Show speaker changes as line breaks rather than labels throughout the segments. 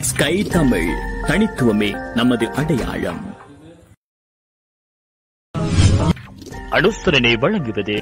Sky Tamil தனித்துவமே நமது அடையாளம் அனுசரணை வழங்குவது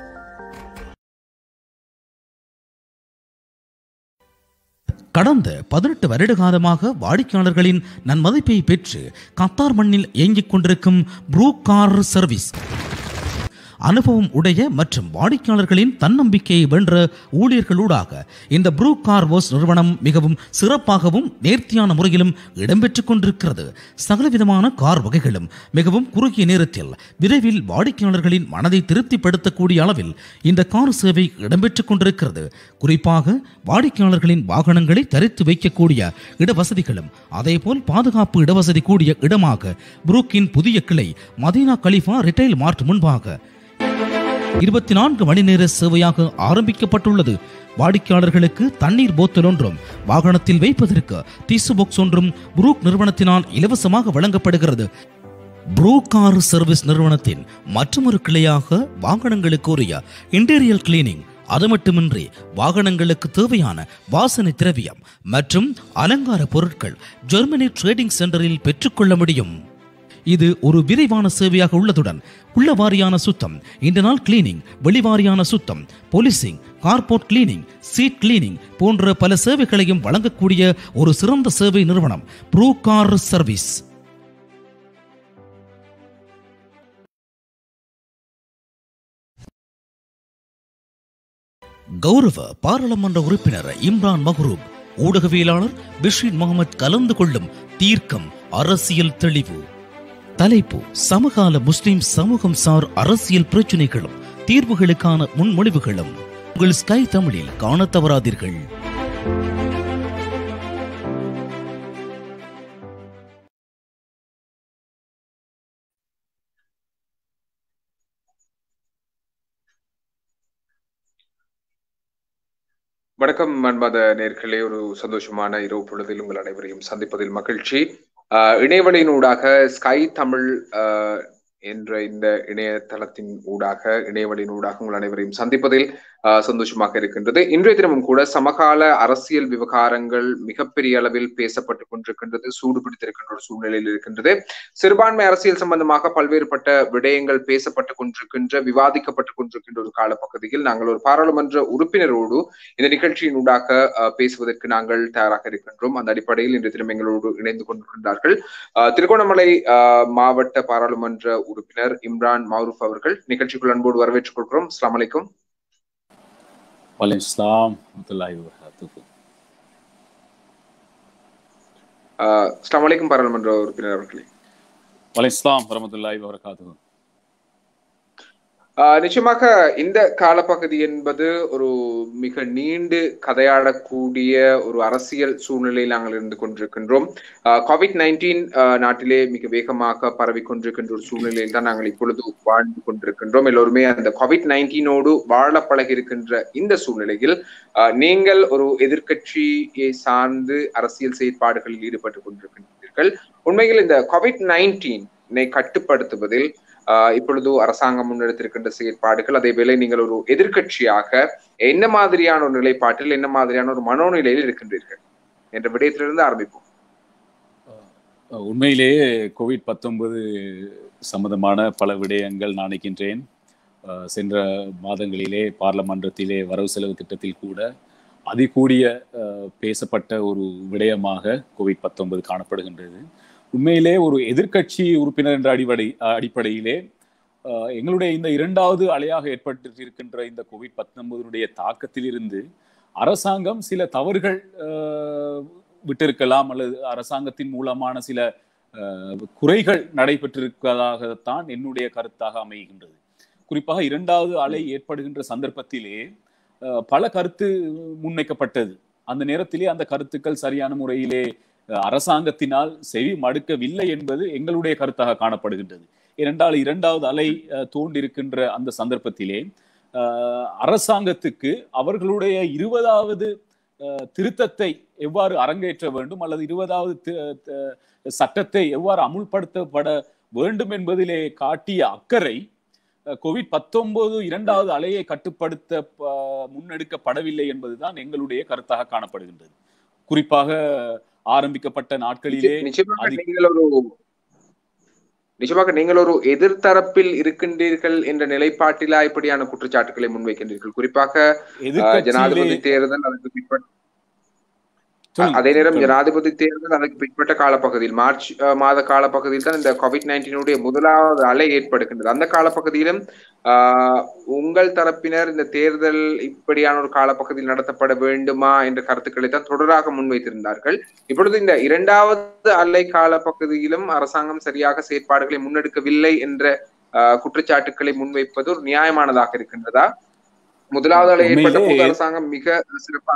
கடந்த பதினெட்டு வருட காலமாக வாடிக்கையாளர்களின் நன்மதிப்பை பெற்று கத்தார் மண்ணில் இயங்கிக் கொண்டிருக்கும் ப்ரூ கார் சர்வீஸ் அனுபவம் உடைய மற்றும் வாடிக்கையாளர்களின் தன்னம்பிக்கையை வென்ற ஊழியர்களூடாக இந்த ப்ரூ கார் வாஷ் நிறுவனம் மிகவும் சிறப்பாகவும் நேர்த்தியான முறையிலும் இடம்பெற்றுக் கொண்டிருக்கிறது சகலவிதமான கார் வகைகளும் மிகவும் குறுகிய நேரத்தில் விரைவில் வாடிக்கையாளர்களின் மனதை திருப்திப்படுத்தக்கூடிய அளவில் இந்த கார் சேவை இடம்பெற்றுக் கொண்டிருக்கிறது குறிப்பாக வாடிக்கையாளர்களின் வாகனங்களை தரித்து வைக்கக்கூடிய இடவசதிகளும் அதேபோல் பாதுகாப்பு இடவசதி கூடிய இடமாக புரூக்கின் புதிய கிளை மதீனா கலிஃபா ரிட்டைல் மார்ட் முன்பாக இருபத்தி நான்கு மணி நேர சேவையாக ஆரம்பிக்கப்பட்டுள்ளது வாடிக்கையாளர்களுக்கு தண்ணீர் போத்தல் ஒன்றும் வாகனத்தில் வைப்பதற்கு டிசு பாக்ஸ் ஒன்றும் புரூக் நிறுவனத்தினால் இலவசமாக வழங்கப்படுகிறது ப்ரூ கார் சர்வீஸ் நிறுவனத்தின் மற்றொரு கிளையாக வாகனங்களுக்கு உரிய இன்டீரியல் கிளீனிங் அது மட்டுமின்றி வாகனங்களுக்கு தேவையான வாசனை திரவியம் மற்றும் அலங்கார பொருட்கள் ஜெர்மனி ட்ரேடிங் சென்டரில் பெற்றுக்கொள்ள முடியும் இது ஒரு விரைவான சேவையாக உள்ளதுடன் உள்ள வாரியான சுத்தம் இந்த நாள் கிளீனிங் வெளிவாரியான சுத்தம் polishing carport cleaning seat cleaning போன்ற பல சேவைகளையும் வழங்கக்கூடிய ஒரு சிறந்த சேவை நிறுவனம் ப்ரூ கார் சர்வீஸ் கௌரவ பாராளுமன்ற உறுப்பினர் இம்ரான் மஹ்ரூப் ஊடகவியலாளர் பிஷீர் முகமது கலந்து கொள்ளும் தீர்க்கம் அரசியல் தெளிவு தலைப்பு சமகால முஸ்லிம் சமூகம் சார் அரசியல் பிரச்சனைகளும் தீர்வுகளுக்கான முன்மொழிவுகளும் உங்கள் ஸ்கை தமிழில் காணத் தவறாதீர்கள்
வணக்கம் அன்பாத நேர்களே ஒரு சந்தோஷமான இரவு பொழுதில் உங்கள் அனைவரையும் சந்திப்பதில் மகிழ்ச்சி ஆஹ் இணையவழியினூடாக ஸ்கை தமிழ் ஆஹ் என்ற இந்த இணையதளத்தின் ஊடாக இணையவழியின் ஊடாக உங்கள் அனைவரையும் சந்திப்பதில் ஆஹ் சந்தோஷமாக இருக்கின்றது இன்றைய தினமும் கூட சமகால அரசியல் விவகாரங்கள் மிகப்பெரிய அளவில் பேசப்பட்டுக் கொண்டிருக்கின்றது சூடு பிடித்திருக்கின்ற ஒரு சூழ்நிலையில் இருக்கின்றது சிறுபான்மை அரசியல் சம்பந்தமாக பல்வேறுபட்ட விடயங்கள் பேசப்பட்டுக் கொண்டிருக்கின்ற விவாதிக்கப்பட்டுக் கொண்டிருக்கின்ற ஒரு காலப்பகுதியில் நாங்கள் ஒரு பாராளுமன்ற உறுப்பினரோடு இந்த நிகழ்ச்சியின் ஊடாக ஆஹ் பேசுவதற்கு நாங்கள் தயாராக இருக்கின்றோம் அந்த அடிப்படையில் இன்றைய தினம் எங்களோடு இணைந்து கொண்டிருக்கின்றார்கள் ஆஹ் திருகோணமலை ஆஹ் மாவட்ட பாராளுமன்ற உறுப்பினர் இம்ரான் மௌரூப் அவர்கள் நிகழ்ச்சிக்குள் அன்போடு வரவேற்றுக் கொள்கிறோம் அஸ்லாம் வலைக்கும்
வலைக்கம் இஸ்லாம் வரமத்துல்லாஹி வபரகாத்துஹு
ஆஹ் அஸ்லாம் வலைக்கும் பாராளுமன்ற உறுப்பினர் அவர்களே
வலைக்கம் இஸ்லாம் வரமத்துல்லாஹி வபரகாத்துஹு
ஆஹ் நிச்சயமாக இந்த காலப்பகுதி என்பது ஒரு மிக நீண்டு கதையாடக்கூடிய ஒரு அரசியல் சூழ்நிலையில் நாங்கள் இருந்து கொண்டிருக்கின்றோம் கோவிட் நைன்டீன் நாட்டிலே மிக வேகமாக பரவி கொண்டிருக்கின்ற ஒரு சூழ்நிலையில் தான் நாங்கள் இப்பொழுது வாழ்ந்து கொண்டிருக்கின்றோம் எல்லோருமே அந்த கோவிட் நைன்டீனோடு வாழ பழகி இருக்கின்ற இந்த சூழ்நிலையில் ஆஹ் நீங்கள் ஒரு எதிர்க்கட்சியை சார்ந்து அரசியல் செயற்பாடுகளில் ஈடுபட்டு கொண்டிருக்கின்றீர்கள் உண்மையில் இந்த கோவிட் நைன்டீனை கட்டுப்படுத்துவதில் ஆஹ் இப்பொழுது அரசாங்கம் முன்னெடுத்திருக்கின்ற செயற்பாடுகள் அதே வேளை நீங்கள் ஒரு எதிர்கட்சியாக என்ன மாதிரியான ஒரு நிலைப்பாட்டில் என்ன மாதிரியான ஒரு மனோநிலையில் இருக்கின்றீர்கள் என்ற விடயத்திலிருந்து ஆரம்பிப்போம்
உண்மையிலேயே கோவிட் பத்தொன்பது சம்பந்தமான பல விடயங்கள் நான் நினைக்கின்றேன் சென்ற மாதங்களிலே பார்லமன்றத்திலே வரவு செலவு திட்டத்தில் கூட அதிகூடிய பேசப்பட்ட ஒரு விடயமாக கோவிட் பத்தொன்பது காணப்படுகின்றது உண்மையிலே ஒரு எதிர்கட்சி உறுப்பினர் என்ற அடிப்படை அடிப்படையிலே எங்களுடைய இந்த இரண்டாவது அலையாக ஏற்பட்டிருக்கின்ற இந்த கோவிட் பத்தொன்பதனுடைய தாக்கத்திலிருந்து அரசாங்கம் சில தவறுகள் விட்டிருக்கலாம் அல்லது அரசாங்கத்தின் மூலமான சில குறைகள் நடைபெற்றிருப்பதாகத்தான் என்னுடைய கருத்தாக அமைகின்றது குறிப்பாக இரண்டாவது அலை ஏற்படுகின்ற சந்தர்ப்பத்திலே பல கருத்து முன்வைக்கப்பட்டது அந்த நேரத்திலே அந்த கருத்துக்கள் சரியான முறையிலே அரசாங்கத்தினால் செவி மடுக்கவில்லை என்பது எங்களுடைய கருத்தாக காணப்படுகின்றது ஏனென்றால் இரண்டாவது அலை தோன்றிருக்கின்ற அந்த சந்தர்ப்பத்திலே அரசாங்கத்துக்கு அவர்களுடைய இருபதாவது திருத்தத்தை எவ்வாறு அரங்கேற்ற வேண்டும் அல்லது இருபதாவது சட்டத்தை எவ்வாறு அமுல்படுத்தப்பட வேண்டும் என்பதிலே காட்டிய அக்கறை கோவிட் பத்தொன்பது இரண்டாவது அலையை கட்டுப்படுத்த முன்னெடுக்கப்படவில்லை என்பதுதான் எங்களுடைய கருத்தாக காணப்படுகின்றது குறிப்பாக ஆரம்பிக்கப்பட்ட நாட்களிலே
நிச்சயமாக
அது-
நீங்கள் ஒரு நிச்சயமாக நீங்கள் ஒரு எதிர்த்தரப்பில் இருக்கின்றீர்கள் என்ற நிலைப்பாட்டிலா இப்படியான குற்றச்சாட்டுகளை முன்வைக்கின்றீர்கள் குறிப்பாக அஹ்,
எதிர்க்கட்சியிலே
ஜனாதிபதி தேர்தல் அதற்கு பிற்பட்ட
சொல்லுங்க,
அதே நேரம்
சொல்லுங்க.
ஜனாதிபதி தேர்தல் அதற்கு பிற்பட்ட காலப்பகுதியில் மார்ச் அஹ், மாத காலப்பகுதியில் தான் இந்த கோவிட் நைன்டீனுடைய முதலாவது அலை ஏற்படுகின்றது அந்த காலப்பகுதியிலும் ஆஹ், உங்கள் தரப்பினர் இந்த தேர்தல் இப்படியான ஒரு காலப்பகுதியில் நடத்தப்பட வேண்டுமா என்ற கருத்துக்களை தான் தொடராக முன்வைத்திருந்தார்கள் இப்பொழுது இந்த இரண்டாவது அலை காலப்பகுதியிலும் அரசாங்கம் சரியாக செயற்பாடுகளை முன்னெடுக்கவில்லை என்ற ஆஹ், குற்றச்சாட்டுக்களை முன்வைப்பது ஒரு நியாயமானதாக இருக்கின்றதா முதலாவது அலை ஏற்பட்ட போது
உண்மையிலே-
அரசாங்கம் மிக சிறப்பாக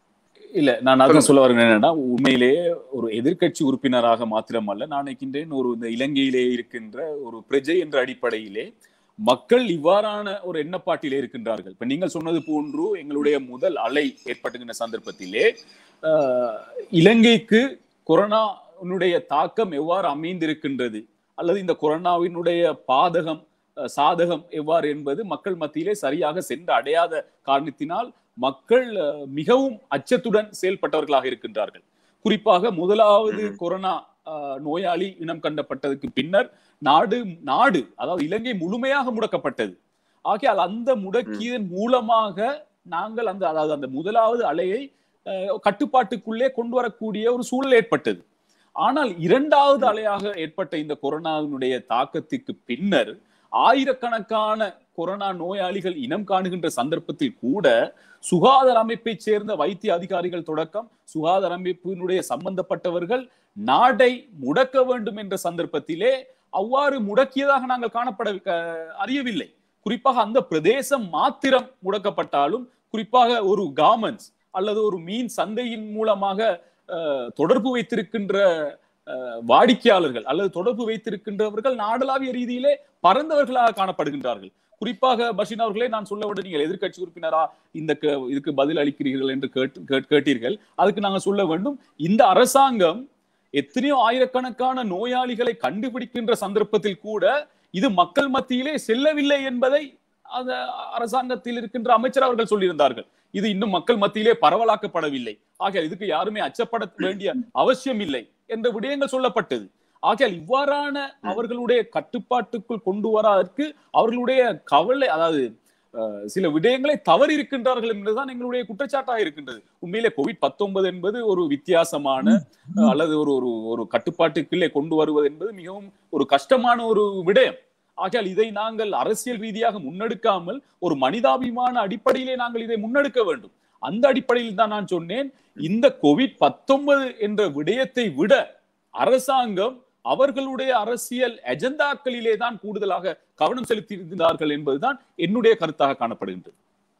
இல்ல நான் அதான் சொல்ல வரேன் என்னன்னா உண்மையிலேயே ஒரு எதிர்க்கட்சி உறுப்பினராக மாத்திரமல்ல நான் நினைக்கின்றேன் ஒரு இந்த இலங்கையிலே இருக்கின்ற ஒரு பிரஜை என்ற அடிப்படையிலே மக்கள் இவ்வாறான ஒரு எண்ணப்பாட்டிலே இருக்கின்றார்கள் இப்ப நீங்கள் சொன்னது போன்று எங்களுடைய முதல் அலை ஏற்பட்டுகின்ற சந்தர்ப்பத்திலே ஆஹ், இலங்கைக்கு கொரோனாவினுடைய தாக்கம் எவ்வாறு அமைந்திருக்கின்றது அல்லது இந்த கொரோனாவினுடைய பாதகம் அஹ், சாதகம் எவ்வாறு என்பது மக்கள் மத்தியிலே சரியாக சென்று அடையாத காரணத்தினால் மக்கள் அஹ், மிகவும் அச்சத்துடன் செயல்பட்டவர்களாக இருக்கின்றார்கள் குறிப்பாக முதலாவது
ம்.
கொரோனா அஹ், நோயாளி இனம் கண்டப்பட்டதுக்கு பின்னர் நாடு நாடு அதாவது இலங்கை முழுமையாக முடக்கப்பட்டது ஆகையால் அந்த முடக்கியதன் மூலமாக நாங்கள் அந்த அதாவது அந்த முதலாவது அலையை அஹ், கட்டுப்பாட்டுக்குள்ளே கொண்டு வரக்கூடிய ஒரு சூழல் ஏற்பட்டது ஆனால் இரண்டாவது அலையாக ஏற்பட்ட இந்த கொரோனாவினுடைய தாக்கத்துக்கு பின்னர் ஆயிரக்கணக்கான கொரோனா நோயாளிகள் இனம் காணுகின்ற சந்தர்ப்பத்தில் கூட சுகாதார அமைப்பை சேர்ந்த வைத்திய அதிகாரிகள் தொடக்கம் சுகாதார அமைப்பினுடைய சம்பந்தப்பட்டவர்கள் நாடை முடக்க வேண்டும் என்ற சந்தர்ப்பத்திலே அவ்வாறு முடக்கியதாக நாங்கள் காணப்பட க- அறியவில்லை குறிப்பாக அந்த பிரதேசம் மாத்திரம் முடக்கப்பட்டாலும் குறிப்பாக ஒரு கார்மெண்ட்ஸ் அல்லது ஒரு மீன் சந்தையின் மூலமாக அஹ், தொடர்பு வைத்திருக்கின்ற அஹ், வாடிக்கையாளர்கள் அல்லது தொடர்பு வைத்திருக்கின்றவர்கள் நாடளாவிய ரீதியிலே பரந்தவர்களாக காணப்படுகின்றார்கள் குறிப்பாக பஷீன் அவர்களே நான் சொல்ல விட நீங்கள் எதிர்க்கட்சி உறுப்பினரா இந்த க- இதுக்கு பதில் அளிக்கிறீர்கள் என்று கேட்டு- கேட்- கேட்டீர்கள் அதுக்கு நாங்கள் சொல்ல வேண்டும் இந்த அரசாங்கம் எத்தனையோ ஆயிரக்கணக்கான நோயாளிகளை கண்டுபிடிக்கின்ற சந்தர்ப்பத்தில் கூட இது மக்கள் மத்தியிலே செல்லவில்லை என்பதை அந்த அரசாங்கத்தில் இருக்கின்ற அமைச்சர் அவர்கள் சொல்லியிருந்தார்கள் இது இன்னும் மக்கள் மத்தியிலே பரவலாக்கப்படவில்லை ஆக இதுக்கு யாருமே அச்சப்பட வேண்டிய அவசியம் இல்லை என்ற விடயங்கள் சொல்லப்பட்டது ஆகையால் இவ்வாறான அவர்களுடைய கட்டுப்பாட்டுக்குள் கொண்டு வராதற்கு அவர்களுடைய கவலை அதாவது அஹ், சில விடயங்களை தவறி இருக்கின்றார்கள் என்பதுதான் எங்களுடைய குற்றச்சாட்டாக இருக்கின்றது உண்மையிலே கோவிட் பத்தொன்பது என்பது ஒரு வித்தியாசமான அஹ், அல்லது ஒரு ஒரு ஒரு கட்டுப்பாட்டுக்குள்ளே கொண்டு வருவது என்பது மிகவும் ஒரு கஷ்டமான ஒரு விடயம் ஆகையால் இதை நாங்கள் அரசியல் ரீதியாக முன்னெடுக்காமல் ஒரு மனிதாபிமான அடிப்படையிலே நாங்கள் இதை முன்னெடுக்க வேண்டும் அந்த அடிப்படையில் தான் நான் சொன்னேன் இந்த கோவிட் பத்தொன்பது என்ற விடயத்தை விட அரசாங்கம் அவர்களுடைய அரசியல் அஜெண்டாக்களிலே தான் கூடுதலாக கவனம் செலுத்தி இருந்தார்கள் என்பதுதான் என்னுடைய கருத்தாக காணப்படுகின்றது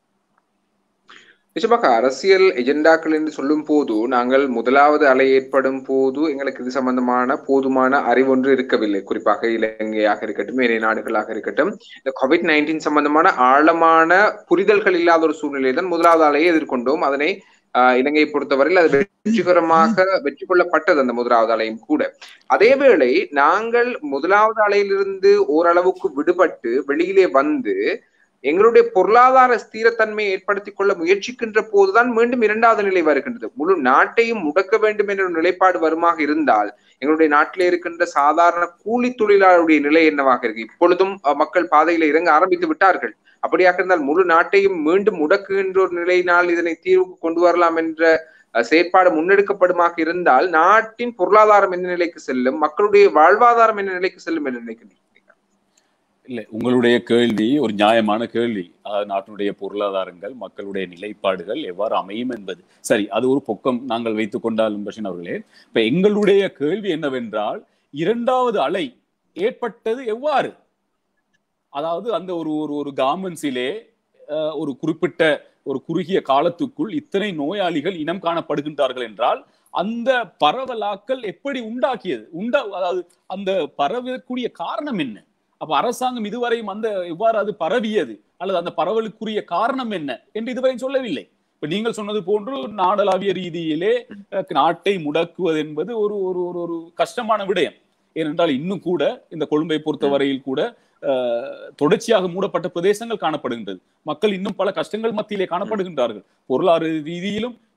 நிச்சயமாக அரசியல் எஜெண்டாக்கள் என்று சொல்லும் போது நாங்கள் முதலாவது அலை ஏற்படும் போது எங்களுக்கு இது சம்பந்தமான போதுமான அறிவொன்று இருக்கவில்லை குறிப்பாக இலங்கையாக இருக்கட்டும் ஏனைய நாடுகளாக இருக்கட்டும் இந்த கோவிட் நைன்டீன் சம்பந்தமான ஆழமான புரிதல்கள் இல்லாத ஒரு சூழ்நிலை தான் முதலாவது அலையை எதிர்கொண்டோம் அதனை ஆஹ், இலங்கையை பொறுத்தவரையில் அது வெற்றிகரமாக வெற்றி கொள்ளப்பட்டது அந்த முதலாவது அலையும் கூட அதேவேளை நாங்கள் முதலாவது அலையிலிருந்து ஓரளவுக்கு விடுபட்டு வெளியிலே வந்து எங்களுடைய பொருளாதார ஸ்திரத்தன்மையை ஏற்படுத்திக் கொள்ள முயற்சிக்கின்ற போதுதான் மீண்டும் இரண்டாவது நிலை வருகின்றது முழு நாட்டையும் முடக்க வேண்டும் என்ற ஒரு நிலைப்பாடு வருமாக இருந்தால் எங்களுடைய நாட்டிலே இருக்கின்ற சாதாரண கூலி தொழிலாளருடைய நிலை என்னவாக இருக்கு இப்பொழுதும் அஹ், மக்கள் பாதையில இறங்க ஆரம்பித்து விட்டார்கள் அப்படியாக இருந்தால் முழு நாட்டையும் மீண்டும் முடக்குகின்ற ஒரு நிலையினால் இதனை தீர்வுக்கு கொண்டு வரலாம் என்ற அஹ், செயற்பாடு முன்னெடுக்கப்படுமாக இருந்தால் நாட்டின் பொருளாதாரம் எந்த நிலைக்கு செல்லும் மக்களுடைய வாழ்வாதாரம் என்ன நிலைக்கு செல்லும் என்று நினைக்கின்றீர்கள்
இல்ல உங்களுடைய கேள்வி ஒரு நியாயமான கேள்வி அதாவது நாட்டினுடைய பொருளாதாரங்கள் மக்களுடைய நிலைப்பாடுகள் எவ்வாறு அமையும் என்பது சரி அது ஒரு பொக்கம் நாங்கள் வைத்துக் கொண்டாலும் பஷின் அவர்களே இப்ப எங்களுடைய கேள்வி என்னவென்றால் இரண்டாவது அலை ஏற்பட்டது எவ்வாறு அதாவது அந்த ஒரு ஒரு ஒரு கார்மெண்ட்ஸிலே ஒரு குறிப்பிட்ட ஒரு குறுகிய காலத்துக்குள் இத்தனை நோயாளிகள் இனம் காணப்படுகின்றார்கள் என்றால் அந்த பரவலாக்கல் எப்படி உண்டாக்கியது உண்டா அதாவது அந்த பரவக்கூடிய காரணம் என்ன அப்ப அரசாங்கம் இதுவரையும் அந்த எவ்வாறு அது பரவியது அல்லது அந்த பரவலுக்குரிய காரணம் என்ன என்று இதுவரையும் சொல்லவில்லை இப்ப நீங்கள் சொன்னது போன்று நாடளாவிய ரீதியிலே அஹ், நாட்டை முடக்குவது என்பது ஒரு ஒரு ஒரு ஒரு கஷ்டமான விடயம் ஏனென்றால் இன்னும் கூட இந்த கொழும்பை பொறுத்தவரையில் கூட அஹ், தொடர்ச்சியாக மூடப்பட்ட பிரதேசங்கள் காணப்படுகின்றது மக்கள் இன்னும் பல கஷ்டங்கள் மத்தியிலே காணப்படுகின்றார்கள் பொருளாதார ரீதியிலும்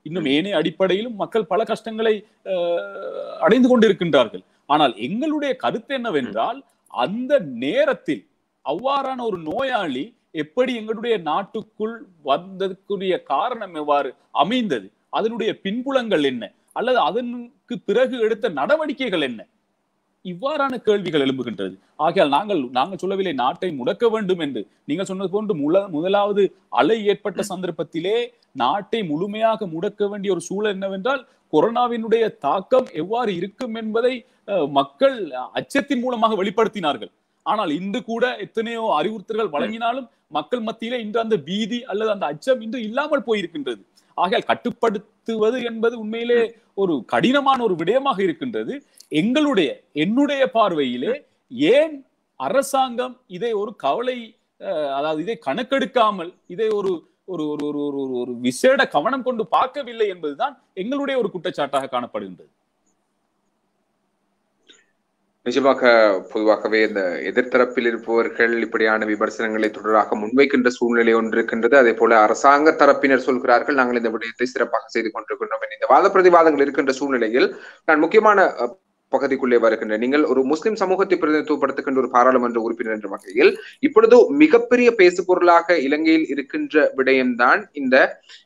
இன்னும் ஏனைய அடிப்படையிலும் மக்கள் பல கஷ்டங்களை அஹ், அடைந்து கொண்டிருக்கின்றார்கள் ஆனால் எங்களுடைய கருத்து என்னவென்றால் அந்த நேரத்தில் அவ்வாறான ஒரு நோயாளி எப்படி எங்களுடைய நாட்டுக்குள் வந்ததற்குரிய காரணம் எவ்வாறு அமைந்தது அதனுடைய பின்புலங்கள் என்ன அல்லது அதற்கு பிறகு எடுத்த நடவடிக்கைகள் என்ன இவ்வாறான கேள்விகள் எழும்புகின்றது ஆகையால் நாங்கள் நாங்கள் சொல்லவில்லை நாட்டை முடக்க வேண்டும் என்று நீங்கள் சொன்னது போன்று முல முதலாவது அலை ஏற்பட்ட சந்தர்ப்பத்திலே நாட்டை முழுமையாக முடக்க வேண்டிய ஒரு சூழல் என்னவென்றால் கொரோனாவினுடைய தாக்கம் எவ்வாறு இருக்கும் என்பதை அஹ், மக்கள் அச்சத்தின் மூலமாக வெளிப்படுத்தினார்கள் ஆனால் இன்று கூட எத்தனையோ அறிவுறுத்தல்கள் வழங்கினாலும் மக்கள் மத்தியிலே இன்று அந்த பீதி அல்லது அந்த அச்சம் இன்று இல்லாமல் போயிருக்கின்றது ஆகையால் கட்டுப்படுத்துவது என்பது உண்மையிலே ஒரு கடினமான ஒரு விடயமாக இருக்கின்றது எங்களுடைய என்னுடைய பார்வையிலே ஏன் அரசாங்கம் இதை ஒரு கவலை அஹ், அதாவது இதை கணக்கெடுக்காமல் இதை ஒரு ஒரு ஒரு ஒரு ஒரு ஒரு ஒரு விசேட கவனம் கொண்டு பார்க்கவில்லை என்பதுதான் எங்களுடைய ஒரு குற்றச்சாட்டாக காணப்படுகின்றது
நிஜமாக பொதுவாகவே இந்த எதிர்த்தரப்பில் இருப்பவர்கள் இப்படியான விமர்சனங்களை தொடராக முன்வைக்கின்ற சூழ்நிலை ஒன்று இருக்கின்றது அதே போல அரசாங்க தரப்பினர் சொல்கிறார்கள் நாங்கள் இந்த விடயத்தை சிறப்பாக செய்து கொண்டிருக்கின்றோம் என இந்த வாத பிரதிவாதங்கள் இருக்கின்ற சூழ்நிலையில் நான் முக்கியமான அஹ், பகுதிக்குள்ளே வருகின்ற நீங்கள் ஒரு முஸ்லிம் சமூகத்தை பிரதிநிதித்துவப்படுத்துகின்ற ஒரு பாராளுமன்ற உறுப்பினர் என்ற வகையில் இப்பொழுது மிகப்பெரிய பேசுபொருளாக இலங்கையில் இருக்கின்ற விடயம்தான் இந்த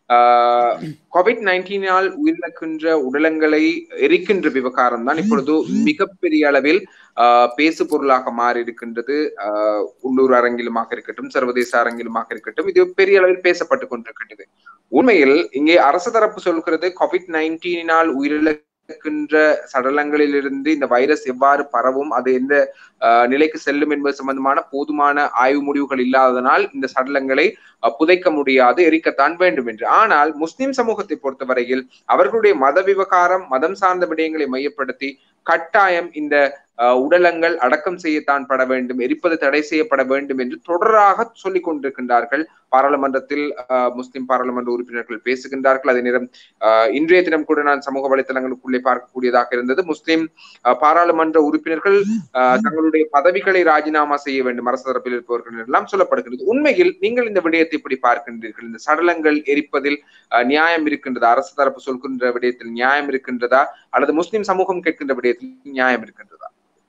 கோவிட் நைன்டீனால் உயிரிழக்கின்ற உடலங்களை எரிக்கின்ற விவகாரம் தான் இப்பொழுது மிகப்பெரிய அளவில் ஆஹ் பேசு பொருளாக மாறி இருக்கின்றது ஆஹ் உள்ளூர் அரங்கிலுமாக இருக்கட்டும் சர்வதேச அரங்கிலுமாக இருக்கட்டும் இது பெரிய அளவில் பேசப்பட்டு கொண்டிருக்கின்றது உண்மையில் இங்கே அரசு தரப்பு சொல்கிறது கோவிட் நைன்டீனால் உயிரிழக்கின்ற சடலங்களிலிருந்து இந்த வைரஸ் எவ்வாறு பரவும் அது எந்த ஆஹ் நிலைக்கு செல்லும் என்பது சம்பந்தமான போதுமான ஆய்வு முடிவுகள் இல்லாததனால் இந்த சடலங்களை அஹ், புதைக்க முடியாது எரிக்கத்தான் வேண்டும் என்று ஆனால் முஸ்லிம் சமூகத்தை பொறுத்தவரையில் அவர்களுடைய மத விவகாரம் மதம் சார்ந்த விடயங்களை மையப்படுத்தி கட்டாயம் இந்த அஹ், உடலங்கள் அடக்கம் செய்யத்தான் பட வேண்டும் எரிப்பது தடை செய்யப்பட வேண்டும் என்று தொடராக சொல்லிக் கொண்டிருக்கின்றார்கள் பாராளுமன்றத்தில் அஹ், முஸ்லிம் பாராளுமன்ற உறுப்பினர்கள் பேசுகின்றார்கள் அதே நேரம் அஹ், இன்றைய தினம் கூட நான் சமூக வலைத்தளங்களுக்குள்ளே பார்க்கக்கூடியதாக இருந்தது முஸ்லிம் அஹ், பாராளுமன்ற உறுப்பினர்கள் அஹ், தங்களுடைய பதவிகளை ராஜினாமா செய்ய வேண்டும் அரசு தரப்பில் இருப்பவர்கள் எல்லாம் சொல்லப்படுகிறது உண்மையில் நீங்கள் இந்த விடயத்தை இப்படி பார்க்கின்றீர்கள் இந்த சடலங்கள் எரிப்பதில் அஹ், நியாயம் இருக்கின்றதா அரசு தரப்பு சொல்கின்ற விடயத்தில் நியாயம் இருக்கின்றதா அல்லது முஸ்லிம் சமூகம் கேட்கின்ற விடயத்தில் நியாயம் இருக்கின்றதா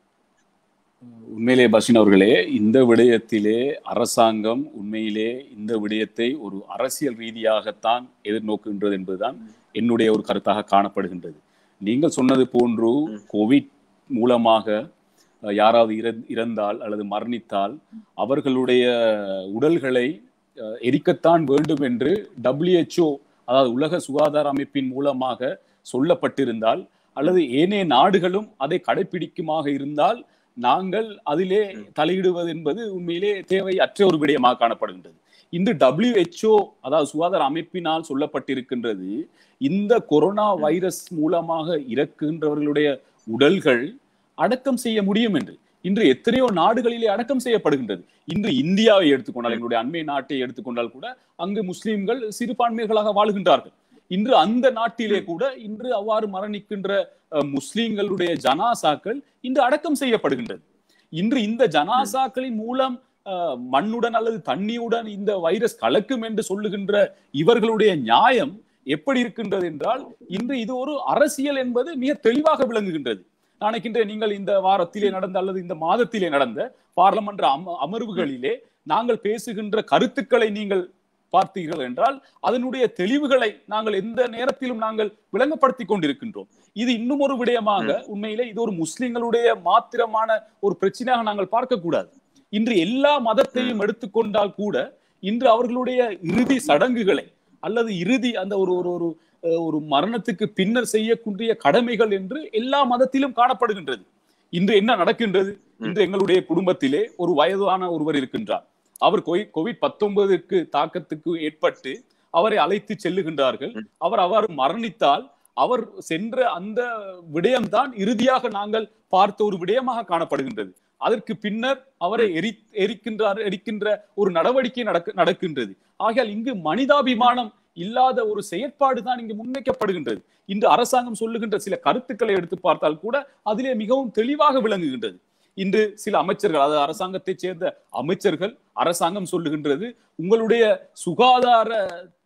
உண்மையிலே பஷீன் அவர்களே இந்த விடயத்திலே அரசாங்கம் உண்மையிலே இந்த விடயத்தை ஒரு அரசியல் ரீதியாகத்தான் எதிர்நோக்குகின்றது என்பதுதான் என்னுடைய ஒரு கருத்தாக காணப்படுகின்றது நீங்கள் சொன்னது போன்று கோவிட் மூலமாக அஹ், யாராவது இற- இறந்தால் அல்லது மரணித்தால் அவர்களுடைய உடல்களை அஹ், எரிக்கத்தான் வேண்டும் என்று WHO அதாவது உலக சுகாதார அமைப்பின் மூலமாக சொல்லப்பட்டிருந்தால் அல்லது ஏனைய நாடுகளும் அதை கடைபிடிக்குமாக இருந்தால் நாங்கள் அதிலே தலையிடுவது என்பது உண்மையிலே தேவை அற்ற ஒரு விடயமாக காணப்படுகின்றது இன்று WHO அதாவது சுகாதார அமைப்பினால் சொல்லப்பட்டிருக்கின்றது இந்த கொரோனா வைரஸ் மூலமாக இறக்குகின்றவர்களுடைய உடல்கள் அடக்கம் செய்ய முடியும் என்று இன்று எத்தனையோ நாடுகளிலே அடக்கம் செய்யப்படுகின்றது இன்று இந்தியாவை எடுத்துக்கொண்டால் எங்களுடைய அண்மை நாட்டை எடுத்துக்கொண்டால் கூட அங்கு முஸ்லிம்கள் சிறுபான்மையர்களாக வாழ்கின்றார்கள் இன்று அந்த நாட்டிலே கூட இன்று அவ்வாறு மரணிக்கின்ற அஹ், முஸ்லிம்களுடைய ஜனாசாக்கள் இன்று அடக்கம் செய்யப்படுகின்றது இன்று இந்த ஜனாசாக்களின் மூலம் அஹ், மண்ணுடன் அல்லது தண்ணியுடன் இந்த வைரஸ் கலக்கும் என்று சொல்லுகின்ற இவர்களுடைய நியாயம் எப்படி இருக்கின்றது என்றால் இன்று இது ஒரு அரசியல் என்பது மிக தெளிவாக விளங்குகின்றது நான் நினைக்கின்றேன் நீங்கள் இந்த வாரத்திலே நடந்த அல்லது இந்த மாதத்திலே நடந்த பார்லமென்ற அம அமர்வுகளிலே நாங்கள் பேசுகின்ற கருத்துக்களை நீங்கள் பார்த்தீர்கள் என்றால் அதனுடைய தெளிவுகளை நாங்கள் எந்த நேரத்திலும் நாங்கள் விளங்கப்படுத்திக் கொண்டிருக்கின்றோம் இது இன்னும் ஒரு விடயமாக உண்மையிலே இது ஒரு முஸ்லிம்களுடைய மாத்திரமான ஒரு பிரச்சனையாக நாங்கள் பார்க்க கூடாது இன்று எல்லா மதத்தையும் எடுத்துக்கொண்டால் கூட இன்று அவர்களுடைய இறுதி சடங்குகளை அல்லது இறுதி அந்த ஒரு ஒரு ஒரு அஹ், ஒரு மரணத்துக்கு பின்னர் செய்யக்கூடிய கடமைகள் என்று எல்லா மதத்திலும் காணப்படுகின்றது இன்று என்ன நடக்கின்றது இன்று எங்களுடைய குடும்பத்திலே ஒரு வயதான ஒருவர் இருக்கின்றார் அவர் கோவிட் பத்தொன்பதுக்கு தாக்கத்துக்கு ஏற்பட்டு அவரை அழைத்து செல்லுகின்றார்கள் அவர் அவ்வாறு மரணித்தால் அவர் சென்ற அந்த விடயம்தான் இறுதியாக நாங்கள் பார்த்த ஒரு விடயமாக காணப்படுகின்றது அதற்கு பின்னர் அவரை எரி எரிக்கின்றார் எரிக்கின்ற ஒரு நடவடிக்கை நடக்க நடக்கின்றது ஆகையால் இங்கு மனிதாபிமானம் இல்லாத ஒரு செயற்பாடு தான் இங்கு முன்வைக்கப்படுகின்றது இன்று அரசாங்கம் சொல்லுகின்ற சில கருத்துக்களை எடுத்து பார்த்தால் கூட அதிலே மிகவும் தெளிவாக விளங்குகின்றது இன்று சில அமைச்சர்கள் அதாவது அரசாங்கத்தைச் சேர்ந்த அமைச்சர்கள் அரசாங்கம் சொல்லுகின்றது உங்களுடைய சுகாதார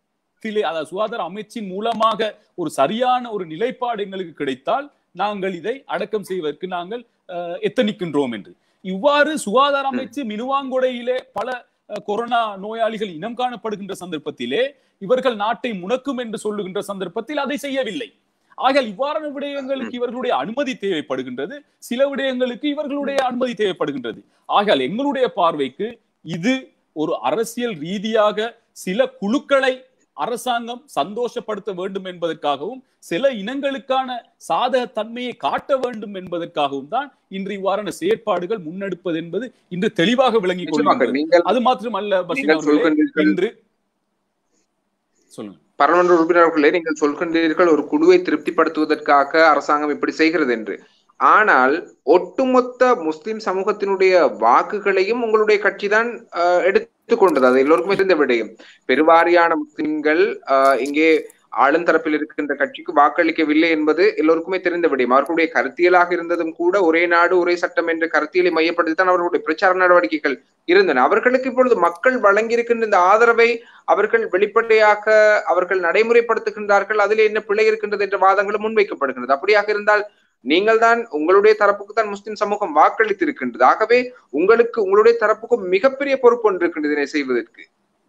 சுகாதாரத்திலே அதாவது சுகாதார அமைச்சின் மூலமாக ஒரு சரியான ஒரு நிலைப்பாடு எங்களுக்கு கிடைத்தால் நாங்கள் இதை அடக்கம் செய்வதற்கு நாங்கள் அஹ், எத்தனிக்கின்றோம் என்று இவ்வாறு சுகாதார அமைச்சு மினுவாங்குடையிலே பல அஹ், கொரோனா நோயாளிகள் இனம் காணப்படுகின்ற சந்தர்ப்பத்திலே இவர்கள் நாட்டை முடக்கும் என்று சொல்லுகின்ற சந்தர்ப்பத்தில் அதை செய்யவில்லை ஆகையால் இவ்வாறான விடயங்களுக்கு இவர்களுடைய அனுமதி தேவைப்படுகின்றது சில விடயங்களுக்கு இவர்களுடைய அனுமதி தேவைப்படுகின்றது ஆகையால் எங்களுடைய பார்வைக்கு இது ஒரு அரசியல் ரீதியாக சில குழுக்களை அரசாங்கம் சந்தோஷப்படுத்த வேண்டும் என்பதற்காகவும் சில இனங்களுக்கான சாதக தன்மையை காட்ட வேண்டும் என்பதற்காகவும் தான் இன்று இவ்வாறான செயற்பாடுகள் முன்னெடுப்பது என்பது இன்று தெளிவாக விளங்கிக்
நிச்சயமாக
கொள்கிறது
நீங்கள்
அது மாத்திரமல்ல பஷீர்
நீங்கள்
அவர்களே,
சொல்கின்றீர்கள்
இன்று சொல்லுங்க
பாராளுமன்ற உறுப்பினர்களே நீங்கள் சொல்கின்றீர்கள் ஒரு குழுவை திருப்திப்படுத்துவதற்காக அரசாங்கம் இப்படி செய்கிறது என்று ஆனால் ஒட்டுமொத்த முஸ்லிம் சமூகத்தினுடைய வாக்குகளையும் உங்களுடைய கட்சி தான் எடுத்துக்கொண்டது அது எல்லோருக்குமே தெரிந்த விடயம் பெருவாரியான முஸ்லிம்கள் ஆஹ், இங்கே ஆளுந்தரப்பில் இருக்கின்ற கட்சிக்கு வாக்களிக்கவில்லை என்பது எல்லோருக்குமே தெரிந்த விடயம் அவர்களுடைய கருத்தியலாக இருந்ததும் கூட ஒரே நாடு ஒரே சட்டம் என்ற கருத்தியலை மையப்படுத்தி தான் அவர்களுடைய பிரச்சார நடவடிக்கைகள் இருந்தன அவர்களுக்கு இப்பொழுது மக்கள் வழங்கியிருக்கின்ற இந்த ஆதரவை அவர்கள் வெளிப்படையாக அவர்கள் நடைமுறைப்படுத்துகின்றார்கள் அதில் என்ன பிழை இருக்கின்றது என்ற வாதங்களும் முன்வைக்கப்படுகின்றது அப்படியாக இருந்தால் நீங்கள் தான் உங்களுடைய தரப்புக்கு தான் முஸ்லிம் சமூகம் வாக்களித்திருக்கின்றது ஆகவே உங்களுக்கு உங்களுடைய தரப்புக்கும் மிகப்பெரிய பொறுப்பு ஒன்று இருக்கின்றது இதனை செய்வதற்கு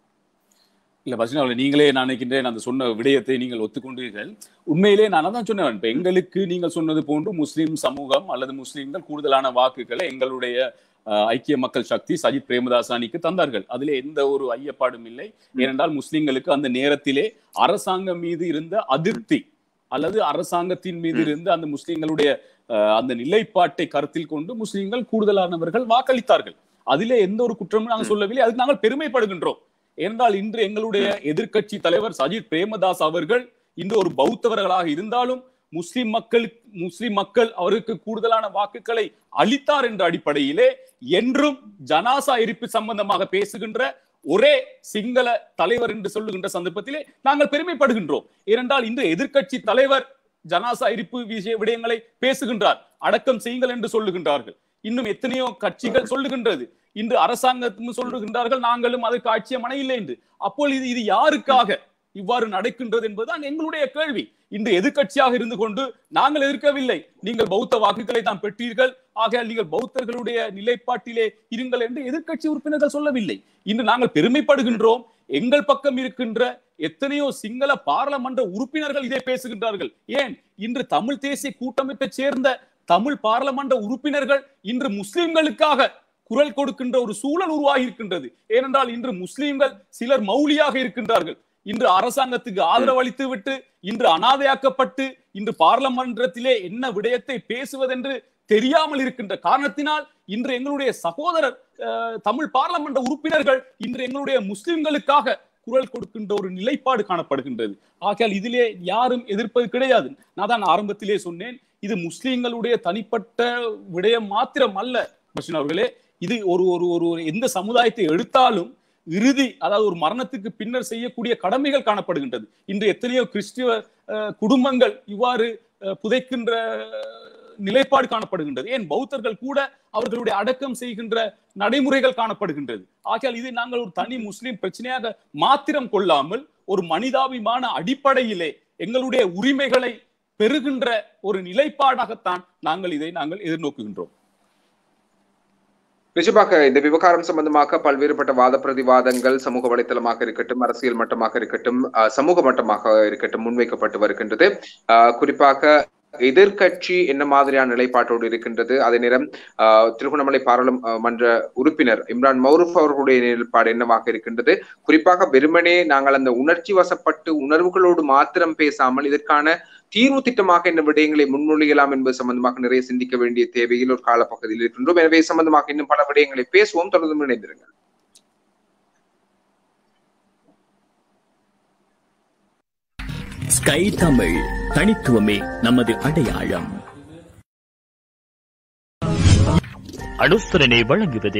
இல்ல பஸ்னா நீங்களே நான் நினைக்கின்றேன் அந்த சொன்ன விடயத்தை நீங்கள் ஒத்துக்கொண்டீர்கள் உண்மையிலே நான் தான் சொன்னேன் இப்ப எங்களுக்கு நீங்கள் சொன்னது போன்று முஸ்லிம் சமூகம் அல்லது முஸ்லிம்கள் கூடுதலான வாக்குகளை எங்களுடைய அஹ், ஐக்கிய மக்கள் சக்தி சஜித் பிரேமதாசானிக்கு தந்தார்கள் அதிலே எந்த ஒரு ஐயப்பாடும் இல்லை ஏனென்றால் முஸ்லிம்களுக்கு அந்த நேரத்திலே அரசாங்கம் மீது இருந்த அதிருப்தி அல்லது அரசாங்கத்தின் மீது இருந்த அந்த முஸ்லிம்களுடைய அஹ், அந்த நிலைப்பாட்டை கருத்தில் கொண்டு முஸ்லிம்கள் கூடுதலானவர்கள் வாக்களித்தார்கள் அதிலே எந்த ஒரு குற்றமும் நாங்கள் சொல்லவில்லை அதுக்கு நாங்கள் பெருமைப்படுகின்றோம் ஏனென்றால் இன்று எங்களுடைய எதிர்க்கட்சி தலைவர் சஜித் பிரேமதாஸ் அவர்கள் இன்று ஒரு பௌத்தவர்களாக இருந்தாலும் முஸ்லிம் மக்கள் முஸ்லிம் மக்கள் அவருக்கு கூடுதலான வாக்குகளை அளித்தார் என்ற அடிப்படையிலே என்றும் ஜனாசா எரிப்பு சம்பந்தமாக பேசுகின்ற ஒரே சிங்கள தலைவர் என்று சொல்லுகின்ற சந்தர்ப்பத்திலே நாங்கள் பெருமைப்படுகின்றோம் ஏனென்றால் இன்று எதிர்க்கட்சி தலைவர் ஜனாசா எரிப்பு விஷய விடயங்களை பேசுகின்றார் அடக்கம் செய்யுங்கள் என்று சொல்லுகின்றார்கள் இன்னும் எத்தனையோ கட்சிகள் சொல்லுகின்றது இன்று அரசாங்கத்தும் சொல்லுகின்றார்கள் நாங்களும் அதற்கு ஆட்சியம் இல்லை என்று அப்போது இது இது யாருக்காக இவ்வாறு நடக்கின்றது என்பதுதான் எங்களுடைய கேள்வி இன்று எதிர்க்கட்சியாக இருந்து கொண்டு நாங்கள் எதிர்க்கவில்லை நீங்கள் பௌத்த வாக்குகளை தான் பெற்றீர்கள் ஆகையால் நீங்கள் பௌத்தர்களுடைய நிலைப்பாட்டிலே இருங்கள் என்று எதிர்க்கட்சி உறுப்பினர்கள் சொல்லவில்லை இன்று நாங்கள் பெருமைப்படுகின்றோம் எங்கள் பக்கம் இருக்கின்ற எத்தனையோ சிங்கள பாராளுமன்ற உறுப்பினர்கள் இதை பேசுகின்றார்கள் ஏன் இன்று தமிழ் தேசிய கூட்டமைப்பை சேர்ந்த தமிழ் பாராளுமன்ற உறுப்பினர்கள் இன்று முஸ்லிம்களுக்காக குரல் கொடுக்கின்ற ஒரு சூழல் உருவாகி இருக்கின்றது ஏனென்றால் இன்று முஸ்லிம்கள் சிலர் மௌலியாக இருக்கின்றார்கள் இன்று அரசாங்கத்துக்கு ஆதரவு அளித்து விட்டு இன்று அனாதையாக்கப்பட்டு இன்று பார்லமன்றத்திலே என்ன விடயத்தை பேசுவதென்று தெரியாமல் இருக்கின்ற காரணத்தினால் இன்று எங்களுடைய சகோதரர் அஹ், தமிழ் பார்லமன்ற உறுப்பினர்கள் இன்று எங்களுடைய முஸ்லிம்களுக்காக குரல் கொடுக்கின்ற ஒரு நிலைப்பாடு காணப்படுகின்றது ஆகையால் இதிலே யாரும் எதிர்ப்பது கிடையாது நான் தான் ஆரம்பத்திலே சொன்னேன் இது முஸ்லிம்களுடைய தனிப்பட்ட விடயம் மாத்திரம் அல்ல பஷீன் அவர்களே இது ஒரு ஒரு ஒரு ஒரு எந்த சமுதாயத்தை எடுத்தாலும் இறுதி அதாவது ஒரு மரணத்துக்கு பின்னர் செய்யக்கூடிய கடமைகள் காணப்படுகின்றது இன்று எத்தனையோ கிறிஸ்துவ அஹ், குடும்பங்கள் இவ்வாறு அஹ், புதைக்கின்ற அஹ், நிலைப்பாடு காணப்படுகின்றது ஏன் பௌத்தர்கள் கூட அவர்களுடைய அடக்கம் செய்கின்ற நடைமுறைகள் காணப்படுகின்றது ஆகையால் இது நாங்கள் ஒரு தனி முஸ்லிம் பிரச்சனையாக மாத்திரம் கொள்ளாமல் ஒரு மனிதாபிமான அடிப்படையிலே எங்களுடைய உரிமைகளை பெறுகின்ற ஒரு நிலைப்பாடாகத்தான் நாங்கள் இதை நாங்கள் எதிர்நோக்குகின்றோம்
நிச்சயமாக இந்த விவகாரம் சம்பந்தமாக பல்வேறுபட்ட வாத பிரதிவாதங்கள் சமூக வலைத்தளமாக இருக்கட்டும் அரசியல் மட்டமாக இருக்கட்டும் அஹ், சமூக மட்டமாக இருக்கட்டும் முன்வைக்கப்பட்டு வருகின்றது அஹ், குறிப்பாக எதிர்கட்சி என்ன மாதிரியான நிலைப்பாட்டோடு இருக்கின்றது அதே நேரம் அஹ், திருகோணமலை பாராளுமன்ற உறுப்பினர் இம்ரான் மௌரூப் அவர்களுடைய நிலைப்பாடு என்னவாக இருக்கின்றது குறிப்பாக வெறுமனே நாங்கள் அந்த உணர்ச்சி வசப்பட்டு உணர்வுகளோடு மாத்திரம் பேசாமல் இதற்கான தீர்வு திட்டமாக என்ன விடயங்களை முன்மொழியலாம் என்பது சம்பந்தமாக நிறைய சிந்திக்க வேண்டிய தேவையில் ஒரு காலப்பகுதியில் இருக்கின்றோம் எனவே இது சம்பந்தமாக இன்னும் பல விடயங்களை பேசுவோம் தொடர்ந்து இணைந்திருங்கள்
ஸ்கை தமிழ் தனித்துவமே நமது அடையாளம்
அனுசரணை வழங்குவது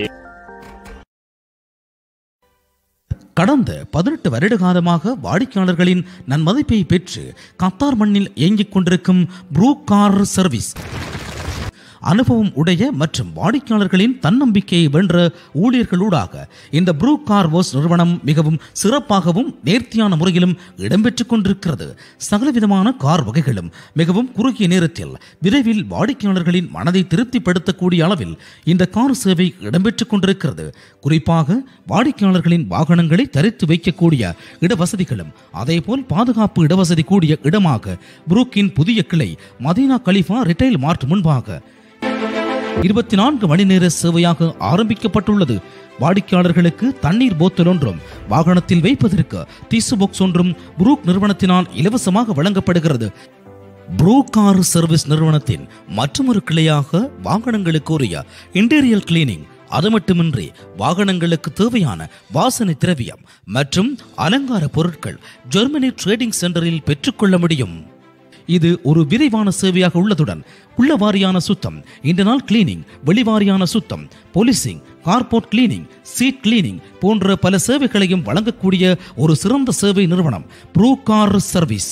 கடந்த பதினெட்டு வருட காலமாக வாடிக்கையாளர்களின் நன்மதிப்பை பெற்று கத்தார் மண்ணில் இயங்கிக் கொண்டிருக்கும் ப்ரூ கார் சர்வீஸ் அனுபவம் உடைய மற்றும் வாடிக்கையாளர்களின் தன்னம்பிக்கையை வென்ற ஊழியர்களூடாக இந்த ப்ரூ கார் வாஷ் நிறுவனம் மிகவும் சிறப்பாகவும் நேர்த்தியான முறையிலும் இடம்பெற்றுக் கொண்டிருக்கிறது சகலவிதமான கார் வகைகளும் மிகவும் குறுகிய நேரத்தில் விரைவில் வாடிக்கையாளர்களின் மனதை திருப்திப்படுத்தக்கூடிய அளவில் இந்த கார் சேவை இடம்பெற்றுக் கொண்டிருக்கிறது குறிப்பாக வாடிக்கையாளர்களின் வாகனங்களை தரித்து வைக்கக்கூடிய இடவசதிகளும் அதேபோல் பாதுகாப்பு இடவசதி கூடிய இடமாக புரூக்கின் புதிய கிளை மதீனா கலிஃபா ரிட்டைல் மார்ட் முன்பாக இருபத்தி நான்கு மணி நேர சேவையாக ஆரம்பிக்கப்பட்டுள்ளது வாடிக்கையாளர்களுக்கு தண்ணீர் போத்தல் ஒன்றும் வாகனத்தில் வைப்பதற்கு டிசு பாக்ஸ் ஒன்றும் புரூக் நிறுவனத்தினால் இலவசமாக வழங்கப்படுகிறது புரூகார் சர்வீஸ் நிறுவனத்தின் மற்றொரு கிளையாக வாகனங்களுக்கு உரிய இன்டீரியல் கிளீனிங் அது மட்டுமின்றி வாகனங்களுக்கு தேவையான வாசனை திரவியம் மற்றும் அலங்கார பொருட்கள் ஜெர்மனி ட்ரேடிங் சென்டரில் பெற்றுக்கொள்ள முடியும் இது ஒரு விரைவான சேவையாக உள்ளதுடன் உள்ள வாரியான சுத்தம் இந்த நாள் கிளீனிங் வெளிவாரியான சுத்தம் polishing carport cleaning seat cleaning போன்ற பல சேவைகளையும் வழங்கக்கூடிய ஒரு சிறந்த சேவை நிறுவனம் ப்ரூ கார் சர்வீஸ்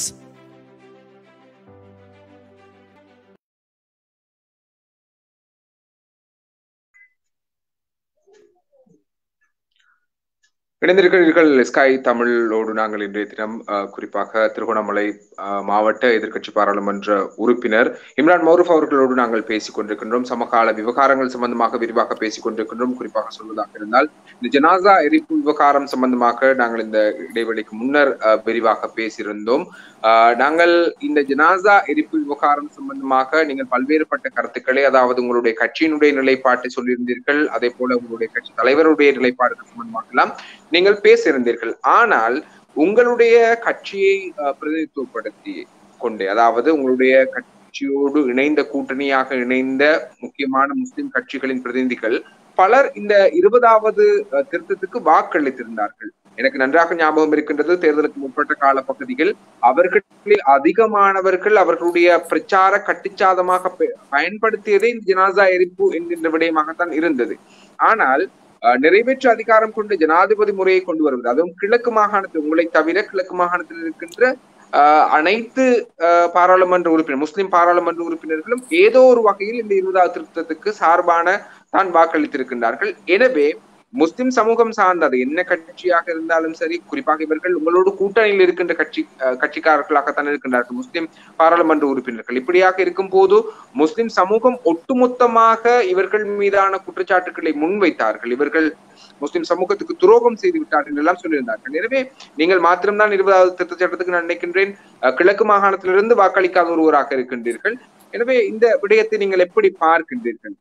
இணைந்திருக்கிறீர்கள் ஸ்கை தமிழோடு நாங்கள் இன்றைய தினம் அஹ், குறிப்பாக திருகோணமலை அஹ், மாவட்ட எதிர்க்கட்சி பாராளுமன்ற உறுப்பினர் இம்ரான் மௌரூப் அவர்களோடு நாங்கள் பேசிக் கொண்டிருக்கின்றோம் சமகால விவகாரங்கள் சம்பந்தமாக விரிவாக பேசிக் கொண்டிருக்கின்றோம் குறிப்பாக சொல்வதாக இருந்தால் இந்த ஜனாசா எரிப்பு விவகாரம் சம்பந்தமாக நாங்கள் இந்த இடைவெளிக்கு முன்னர் அஹ், விரிவாக பேசியிருந்தோம் அஹ், நாங்கள் இந்த ஜனாசா எரிப்பு விவகாரம் சம்பந்தமாக நீங்கள் பல்வேறுபட்ட கருத்துக்களை அதாவது உங்களுடைய கட்சியினுடைய நிலைப்பாட்டை சொல்லியிருந்தீர்கள் அதே போல உங்களுடைய கட்சி தலைவருடைய நிலைப்பாடுகள் சம்பந்தமாக எல்லாம் நீங்கள் பேசியிருந்தீர்கள் ஆனால் உங்களுடைய கட்சியை அஹ், பிரதிநிதித்துவப்படுத்தி கொண்டு அதாவது உங்களுடைய கட்சியோடு இணைந்த கூட்டணியாக இணைந்த முக்கியமான முஸ்லிம் கட்சிகளின் பிரதிநிதிகள் பலர் இந்த இருபதாவது அஹ், திருத்தத்துக்கு வாக்களித்திருந்தார்கள் எனக்கு நன்றாக ஞாபகம் இருக்கின்றது தேர்தலுக்கு முற்பட்ட கால பகுதியில் அவர்களில் அதிகமானவர்கள் அவர்களுடைய பிரச்சார கட்டுச்சாதமாக பெ- பயன்படுத்தியதே இந்த ஜனாசா எரிப்பு என்கின்ற விடயமாகத்தான் இருந்தது ஆனால் அஹ், நிறைவேற்று அதிகாரம் கொண்ட ஜனாதிபதி முறையை கொண்டு வருவது அதுவும் கிழக்கு மாகாணத்தில் உங்களை தவிர கிழக்கு மாகாணத்தில் இருக்கின்ற அஹ், அனைத்து அஹ், பாராளுமன்ற உறுப்பினர் முஸ்லிம் பாராளுமன்ற உறுப்பினர்களும் ஏதோ ஒரு வகையில் இந்த இருபதாவது திருத்தத்துக்கு சார்பான தான் வாக்களித்திருக்கின்றார்கள் எனவே முஸ்லிம் சமூகம் சார்ந்த அது என்ன கட்சியாக இருந்தாலும் சரி குறிப்பாக இவர்கள் உங்களோடு கூட்டணியில் இருக்கின்ற கட்சி அஹ், கட்சிக்காரர்களாகத்தான் இருக்கின்றார்கள் முஸ்லிம் பாராளுமன்ற உறுப்பினர்கள் இப்படியாக இருக்கும் போது முஸ்லிம் சமூகம் ஒட்டுமொத்தமாக இவர்கள் மீதான குற்றச்சாட்டுகளை முன்வைத்தார்கள் இவர்கள் முஸ்லிம் சமூகத்துக்கு துரோகம் செய்து விட்டார்கள் எல்லாம் சொல்லியிருந்தார்கள் எனவே நீங்கள் மாத்திரம்தான் இருபதாவது திருத்த சட்டத்துக்கு நான் நினைக்கின்றேன் அஹ், கிழக்கு மாகாணத்திலிருந்து வாக்களிக்காத ஒருவராக இருக்கின்றீர்கள் எனவே இந்த விடயத்தை நீங்கள் எப்படி பார்க்கின்றீர்கள்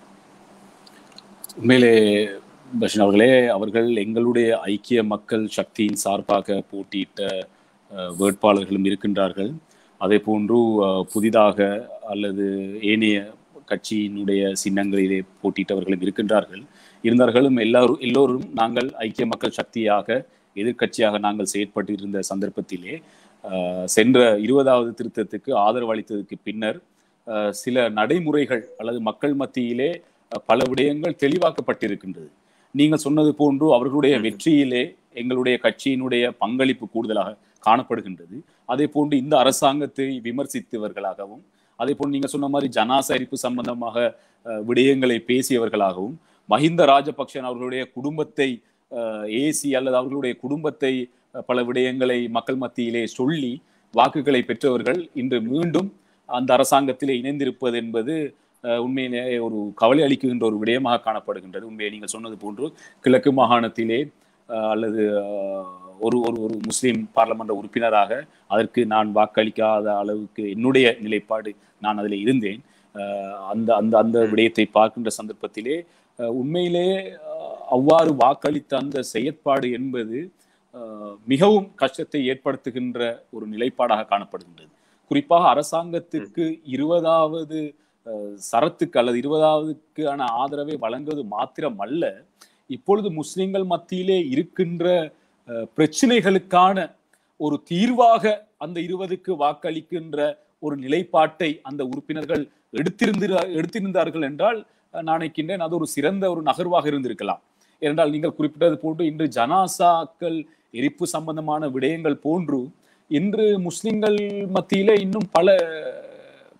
உண்மையிலே பஷீர் அவர்களே அவர்கள் எங்களுடைய ஐக்கிய மக்கள் சக்தியின் சார்பாக போட்டியிட்ட அஹ், வேட்பாளர்களும் இருக்கின்றார்கள் அதே போன்று அஹ், புதிதாக அல்லது ஏனைய கட்சியினுடைய சின்னங்களிலே போட்டியிட்டவர்களும் இருக்கின்றார்கள் இருந்தார்களும் எல்லாரும் எல்லோரும் நாங்கள் ஐக்கிய மக்கள் சக்தியாக எதிர்க்கட்சியாக நாங்கள் செயற்பட்டு இருந்த சந்தர்ப்பத்திலே அஹ், சென்ற இருபதாவது திருத்தத்துக்கு ஆதரவு அளித்ததற்கு பின்னர் அஹ், சில நடைமுறைகள் அல்லது மக்கள் மத்தியிலே அஹ், பல விடயங்கள் தெளிவாக்கப்பட்டிருக்கின்றது நீங்கள் சொன்னது போன்று அவர்களுடைய வெற்றியிலே எங்களுடைய கட்சியினுடைய பங்களிப்பு கூடுதலாக காணப்படுகின்றது அதே போன்று இந்த அரசாங்கத்தை விமர்சித்தவர்களாகவும் அதே போன்று நீங்க சொன்ன மாதிரி ஜனாசா எரிப்பு சம்பந்தமாக அஹ், விடயங்களை பேசியவர்களாகவும் மஹிந்த ராஜபக்ஷன் அவர்களுடைய குடும்பத்தை அஹ், ஏசி அல்லது அவர்களுடைய குடும்பத்தை அஹ், பல விடயங்களை மக்கள் மத்தியிலே சொல்லி வாக்குகளை பெற்றவர்கள் இன்று மீண்டும் அந்த அரசாங்கத்திலே இணைந்திருப்பது என்பது அஹ், உண்மையிலே ஒரு கவலை அளிக்குகின்ற ஒரு விடயமாக காணப்படுகின்றது உண்மையை நீங்கள் சொன்னது போன்று கிழக்கு மாகாணத்திலே அஹ், அல்லது அஹ், ஒரு ஒரு ஒரு முஸ்லிம் பாராளுமன்ற உறுப்பினராக அதற்கு நான் வாக்களிக்காத அளவுக்கு என்னுடைய நிலைப்பாடு நான் அதில் இருந்தேன் அஹ், அந்த அந்த அந்த விடயத்தை பார்க்கின்ற சந்தர்ப்பத்திலே அஹ், உண்மையிலே அஹ், அவ்வாறு வாக்களித்த அந்த செயற்பாடு என்பது அஹ், மிகவும் கஷ்டத்தை ஏற்படுத்துகின்ற ஒரு நிலைப்பாடாக காணப்படுகின்றது குறிப்பாக அரசாங்கத்திற்கு இருபதாவது அஹ், சரத்துக்கு அல்லது இருபதாவதுக்கான ஆதரவை வழங்குவது மாத்திரம் அல்ல இப்பொழுது முஸ்லிம்கள் மத்தியிலே இருக்கின்ற அஹ், பிரச்சனைகளுக்கான ஒரு தீர்வாக அந்த இருபதுக்கு வாக்களிக்கின்ற ஒரு நிலைப்பாட்டை அந்த உறுப்பினர்கள் எடுத்திருந்த எடுத்திருந்தார்கள் என்றால் அஹ், நான் நினைக்கின்றேன் அது ஒரு சிறந்த ஒரு நகர்வாக இருந்திருக்கலாம் ஏனென்றால் நீங்கள் குறிப்பிட்டது போன்று இன்று ஜனாசாக்கள் எரிப்பு சம்பந்தமான விடயங்கள் போன்று இன்று முஸ்லிம்கள் மத்தியிலே இன்னும் பல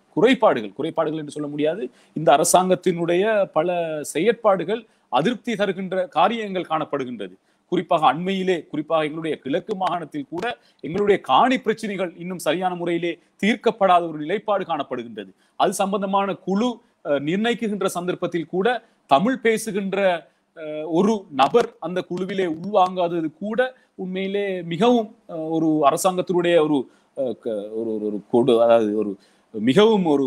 குறைபாடுகள் குறைபாடுகள் என்று சொல்ல முடியாது இந்த அரசாங்கத்தினுடைய பல செயற்பாடுகள் அதிருப்தி தருகின்ற காரியங்கள் காணப்படுகின்றது குறிப்பாக அண்மையிலே குறிப்பாக எங்களுடைய கிழக்கு மாகாணத்தில் கூட எங்களுடைய காணி பிரச்சனைகள் இன்னும் சரியான முறையிலே தீர்க்கப்படாத ஒரு நிலைப்பாடு காணப்படுகின்றது அது சம்பந்தமான குழு அஹ், நிர்ணயிக்குகின்ற சந்தர்ப்பத்தில் கூட தமிழ் பேசுகின்ற அஹ், ஒரு நபர் அந்த குழுவிலே உள்வாங்காதது கூட உண்மையிலே மிகவும் அஹ், ஒரு அரசாங்கத்தினுடைய ஒரு அஹ், க- ஒரு ஒரு- ஒரு கொடு அதாவது ஒரு மிகவும் ஒரு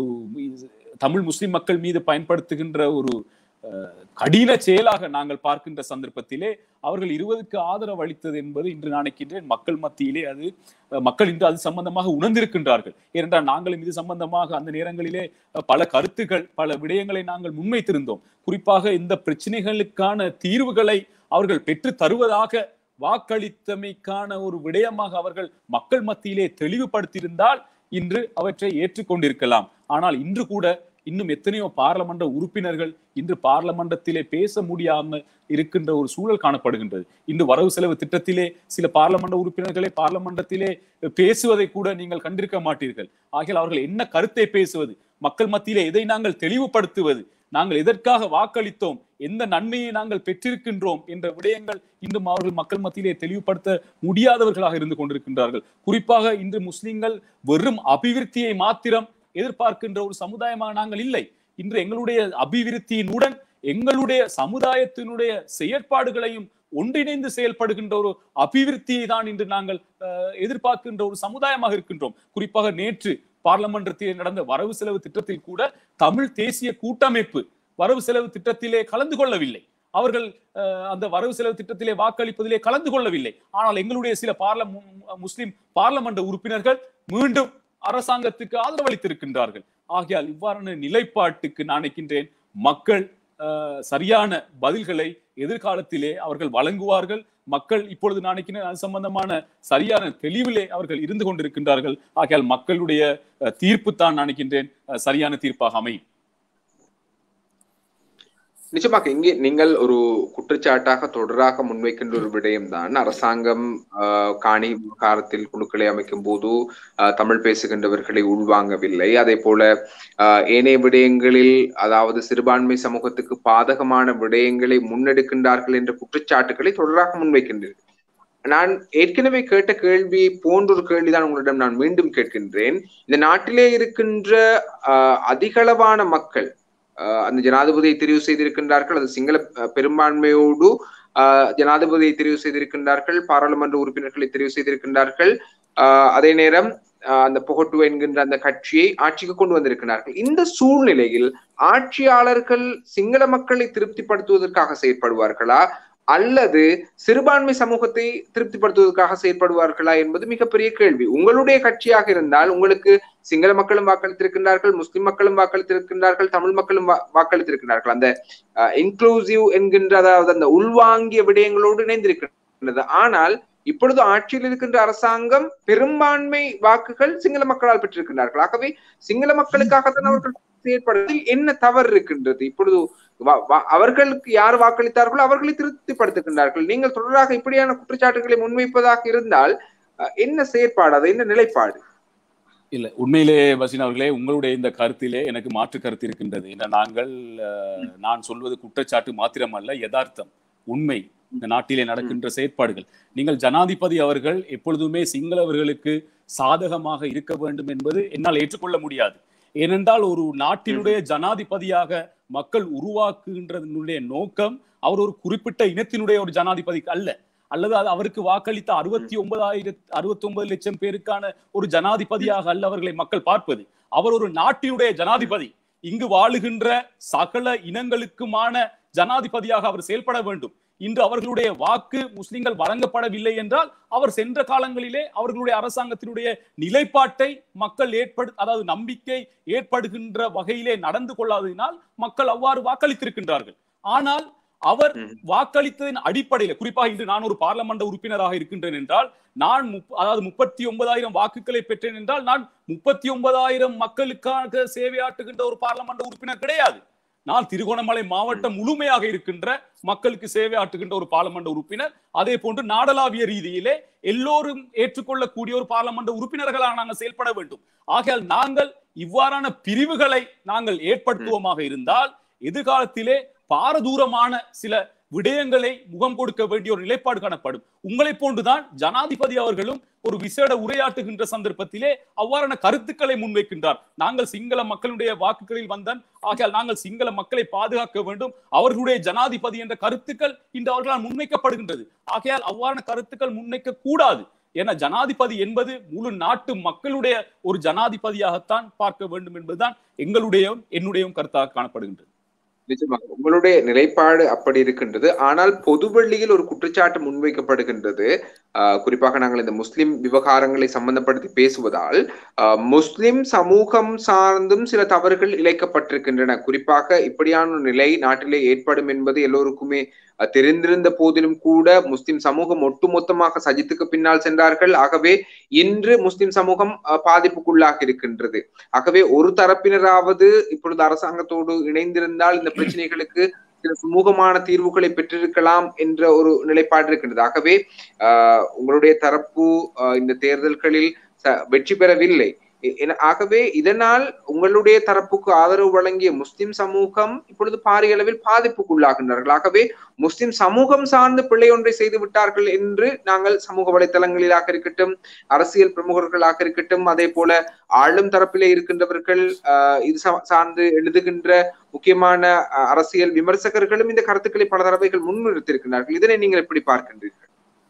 தமிழ் முஸ்லிம் மக்கள் மீது பயன்படுத்துகின்ற ஒரு அஹ், கடின செயலாக நாங்கள் பார்க்கின்ற சந்தர்ப்பத்திலே அவர்கள் இருபதுக்கு ஆதரவு அளித்தது என்பது இன்று நினைக்கின்றேன் மக்கள் மத்தியிலே அது அஹ், மக்கள் இன்று அது சம்பந்தமாக உணர்ந்திருக்கின்றார்கள் ஏனென்றால் நாங்களும் இது சம்பந்தமாக அந்த நேரங்களிலே அஹ், பல கருத்துக்கள் பல விடயங்களை நாங்கள் முன்வைத்திருந்தோம் குறிப்பாக இந்த பிரச்சனைகளுக்கான தீர்வுகளை அவர்கள் பெற்று தருவதாக வாக்களித்தமைக்கான ஒரு விடயமாக அவர்கள் மக்கள் மத்தியிலே தெளிவுபடுத்தியிருந்தால் இன்று அவற்றை ஏற்றுக்கொண்டிருக்கலாம் ஆனால் இன்று கூட இன்னும் எத்தனையோ பாராளுமன்ற உறுப்பினர்கள் இன்று பாராளுமன்றத்திலே பேச முடியாமல் இருக்கின்ற ஒரு சூழல் காணப்படுகின்றது இன்று வரவு செலவு திட்டத்திலே சில பாராளுமன்ற உறுப்பினர்களே பாராளுமன்றத்திலே பேசுவதை கூட நீங்கள் கண்டிருக்க மாட்டீர்கள் ஆகியால் அவர்கள் என்ன கருத்தை பேசுவது மக்கள் மத்தியிலே எதை நாங்கள் தெளிவுபடுத்துவது நாங்கள் எதற்காக வாக்களித்தோம் எந்த நன்மையை நாங்கள் பெற்றிருக்கின்றோம் என்ற விடயங்கள் இன்றும் அவர்கள் மக்கள் மத்தியிலே தெளிவுபடுத்த முடியாதவர்களாக இருந்து கொண்டிருக்கின்றார்கள் குறிப்பாக இன்று முஸ்லிம்கள் வெறும் அபிவிருத்தியை மாத்திரம் எதிர்பார்க்கின்ற ஒரு சமுதாயமாக நாங்கள் இல்லை இன்று எங்களுடைய அபிவிருத்தியினுடன் எங்களுடைய சமுதாயத்தினுடைய செயற்பாடுகளையும் ஒன்றிணைந்து செயல்படுகின்ற ஒரு அபிவிருத்தியை தான் இன்று நாங்கள் அஹ், எதிர்பார்க்கின்ற ஒரு சமுதாயமாக இருக்கின்றோம் குறிப்பாக நேற்று பார்லமென்றத்தில் நடந்த வரவு செலவு திட்டத்தில் கூட தமிழ் தேசிய கூட்டமைப்பு வரவு செலவு திட்டத்திலே கலந்து கொள்ளவில்லை அவர்கள் அஹ், அந்த வரவு செலவு திட்டத்திலே வாக்களிப்பதிலே கலந்து கொள்ளவில்லை ஆனால் எங்களுடைய சில பார்ல மு- முஸ்லிம் பார்லமெண்ட் உறுப்பினர்கள் மீண்டும் அரசாங்கத்துக்கு ஆதரவளித்திருக்கின்றார்கள் ஆகையால் இவ்வாறான நிலைப்பாட்டுக்கு நான் நினைக்கின்றேன் மக்கள் அஹ், சரியான பதில்களை எதிர்காலத்திலே அவர்கள் வழங்குவார்கள் மக்கள் இப்பொழுது நான் நினைக்கிறேன் அது சம்பந்தமான சரியான தெளிவிலே அவர்கள் இருந்து கொண்டிருக்கின்றார்கள் ஆகையால் மக்களுடைய அஹ், தீர்ப்பு தான் நினைக்கின்றேன் அஹ், சரியான தீர்ப்பாக அமையும்
நிச்சயமாக இங்கே நீங்கள் ஒரு குற்றச்சாட்டாக தொடராக முன்வைக்கின்ற ஒரு விடயம்தான் அரசாங்கம் ஆஹ், காணி காலத்தில் குழுக்களை அமைக்கும் போது ஆஹ், தமிழ் பேசுகின்றவர்களை உள்வாங்கவில்லை அதே போல ஆஹ், ஏனைய விடயங்களில் அதாவது சிறுபான்மை சமூகத்துக்கு பாதகமான விடயங்களை முன்னெடுக்கின்றார்கள் என்ற குற்றச்சாட்டுகளை தொடராக முன்வைக்கின்றீர்கள் நான் ஏற்கனவே கேட்ட கேள்வி போன்றொரு கேள்விதான் உங்களிடம் நான் மீண்டும் கேட்கின்றேன் இந்த நாட்டிலே இருக்கின்ற ஆஹ், அதிகளவான மக்கள் ஆஹ் அந்த ஜனாதிபதியை தெரிவு செய்திருக்கின்றார்கள் அது சிங்கள அஹ், பெரும்பான்மையோடு ஆஹ், ஜனாதிபதியை தெரிவு செய்திருக்கின்றார்கள் பாராளுமன்ற உறுப்பினர்களை தெரிவு செய்திருக்கின்றார்கள் ஆஹ், அதே நேரம் ஆஹ், அந்த புகட்டு என்கின்ற அந்த கட்சியை ஆட்சிக்கு கொண்டு வந்திருக்கிறார்கள் இந்த சூழ்நிலையில் ஆட்சியாளர்கள் சிங்கள மக்களை திருப்திப்படுத்துவதற்காக செயற்படுவார்களா அல்லது சிறுபான்மை சமூகத்தை திருப்திப்படுத்துவதற்காக செயற்படுவார்களா என்பது மிகப்பெரிய கேள்வி உங்களுடைய கட்சியாக இருந்தால் உங்களுக்கு சிங்கள மக்களும் வாக்களித்திருக்கின்றார்கள் முஸ்லிம் மக்களும் வாக்களித்திருக்கின்றார்கள் தமிழ் மக்களும் வா- வாக்களித்திருக்கின்றார்கள் அந்த இன்க்ளூசிவ் என்கின்ற அதாவது அந்த உள்வாங்கிய விடயங்களோடு இணைந்திருக்கின்றது ஆனால் இப்பொழுது ஆட்சியில் இருக்கின்ற அரசாங்கம் பெரும்பான்மை வாக்குகள் சிங்கள மக்களால் பெற்றிருக்கின்றார்கள் ஆகவே சிங்கள மக்களுக்காகத்தான் அவர்கள் செயற்படுவதில் என்ன தவறு இருக்கின்றது இப்பொழுது வா- வா- அவர்களுக்கு யார் வாக்களித்தார்களோ அவர்களை திருப்திப்படுத்துகின்றார்கள் நீங்கள் தொடராக இப்படியான குற்றச்சாட்டுகளை முன்வைப்பதாக இருந்தால் அஹ், என்ன செயற்பாடு அது என்ன நிலைப்பாடு
இல்ல உண்மையிலே பசின் அவர்களே உங்களுடைய இந்த கருத்திலே எனக்கு மாற்று கருத்து இருக்கின்றது ஏன்னா நாங்கள் அஹ், நான் சொல்வது குற்றச்சாட்டு மாத்திரமல்ல யதார்த்தம் உண்மை இந்த நாட்டிலே நடக்கின்ற செயற்பாடுகள் நீங்கள் ஜனாதிபதி அவர்கள் எப்பொழுதுமே சிங்களவர்களுக்கு சாதகமாக இருக்க வேண்டும் என்பது என்னால் ஏற்றுக்கொள்ள முடியாது ஏனென்றால் ஒரு நாட்டினுடைய ஜனாதிபதியாக மக்கள் உருவாக்குகின்றதனுடைய நோக்கம் அவர் ஒரு குறிப்பிட்ட இனத்தினுடைய ஒரு ஜனாதிபதி அல்ல அல்லது அது அவருக்கு வாக்களித்த அறுபத்தி ஒன்பதாயிரத்தி அறுபத்தி ஒன்பது லட்சம் பேருக்கான ஒரு ஜனாதிபதியாக அல்ல அவர்களை மக்கள் பார்ப்பது அவர் ஒரு நாட்டினுடைய ஜனாதிபதி இங்கு வாழுகின்ற சகல இனங்களுக்குமான ஜனாதிபதியாக அவர் செயல்பட வேண்டும் இன்று அவர்களுடைய வாக்கு முஸ்லிம்கள் வழங்கப்படவில்லை என்றால் அவர் சென்ற காலங்களிலே அவர்களுடைய அரசாங்கத்தினுடைய நிலைப்பாட்டை மக்கள் ஏற்படு அதாவது நம்பிக்கை ஏற்படுகின்ற வகையிலே நடந்து கொள்ளாததினால் மக்கள் அவ்வாறு வாக்களித்திருக்கின்றார்கள் ஆனால் அவர்
ம்.
வாக்களித்ததின் அடிப்படையில் குறிப்பாக இன்று நான் ஒரு பார்லமெண்ட் உறுப்பினராக இருக்கின்றேன் என்றால் நான் முப்ப- அதாவது முப்பத்தி ஒன்பதாயிரம் வாக்குகளை பெற்றேன் என்றால் நான் முப்பத்தி ஒன்பதாயிரம் மக்களுக்காக சேவையாற்றுகின்ற ஒரு பார்லமெண்ட் உறுப்பினர் கிடையாது நான் திருகோணமலை மாவட்டம் முழுமையாக இருக்கின்ற மக்களுக்கு சேவை ஆற்றுகின்ற ஒரு பார்லமெண்ட் உறுப்பினர் அதே போன்று நாடளாவிய ரீதியிலே எல்லோரும் ஏற்றுக்கொள்ளக்கூடிய ஒரு பார்லமெண்ட் உறுப்பினர்களாக நாங்கள் செயல்பட வேண்டும் ஆகையால் நாங்கள் இவ்வாறான பிரிவுகளை நாங்கள் ஏற்படுத்துவோமாக இருந்தால் எதிர்காலத்திலே பாரதூரமான சில விடயங்களை முகம் கொடுக்க வேண்டிய ஒரு நிலைப்பாடு காணப்படும் உங்களை போன்றுதான் ஜனாதிபதி அவர்களும் ஒரு விசேட உரையாற்றுகின்ற சந்தர்ப்பத்திலே அவ்வாறான கருத்துக்களை முன்வைக்கின்றார் நாங்கள் சிங்கள மக்களுடைய வாக்குகளில் வந்தன் ஆகையால் நாங்கள் சிங்கள மக்களை பாதுகாக்க வேண்டும் அவர்களுடைய ஜனாதிபதி என்ற கருத்துக்கள் இன்று அவர்களால் முன்வைக்கப்படுகின்றது ஆகையால் அவ்வாறான கருத்துக்கள் முன்வைக்க கூடாது என ஜனாதிபதி என்பது முழு நாட்டு மக்களுடைய ஒரு ஜனாதிபதியாகத்தான் பார்க்க வேண்டும் என்பதுதான் எங்களுடைய என்னுடைய கருத்தாக காணப்படுகின்றது
நிச்சயமாக உங்களுடைய நிலைப்பாடு அப்படி இருக்கின்றது ஆனால் பொதுவெளியில் ஒரு குற்றச்சாட்டு முன்வைக்கப்படுகின்றது ஆஹ் குறிப்பாக நாங்கள் இந்த முஸ்லிம் விவகாரங்களை சம்பந்தப்படுத்தி பேசுவதால் ஆஹ் முஸ்லிம் சமூகம் சார்ந்தும் சில தவறுகள் இழைக்கப்பட்டிருக்கின்றன குறிப்பாக இப்படியான ஒரு நிலை நாட்டிலே ஏற்படும் என்பது எல்லோருக்குமே அஹ் தெரிந்திருந்த போதிலும் கூட முஸ்லிம் சமூகம் ஒட்டுமொத்தமாக சஜித்துக்கு பின்னால் சென்றார்கள் ஆகவே இன்று முஸ்லிம் சமூகம் அஹ் பாதிப்புக்குள்ளாக இருக்கின்றது ஆகவே ஒரு தரப்பினராவது இப்பொழுது அரசாங்கத்தோடு இணைந்திருந்தால் இந்த பிரச்சனைகளுக்கு சில சுமூகமான தீர்வுகளை பெற்றிருக்கலாம் என்ற ஒரு நிலைப்பாடு இருக்கின்றது ஆகவே ஆஹ் உங்களுடைய தரப்பு ஆஹ் இந்த தேர்தல்களில் ச- வெற்றி பெறவில்லை எ- என- ஆகவே இதனால் உங்களுடைய தரப்புக்கு ஆதரவு வழங்கிய முஸ்லிம் சமூகம் இப்பொழுது பாரிய அளவில் பாதிப்புக்குள்ளாகின்றார்கள் ஆகவே முஸ்லிம் சமூகம் சார்ந்து பிழை ஒன்றை செய்து விட்டார்கள் என்று நாங்கள் சமூக வலைத்தளங்களிலாக இருக்கட்டும் அரசியல் பிரமுகர்களாக இருக்கட்டும் அதே போல ஆளும் தரப்பிலே இருக்கின்றவர்கள் ஆஹ் இது சா- சார்ந்து எழுதுகின்ற முக்கியமான அஹ், அரசியல் விமர்சகர்களும் இந்த கருத்துக்களை பல தடவைகள் முன்னிறுத்தியிருக்கிறார்கள் இதனை நீங்கள் எப்படி பார்க்கின்றீர்கள்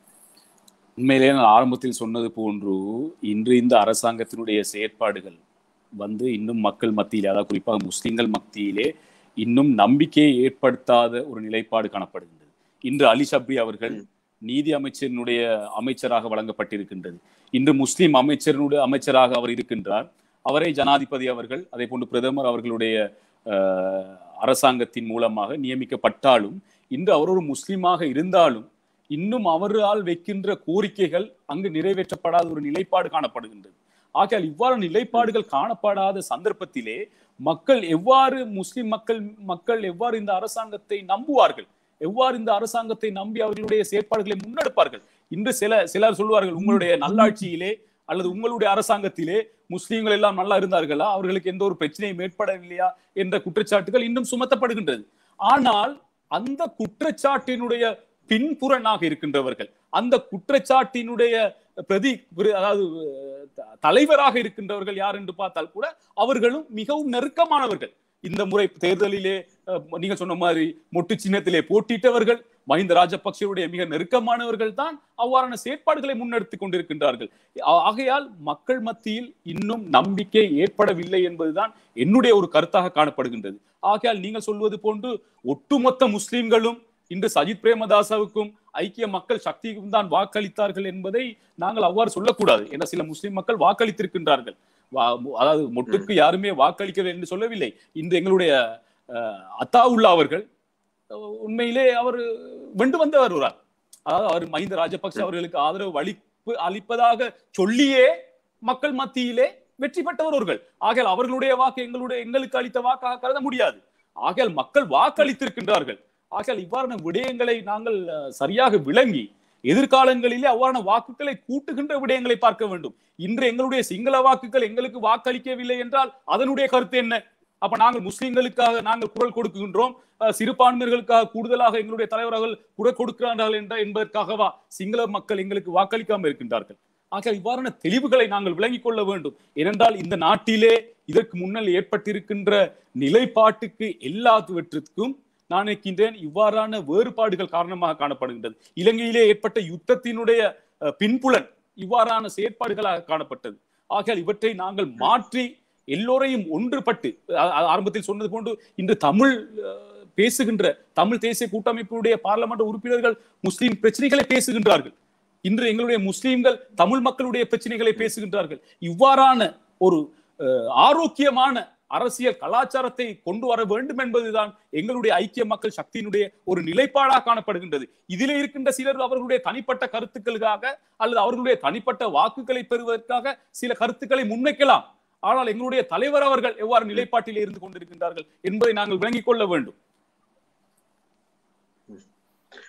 உண்மையிலேயே நான் ஆரம்பத்தில் சொன்னது போன்று இன்று இந்த அரசாங்கத்தினுடைய செயற்பாடுகள் வந்து இன்னும் மக்கள் மத்தியிலே அதாவது குறிப்பாக முஸ்லிம்கள் மத்தியிலே இன்னும் நம்பிக்கையை ஏற்படுத்தாத ஒரு நிலைப்பாடு காணப்படுகின்றது இன்று அலி ஷப்ரி அவர்கள் நீதி அமைச்சரினுடைய அமைச்சராக வழங்கப்பட்டிருக்கின்றது இன்று முஸ்லிம் அமைச்சரினுடைய அமைச்சராக அவர் இருக்கின்றார் அவரை ஜனாதிபதி அவர்கள் அதே போன்று பிரதமர் அவர்களுடைய அஹ், அரசாங்கத்தின் மூலமாக நியமிக்கப்பட்டாலும் இன்று அவர் ஒரு முஸ்லிமாக இருந்தாலும் இன்னும் அவரால் வைக்கின்ற கோரிக்கைகள் அங்கு நிறைவேற்றப்படாத ஒரு நிலைப்பாடு காணப்படுகின்றது ஆகையால் இவ்வாறு நிலைப்பாடுகள் காணப்படாத சந்தர்ப்பத்திலே மக்கள் எவ்வாறு முஸ்லிம் மக்கள் மக்கள் எவ்வாறு இந்த அரசாங்கத்தை நம்புவார்கள் எவ்வாறு இந்த அரசாங்கத்தை நம்பி அவர்களுடைய செயற்பாடுகளை முன்னெடுப்பார்கள் இன்று சில சிலர் சொல்வார்கள் உங்களுடைய நல்லாட்சியிலே அல்லது உங்களுடைய அரசாங்கத்திலே முஸ்லீம்கள் எல்லாம் நல்லா இருந்தார்களா அவர்களுக்கு எந்த ஒரு பிரச்சனையும் ஏற்படவில்லையா என்ற குற்றச்சாட்டுகள் இன்னும் சுமத்தப்படுகின்றது ஆனால் அந்த குற்றச்சாட்டினுடைய பின்புறனாக இருக்கின்றவர்கள் அந்த குற்றச்சாட்டினுடைய பிரதி பிர- அதாவது அஹ், தலைவராக இருக்கின்றவர்கள் யார் என்று பார்த்தால் கூட அவர்களும் மிகவும் நெருக்கமானவர்கள் இந்த முறை தேர்தலிலே அஹ், நீங்க சொன்ன மாதிரி மொட்டு சின்னத்திலே போட்டியிட்டவர்கள் மஹிந்த ராஜபக்சேவுடைய மிக நெருக்கமானவர்கள் தான் அவ்வாறான செயற்பாடுகளை முன்னெடுத்துக் கொண்டிருக்கின்றார்கள் ஆ- ஆகையால் மக்கள் மத்தியில் இன்னும் நம்பிக்கை ஏற்படவில்லை என்பதுதான் என்னுடைய ஒரு கருத்தாக காணப்படுகின்றது ஆகையால் நீங்கள் சொல்வது போன்று ஒட்டுமொத்த முஸ்லிம்களும் இன்று சஜித் பிரேமதாசவுக்கும் ஐக்கிய மக்கள் சக்திக்கும் தான் வாக்களித்தார்கள் என்பதை நாங்கள் அவ்வாறு சொல்லக்கூடாது என சில முஸ்லிம் மக்கள் வாக்களித்திருக்கின்றார்கள் வா- அதாவது மொட்டுக்கு யாருமே வாக்களிக்கவில்லை என்று சொல்லவில்லை இன்று எங்களுடைய அஹ், அத்தாவுல்லா அவர்கள் அஹ், உண்மையிலே அவர் வெண்டு வந்து வருவார் அதாவது அவர் மஹிந்த ராஜபக்ஷ அவர்களுக்கு ஆதரவு அளிப்பு அளிப்பதாக சொல்லியே மக்கள் மத்தியிலே வெற்றி பெற்றவர் அவர்கள் ஆகையால் அவர்களுடைய வாக்கு எங்களுடைய எங்களுக்கு அளித்த வாக்காக கருத முடியாது ஆகையால் மக்கள் வாக்களித்திருக்கின்றார்கள் ஆகையால் இவ்வாறான விடயங்களை நாங்கள் அஹ், சரியாக விளங்கி எதிர்காலங்களிலே அவ்வாறான வாக்குகளை கூட்டுகின்ற விடயங்களை பார்க்க வேண்டும் இன்று எங்களுடைய சிங்கள வாக்குகள் எங்களுக்கு வாக்களிக்கவில்லை என்றால் அதனுடைய கருத்து என்ன அப்ப நாங்கள் முஸ்லிம்களுக்காக நாங்கள் குரல் கொடுக்கின்றோம் அஹ், சிறுபான்மையர்களுக்காக கூடுதலாக எங்களுடைய தலைவர்கள் குரல் கொடுக்கிறார்கள் என்ற என்பதற்காகவா சிங்கள மக்கள் எங்களுக்கு வாக்களிக்காமல் இருக்கின்றார்கள் ஆக இவ்வாறான தெளிவுகளை நாங்கள் விளங்கிக் கொள்ள வேண்டும் ஏனென்றால் இந்த நாட்டிலே இதற்கு முன்னால் ஏற்பட்டிருக்கின்ற நிலைப்பாட்டுக்கு எல்லாவற்றிற்கும் நான் நினைக்கின்றேன் இவ்வாறான வேறுபாடுகள் காரணமாக காணப்படுகின்றது இலங்கையிலே ஏற்பட்ட யுத்தத்தினுடைய அஹ், பின்புலன் இவ்வாறான செயற்பாடுகளாக காணப்பட்டது ஆகையால் இவற்றை நாங்கள் மாற்றி எல்லோரையும் ஒன்றுபட்டு அ- அ- ஆரம்பத்தில் சொன்னது போன்று இன்று தமிழ் அஹ், பேசுகின்ற தமிழ் தேசிய கூட்டமைப்பினுடைய பார்லமெண்ட் உறுப்பினர்கள் முஸ்லிம் பிரச்சனைகளை பேசுகின்றார்கள் இன்று எங்களுடைய முஸ்லிம்கள் தமிழ் மக்களுடைய பிரச்சனைகளை பேசுகின்றார்கள் இவ்வாறான ஒரு அஹ், ஆரோக்கியமான அரசியல் கலாச்சாரத்தை கொண்டு வர வேண்டும் என்பதுதான் எங்களுடைய ஐக்கிய மக்கள் சக்தியினுடைய ஒரு நிலைப்பாடாக காணப்படுகின்றது இதிலே இருக்கின்ற சிலர் அவர்களுடைய தனிப்பட்ட கருத்துக்களுக்காக அல்லது அவர்களுடைய தனிப்பட்ட வாக்குகளை பெறுவதற்காக சில கருத்துக்களை முன்வைக்கலாம் ஆனால் எங்களுடைய தலைவர் அவர்கள் எவ்வாறு நிலைப்பாட்டில் இருந்து கொண்டிருக்கின்றார்கள் என்பதை நாங்கள் விளங்கிக் கொள்ள வேண்டும்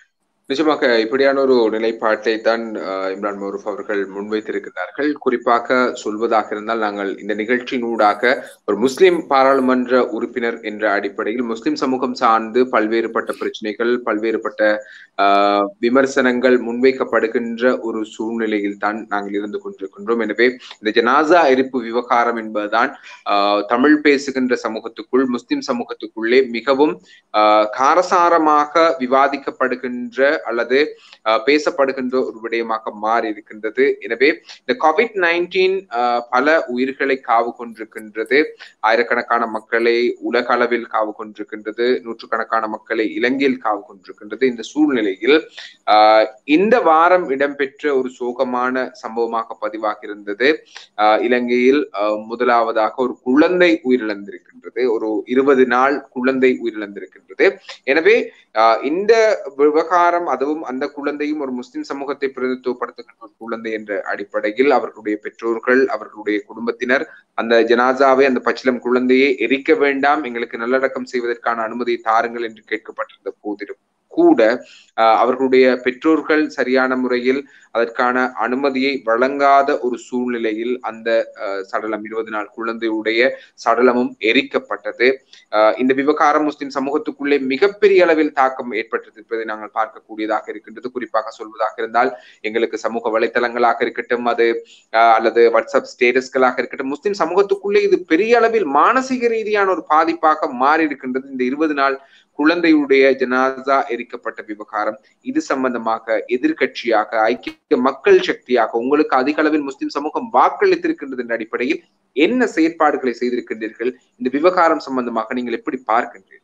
நிச்சயமாக இப்படியான ஒரு நிலைப்பாட்டை தான் அஹ், இம்ரான் மௌரூப் அவர்கள் முன்வைத்திருக்கிறார்கள் குறிப்பாக சொல்வதாக இருந்தால் நாங்கள் இந்த நிகழ்ச்சியினூடாக ஒரு முஸ்லிம் பாராளுமன்ற உறுப்பினர் என்ற அடிப்படையில் முஸ்லிம் சமூகம் சார்ந்து பல்வேறுபட்ட பிரச்சனைகள் பல்வேறுபட்ட ஆஹ், விமர்சனங்கள் முன்வைக்கப்படுகின்ற ஒரு சூழ்நிலையில் தான் நாங்கள் இருந்து கொண்டிருக்கின்றோம் எனவே இந்த ஜனாசா எரிப்பு விவகாரம் என்பதுதான் ஆஹ், தமிழ் பேசுகின்ற சமூகத்துக்குள் முஸ்லிம் சமூகத்துக்குள்ளே மிகவும் ஆஹ், காரசாரமாக விவாதிக்கப்படுகின்ற அல்லது ஆஹ், பேசப்படுகின்ற ஒரு விடயமாக மாறி இருக்கின்றது எனவே இந்த கோவிட் நைன்டீன் பல உயிர்களை காவு கொண்டிருக்கின்றது ஆயிரக்கணக்கான மக்களை உலக அளவில் காவு கொண்டிருக்கின்றது நூற்றுக்கணக்கான மக்களை இலங்கையில் காவு கொண்டிருக்கின்றது இந்த சூழ்நிலையில் ஆஹ், இந்த வாரம் இடம்பெற்ற ஒரு சோகமான சம்பவமாக பதிவாகி இருந்தது ஆஹ், இலங்கையில் ஆஹ், முதலாவதாக ஒரு குழந்தை உயிரிழந்திருக்கின்றது ஒரு இருபது நாள் குழந்தை உயிரிழந்திருக்கின்றது எனவே ஆஹ், இந்த விவகாரம் அதுவும் அந்த குழந்தையும் ஒரு முஸ்லிம் சமூகத்தை பிரதித்துவப்படுத்துகின்ற ஒரு குழந்தை என்ற அடிப்படையில் அவர்களுடைய பெற்றோர்கள் அவர்களுடைய குடும்பத்தினர் அந்த ஜனாசாவை அந்த பச்சிலம் குழந்தையை எரிக்க வேண்டாம் எங்களுக்கு நல்லடக்கம் செய்வதற்கான அனுமதியை தாருங்கள் என்று கேட்கப்பட்டிருந்த போதிலும் கூட ஆஹ், அவர்களுடைய பெற்றோர்கள் சரியான முறையில் அதற்கான அனுமதியை வழங்காத ஒரு சூழ்நிலையில் அந்த ஆஹ், சடலம் இருபது நாள் குழந்தையுடைய சடலமும் எரிக்கப்பட்டது ஆஹ், இந்த விவகாரம் முஸ்லிம் சமூகத்துக்குள்ளே மிகப்பெரிய அளவில் தாக்கம் ஏற்பட்டிருப்பதை நாங்கள் பார்க்கக்கூடியதாக இருக்கின்றது குறிப்பாக சொல்வதாக இருந்தால் எங்களுக்கு சமூக வலைத்தளங்களாக இருக்கட்டும் அது ஆஹ், அல்லது வாட்ஸ்அப் ஸ்டேட்டஸ்களாக இருக்கட்டும் முஸ்லிம் சமூகத்துக்குள்ளே இது பெரிய அளவில் மானசீக ரீதியான ஒரு பாதிப்பாக மாறி இருக்கின்றது இந்த இருபது நாள் குழந்தையுடைய ஜனாசா எரிக்கப்பட்ட விவகாரம் இது சம்பந்தமாக எதிர்க்கட்சியாக ஐக்கிய மக்கள் சக்தியாக உங்களுக்கு அதிக அளவில் முஸ்லிம் சமூகம் வாக்களித்திருக்கின்றது என்ற அடிப்படையில் என்ன செயற்பாடுகளை செய்திருக்கின்றீர்கள் இந்த விவகாரம் சம்பந்தமாக நீங்கள் எப்படி பார்க்கின்றீர்கள்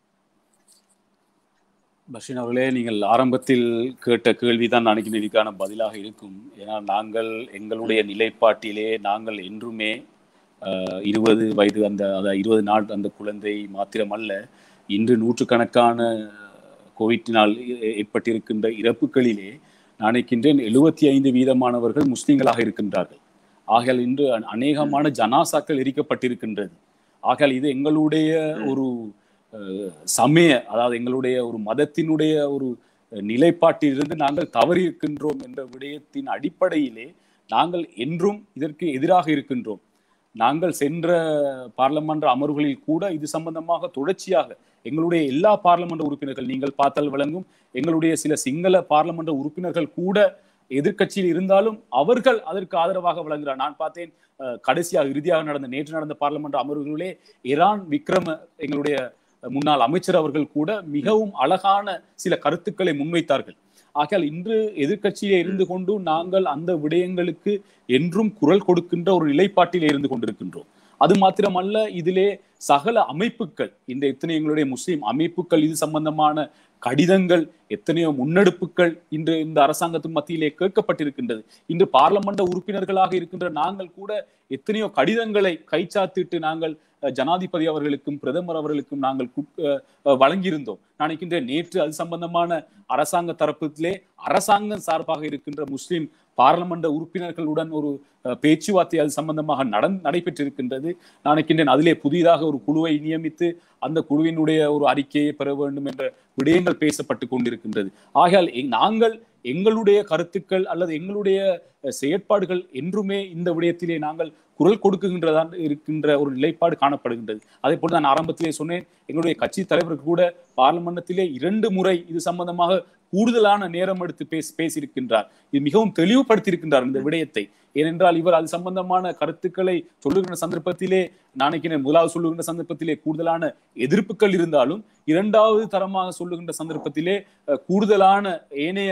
பஷீன் அவர்களே நீங்கள் ஆரம்பத்தில் கேட்ட கேள்விதான் நாளைக்கு இதுக்கான பதிலாக இருக்கும் ஏன்னா நாங்கள் எங்களுடைய நிலைப்பாட்டிலே நாங்கள் என்றுமே ஆஹ், இருபது வயது அந்த அதாவது இருபது நாள் அந்த குழந்தை மாத்திரமல்ல இன்று நூற்றுக்கணக்கான கோவிட்டினால் ஏ- ஏற்பட்டிருக்கின்ற இறப்புகளிலே நினைக்கின்றேன் எழுபத்தி ஐந்து வீதமானவர்கள் முஸ்லிம்களாக இருக்கின்றார்கள் ஆகையால் இன்று அ- அநேகமான ஜனாசாக்கள் எரிக்கப்பட்டிருக்கின்றது ஆகையால் இது எங்களுடைய ஒரு அஹ், சமய அதாவது எங்களுடைய ஒரு மதத்தினுடைய ஒரு அஹ், நிலைப்பாட்டிலிருந்து நாங்கள் தவறி இருக்கின்றோம் என்ற விடயத்தின் அடிப்படையிலே நாங்கள் என்றும் இதற்கு எதிராக இருக்கின்றோம் நாங்கள் சென்ற பார்லமென்ற அமர்வுகளில் கூட இது சம்பந்தமாக தொடர்ச்சியாக எங்களுடைய எல்லா பார்லமெண்ட் உறுப்பினர்கள் நீங்கள் பார்த்தால் விளங்கும் எங்களுடைய சில சிங்கள பார்லமெண்ட் உறுப்பினர்கள் கூட எதிர்க்கட்சியில் இருந்தாலும் அவர்கள் அதற்கு ஆதரவாக விளங்குகிறார் நான் பார்த்தேன் அஹ், கடைசியாக இறுதியாக நடந்த நேற்று நடந்த பார்லமெண்ட் அமர்வுகளிலே இரான் விக்ரம எங்களுடைய முன்னாள் அமைச்சர் அவர்கள் கூட மிகவும் அழகான சில கருத்துக்களை முன்வைத்தார்கள் ஆகையால் இன்று எதிர்க்கட்சியிலே இருந்து கொண்டு நாங்கள் அந்த விடயங்களுக்கு என்றும் குரல் கொடுக்கின்ற ஒரு நிலைப்பாட்டிலே இருந்து கொண்டிருக்கின்றோம் அது மாத்திரமல்ல இதிலே சகல அமைப்புகள் இந்த எத்தனை எங்களுடைய முஸ்லிம் அமைப்புகள் இது சம்பந்தமான கடிதங்கள் எத்தனையோ முன்னெடுப்புகள் இன்று இந்த அரசாங்கத்தின் மத்தியிலே கேட்கப்பட்டிருக்கின்றது இன்று பார்லமெண்ட் உறுப்பினர்களாக இருக்கின்ற நாங்கள் கூட எத்தனையோ கடிதங்களை கைச்சாத்திட்டு நாங்கள் அஹ், ஜனாதிபதி அவர்களுக்கும் பிரதமர் அவர்களுக்கும் நாங்கள் கு- அஹ், அஹ், வழங்கியிருந்தோம் நான் நினைக்கின்றேன் நேற்று அது சம்பந்தமான அரசாங்க தரப்பிலே அரசாங்கம் சார்பாக இருக்கின்ற முஸ்லிம் பார்லமெண்ட் உறுப்பினர்களுடன் ஒரு அஹ், பேச்சுவார்த்தை அது சம்பந்தமாக நடந் நடைபெற்றிருக்கின்றது நான் நினைக்கின்றேன் அதிலே புதிதாக ஒரு குழுவை நியமித்து அந்த குழுவினுடைய ஒரு அறிக்கையை பெற வேண்டும் என்ற விடயங்கள் பேசப்பட்டு கொண்டிருக்கின்றது ஆகையால் எங்- நாங்கள் எங்களுடைய கருத்துக்கள் அல்லது எங்களுடைய அஹ், செயற்பாடுகள் என்றுமே இந்த விடயத்திலே நாங்கள் குரல் கொடுக்குகின்றதான் இருக்கின்ற ஒரு நிலைப்பாடு காணப்படுகின்றது அதே போல நான் ஆரம்பத்திலே சொன்னேன் எங்களுடைய கட்சி தலைவர் கூட பார்லமெண்டத்திலே இரண்டு முறை இது சம்பந்தமாக கூடுதலான நேரம் எடுத்து பேசி பேசியிருக்கின்றார் இது மிகவும் தெளிவுபடுத்தியிருக்கின்றார் இந்த விடயத்தை ஏனென்றால் இவர் அது சம்பந்தமான கருத்துக்களை சொல்லுகின்ற சந்தர்ப்பத்திலே நாளைக்கு முதலாவது சொல்லுகின்ற சந்தர்ப்பத்திலே கூடுதலான எதிர்ப்புகள் இருந்தாலும் இரண்டாவது தரமாக சொல்லுகின்ற சந்தர்ப்பத்திலே அஹ், கூடுதலான ஏனைய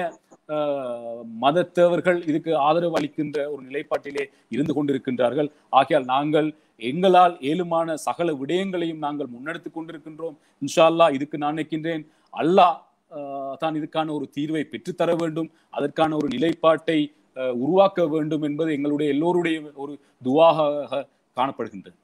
அஹ், மதத்தவர்கள் இதுக்கு ஆதரவு அளிக்கின்ற ஒரு நிலைப்பாட்டிலே இருந்து கொண்டிருக்கின்றார்கள் ஆகையால் நாங்கள் எங்களால் ஏழுமான சகல விடயங்களையும் நாங்கள் முன்னெடுத்துக் கொண்டிருக்கின்றோம் இன்ஷா அல்லாஹ் இதுக்கு நான் நினைக்கின்றேன் அல்லாஹ் ஆஹ், தான் இதுக்கான ஒரு தீர்வை பெற்றுத்தர வேண்டும் அதற்கான ஒரு நிலைப்பாட்டை ஆஹ், உருவாக்க வேண்டும் என்பது எங்களுடைய எல்லோருடைய ஒரு துவாக காணப்படுகின்றது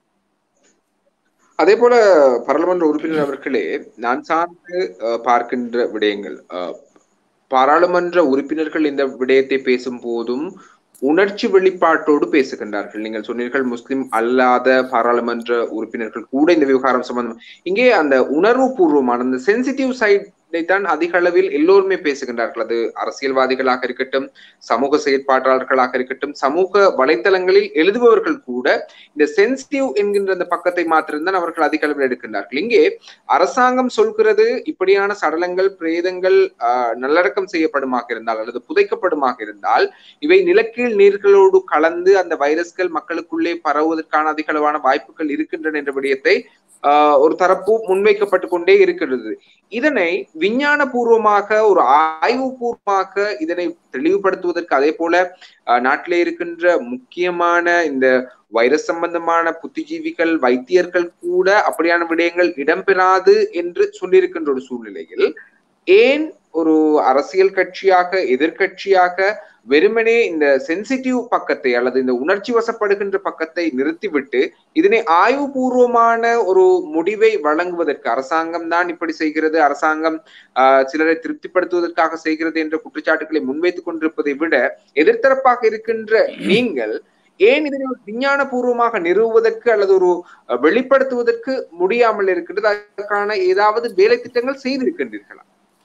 அதே போல பாராளுமன்ற உறுப்பினர் அவர்களே நான் சார்ந்து அஹ், பார்க்கின்ற விடயங்கள் அஹ், பாராளுமன்ற உறுப்பினர்கள் இந்த விடயத்தை பேசும் போதும் உணர்ச்சி வெளிப்பாட்டோடு பேசுகின்றார்கள் நீங்கள் சொன்னீர்கள் முஸ்லிம் அல்லாத பாராளுமன்ற உறுப்பினர்கள் கூட இந்த விவகாரம் சம்பந்தம் இங்கே அந்த உணர்வு பூர்வமான அந்த சென்சிட்டிவ் சைட் இதைத்தான் அதிக அளவில் எல்லோருமே பேசுகின்றார்கள் அது அரசியல்வாதிகளாக இருக்கட்டும் சமூக செயற்பாட்டாளர்களாக இருக்கட்டும் சமூக வலைத்தளங்களில் எழுதுபவர்கள் கூட இந்த சென்சிட்டிவ் என்கின்ற அந்த பக்கத்தை மாத்திரம்தான் அவர்கள் அதிக அளவில் எடுக்கின்றார்கள் இங்கே அரசாங்கம் சொல்கிறது இப்படியான சடலங்கள் பிரேதங்கள் ஆஹ், நல்லடக்கம் செய்யப்படுமாக இருந்தால் அல்லது புதைக்கப்படுமாக இருந்தால் இவை நிலக்கீழ் நீர்களோடு கலந்து அந்த வைரஸ்கள் மக்களுக்குள்ளே பரவுவதற்கான அதிக அளவான வாய்ப்புகள் இருக்கின்றன என்ற விடயத்தை ஆஹ், ஒரு தரப்பு முன்வைக்கப்பட்டு கொண்டே இருக்கிறது இதனை விஞ்ஞான பூர்வமாக ஒரு ஆய்வுபூர்வமாக இதனை தெளிவுபடுத்துவதற்கு அதே போல ஆஹ், நாட்டிலே இருக்கின்ற முக்கியமான இந்த வைரஸ் சம்பந்தமான புத்திஜீவிகள் வைத்தியர்கள் கூட அப்படியான விடயங்கள் இடம்பெறாது என்று சொல்லியிருக்கின்ற ஒரு சூழ்நிலையில் ஏன் ஒரு அரசியல் கட்சியாக எதிர்க்கட்சியாக வெறுமனே இந்த சென்சிட்டிவ் பக்கத்தை அல்லது இந்த உணர்ச்சி வசப்படுகின்ற பக்கத்தை நிறுத்திவிட்டு இதனை ஆய்வுபூர்வமான ஒரு முடிவை வழங்குவதற்கு அரசாங்கம் தான் இப்படி செய்கிறது அரசாங்கம் ஆஹ், சிலரை திருப்திப்படுத்துவதற்காக செய்கிறது என்ற குற்றச்சாட்டுகளை முன்வைத்துக் கொண்டிருப்பதை விட எதிர்த்தரப்பாக இருக்கின்ற நீங்கள் ஏன் இதனை ஒரு விஞ்ஞான பூர்வமாக நிறுவுவதற்கு அல்லது ஒரு அஹ், வெளிப்படுத்துவதற்கு முடியாமல் இருக்கின்றது அதற்கான ஏதாவது வேலை திட்டங்கள் செய்திருக்கின்றீர்களா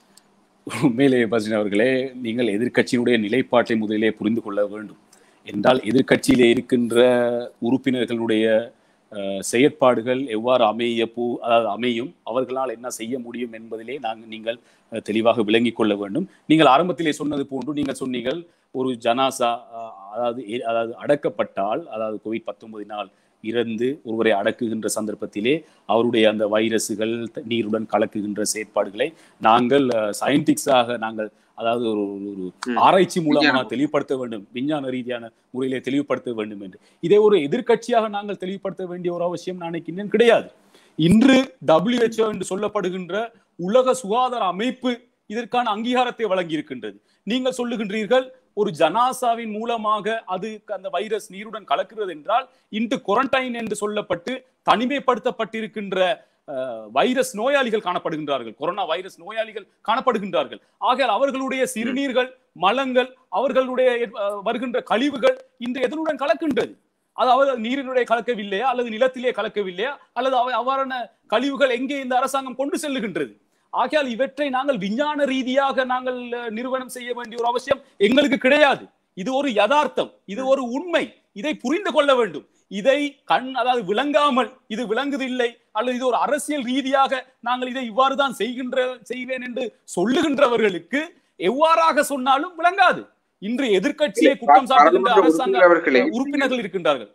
உண்மையிலே பாசின் அவர்களே நீங்கள் எதிர்க்கட்சியினுடைய நிலைப்பாட்டை முதலிலே புரிந்து கொள்ள வேண்டும் என்றால் எதிர்க்கட்சியிலே இருக்கின்ற உறுப்பினர்களுடைய அஹ், செயற்பாடுகள் எவ்வாறு அமைய பூ அதாவது அமையும் அவர்களால் என்ன செய்ய முடியும் என்பதிலே நாங்கள் நீங்கள் அஹ், தெளிவாக விளங்கிக் கொள்ள வேண்டும் நீங்கள் ஆரம்பத்திலே சொன்னது போன்று நீங்கள் சொன்னீங்கள் ஒரு ஜனாசா அஹ், அதாவது எ- அதாவது அடக்கப்பட்டால் அதாவது கோவிட் பத்தொன்பதினால் இறந்து ஒருவரை அடக்குகின்ற சந்தர்ப்பத்திலே அவருடைய அந்த வைரஸுகள் த- நீருடன் கலக்குகின்ற செயற்பாடுகளை நாங்கள் சயின்டிக்ஸாக நாங்கள் அதாவது ஒரு ஒரு- ஒரு
ம்.
ஆராய்ச்சி மூலமாக
விஞ்ஞானம்.
தெளிவுபடுத்த வேண்டும் விஞ்ஞான ரீதியான முறையிலே தெளிவுபடுத்த வேண்டும் என்று இதை ஒரு எதிர்க்கட்சியாக நாங்கள் தெளிவுபடுத்த வேண்டிய ஒரு அவசியம் நான் நினைக்கின்றேன் கிடையாது இன்று WHO என்று சொல்லப்படுகின்ற உலக சுகாதார அமைப்பு இதற்கான அங்கீகாரத்தை வழங்கி இருக்கின்றது நீங்கள் சொல்லுகின்றீர்கள் ஒரு ஜனாசாவின் மூலமாக அது அந்த வைரஸ் நீருடன் கலக்கிறது என்றால் இன்று குவாரண்டைன் என்று சொல்லப்பட்டு தனிமைப்படுத்தப்பட்டிருக்கின்ற அஹ், வைரஸ் நோயாளிகள் காணப்படுகின்றார்கள் கொரோனா வைரஸ் நோயாளிகள் காணப்படுகின்றார்கள் ஆகையால் அவர்களுடைய சிறுநீர்கள் மலங்கள் அவர்களுடைய அஹ், வருகின்ற கழிவுகள் இன்று எதனுடன் கலக்கின்றது அது அவர் நீரினுடைய கலக்கவில்லையா அல்லது நிலத்திலே கலக்கவில்லையா அல்லது அவை அவ்வாறான கழிவுகள் எங்கே இந்த அரசாங்கம் கொண்டு செல்லுகின்றது ஆகையால் இவற்றை நாங்கள் விஞ்ஞான ரீதியாக நாங்கள் அஹ், நிறுவனம் செய்ய வேண்டிய ஒரு அவசியம் எங்களுக்கு கிடையாது இது ஒரு யதார்த்தம் இது ஒரு உண்மை இதை புரிந்து கொள்ள வேண்டும் இதை கண் அதாவது விளங்காமல் இது விளங்குதில்லை அல்லது இது ஒரு அரசியல் ரீதியாக நாங்கள் இதை இவ்வாறு தான் செய்கின்ற செய்வேன் என்று சொல்லுகின்றவர்களுக்கு எவ்வாறாக சொன்னாலும் விளங்காது இன்று எதிர்க்கட்சியை குற்றம் சாட்டுகின்ற
பாராளுமன்ற
அரசாங்க
உறுப்பினர்களே
உறுப்பினர்கள் இருக்கின்றார்கள்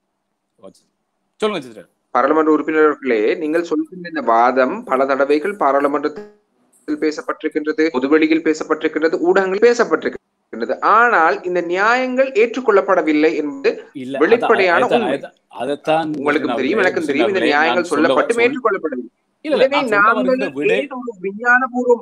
சொல்லுங்க சிஸ்டர்
பாராளுமன்ற உறுப்பினர்களே நீங்கள் சொல்கின்ற இந்த வாதம் பல தடவைகள் பாராளுமன்றத்தில் பேசப்பட்டிருக்கின்றது பொதுவெளியில் பேசப்பட்டிருக்கின்றது ஊடகங்கள் பேசப்பட்டிருக்கின்றது ஆனால் இந்த நியாயங்கள் ஏற்றுக்கொள்ளப்படவில்லை என்பது
இல்ல
வெளிப்படையான
அதான்,
உண்மை.
அதான், அதைத்தான்
உங்களுக்கும்
நான்
தெரியும் எனக்கும்
சொல்ல
தெரியும் இந்த
வரேன்.
நியாயங்கள்
நான் சொல்ல வ-
சொல்லப்பட்டும்
சொல்-
ஏற்றுக்கொள்ளப்படவில்லை
இல்ல, இல்ல,
இதனை
நான் சொல்ல
நாங்கள்
வருகின்ற விடை
ஏன் ஒரு விஞ்ஞானபூர்வம்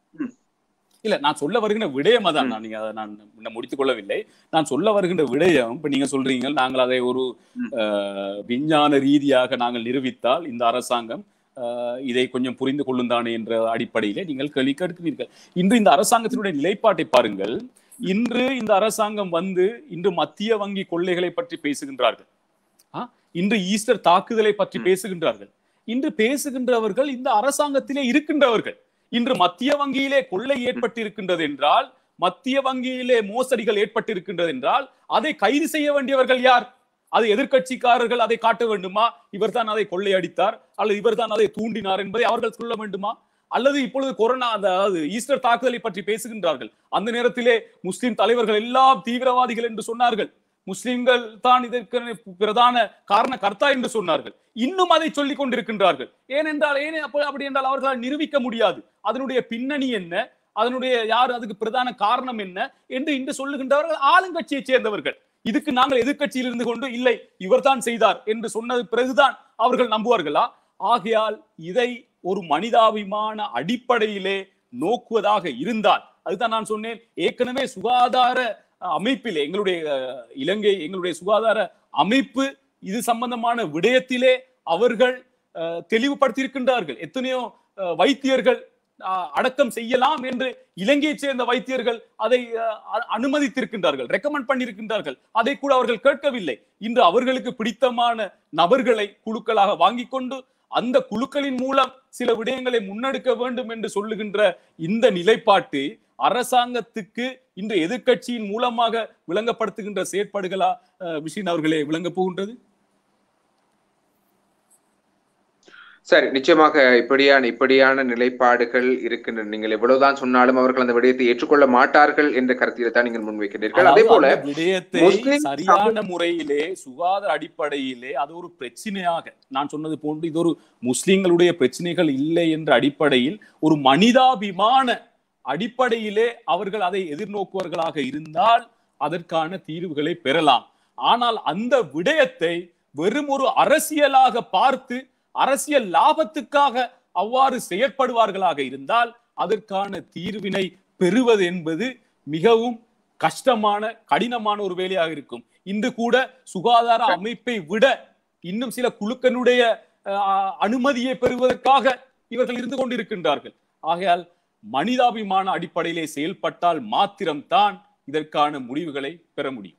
இல்ல நான் சொல்ல வருகின்ற விடயம் அதான் நான் நீங்க அதை நான் இன்னும் முடித்துக் கொள்ளவில்லை நான் சொல்ல வருகின்ற விடயம் இப்ப நீங்க சொல்றீங்க நாங்கள் அதை ஒரு
ம்.
அஹ், விஞ்ஞான ரீதியாக நாங்கள் நிரூபித்தால் இந்த அரசாங்கம் அஹ், இதை கொஞ்சம் புரிந்து கொள்ளும் தானே என்ற அடிப்படையிலே நீங்கள் கேள்வி கேட்கிறீர்கள் இன்று இந்த அரசாங்கத்தினுடைய நிலைப்பாட்டை பாருங்கள் இன்று இந்த அரசாங்கம் வந்து இன்று மத்திய வங்கி கொள்ளைகளை பற்றி பேசுகின்றார்கள் ஆ? இன்று ஈஸ்டர் தாக்குதலை பற்றி
ம்.
பேசுகின்றார்கள் இன்று பேசுகின்றவர்கள் இந்த அரசாங்கத்திலே இருக்கின்றவர்கள் இன்று மத்திய வங்கியிலே கொள்ளை ஏற்பட்டிருக்கின்றது என்றால் மத்திய வங்கியிலே மோசடிகள் ஏற்பட்டிருக்கின்றது என்றால் அதை கைது செய்ய வேண்டியவர்கள் யார் அது எதிர்க்கட்சிக்காரர்கள் அதை காட்ட வேண்டுமா இவர்தான் அதை கொள்ளையடித்தார் அல்லது இவர்தான் அதை தூண்டினார் என்பதை அவர்கள் சொல்ல வேண்டுமா அல்லது இப்பொழுது கொரோனா அந்த அதாவது ஈஸ்டர் தாக்குதலை பற்றி பேசுகின்றார்கள் அந்த நேரத்திலே முஸ்லிம் தலைவர்கள் எல்லாம் தீவிரவாதிகள் என்று சொன்னார்கள் முஸ்லிம்கள் தான் இதற்கு பிரதான காரண கர்த்தா என்று சொன்னார்கள் இன்னும் அதை சொல்லிக் கொண்டிருக்கின்றார்கள் ஏனென்றால் ஏன் அப்போ அப்படி என்றால் அவர்களால் நிரூபிக்க முடியாது அதனுடைய பின்னணி என்ன அதனுடைய யார் அதுக்கு பிரதான காரணம் என்ன என்று இன்று சொல்லுகின்றவர்கள் ஆளுங்கட்சியைச் சேர்ந்தவர்கள் இதுக்கு நாங்கள் எதிர்க்கட்சியில் இருந்து கொண்டு இல்லை இவர்தான் செய்தார் என்று சொன்னது பிறகுதான் அவர்கள் நம்புவார்களா ஆகையால் இதை ஒரு மனிதாபிமான அடிப்படையிலே நோக்குவதாக இருந்தால் அதுதான் நான் சொன்னேன் ஏற்கனவே சுகாதார அஹ், அமைப்பிலே எங்களுடைய அஹ், இலங்கை எங்களுடைய சுகாதார அமைப்பு இது சம்பந்தமான விடயத்திலே அவர்கள் அஹ், தெளிவுபடுத்தியிருக்கின்றார்கள் எத்தனையோ அஹ், வைத்தியர்கள் அஹ், அடக்கம் செய்யலாம் என்று இலங்கையைச் சேர்ந்த வைத்தியர்கள் அதை அஹ், அ- அனுமதித்திருக்கின்றார்கள் ரெக்கமெண்ட் பண்ணியிருக்கின்றார்கள் அதை கூட அவர்கள் கேட்கவில்லை இன்று அவர்களுக்கு பிடித்தமான நபர்களை குழுக்களாக வாங்கிக் கொண்டு அந்த குழுக்களின் மூலம் சில விடயங்களை முன்னெடுக்க வேண்டும் என்று சொல்லுகின்ற இந்த நிலைப்பாட்டு அரசாங்கத்துக்கு இன்று எதிர்க்கட்சியின் மூலமாக விளங்கப்படுத்துகின்ற செயற்பாடுகளா அஹ், விஷின் அவர்களே விளங்கப் போகின்றது
சரி நிச்சயமாக இப்படியான இப்படியான நிலைப்பாடுகள் இருக்கின்றன நீங்கள் எவ்வளவுதான் சொன்னாலும் அவர்கள் அந்த விடயத்தை ஏற்றுக்கொள்ள மாட்டார்கள் என்ற கருத்தில தான் நீங்கள் முன்வைக்கின்றீர்கள் அதே
அதாவது
போல
அந்த விடயத்தை
முஸ்லிம்
சரியான முறையிலே சுகாதார அடிப்படையிலே அது ஒரு பிரச்சனையாக நான் சொன்னது போன்று இது ஒரு முஸ்லிம்களுடைய பிரச்சனைகள் இல்லை என்ற அடிப்படையில் ஒரு மனிதாபிமான அடிப்படையிலே அவர்கள் அதை எதிர்நோக்குவர்களாக இருந்தால் அதற்கான தீர்வுகளை பெறலாம் ஆனால் அந்த விடயத்தை வெறும் ஒரு அரசியலாக பார்த்து அரசியல் லாபத்துக்காக அவ்வாறு செயற்படுவார்களாக இருந்தால் அதற்கான தீர்வினை பெறுவது என்பது மிகவும் கஷ்டமான கடினமான ஒரு வேலையாக இருக்கும் இன்று கூட சுகாதார அமைப்பை விட இன்னும் சில குழுக்களுடைய அஹ், அனுமதியை பெறுவதற்காக இவர்கள் இருந்து கொண்டிருக்கின்றார்கள் ஆகையால் மனிதாபிமான அடிப்படையிலே செயல்பட்டால் மாத்திரம்தான் இதற்கான முடிவுகளை பெற முடியும்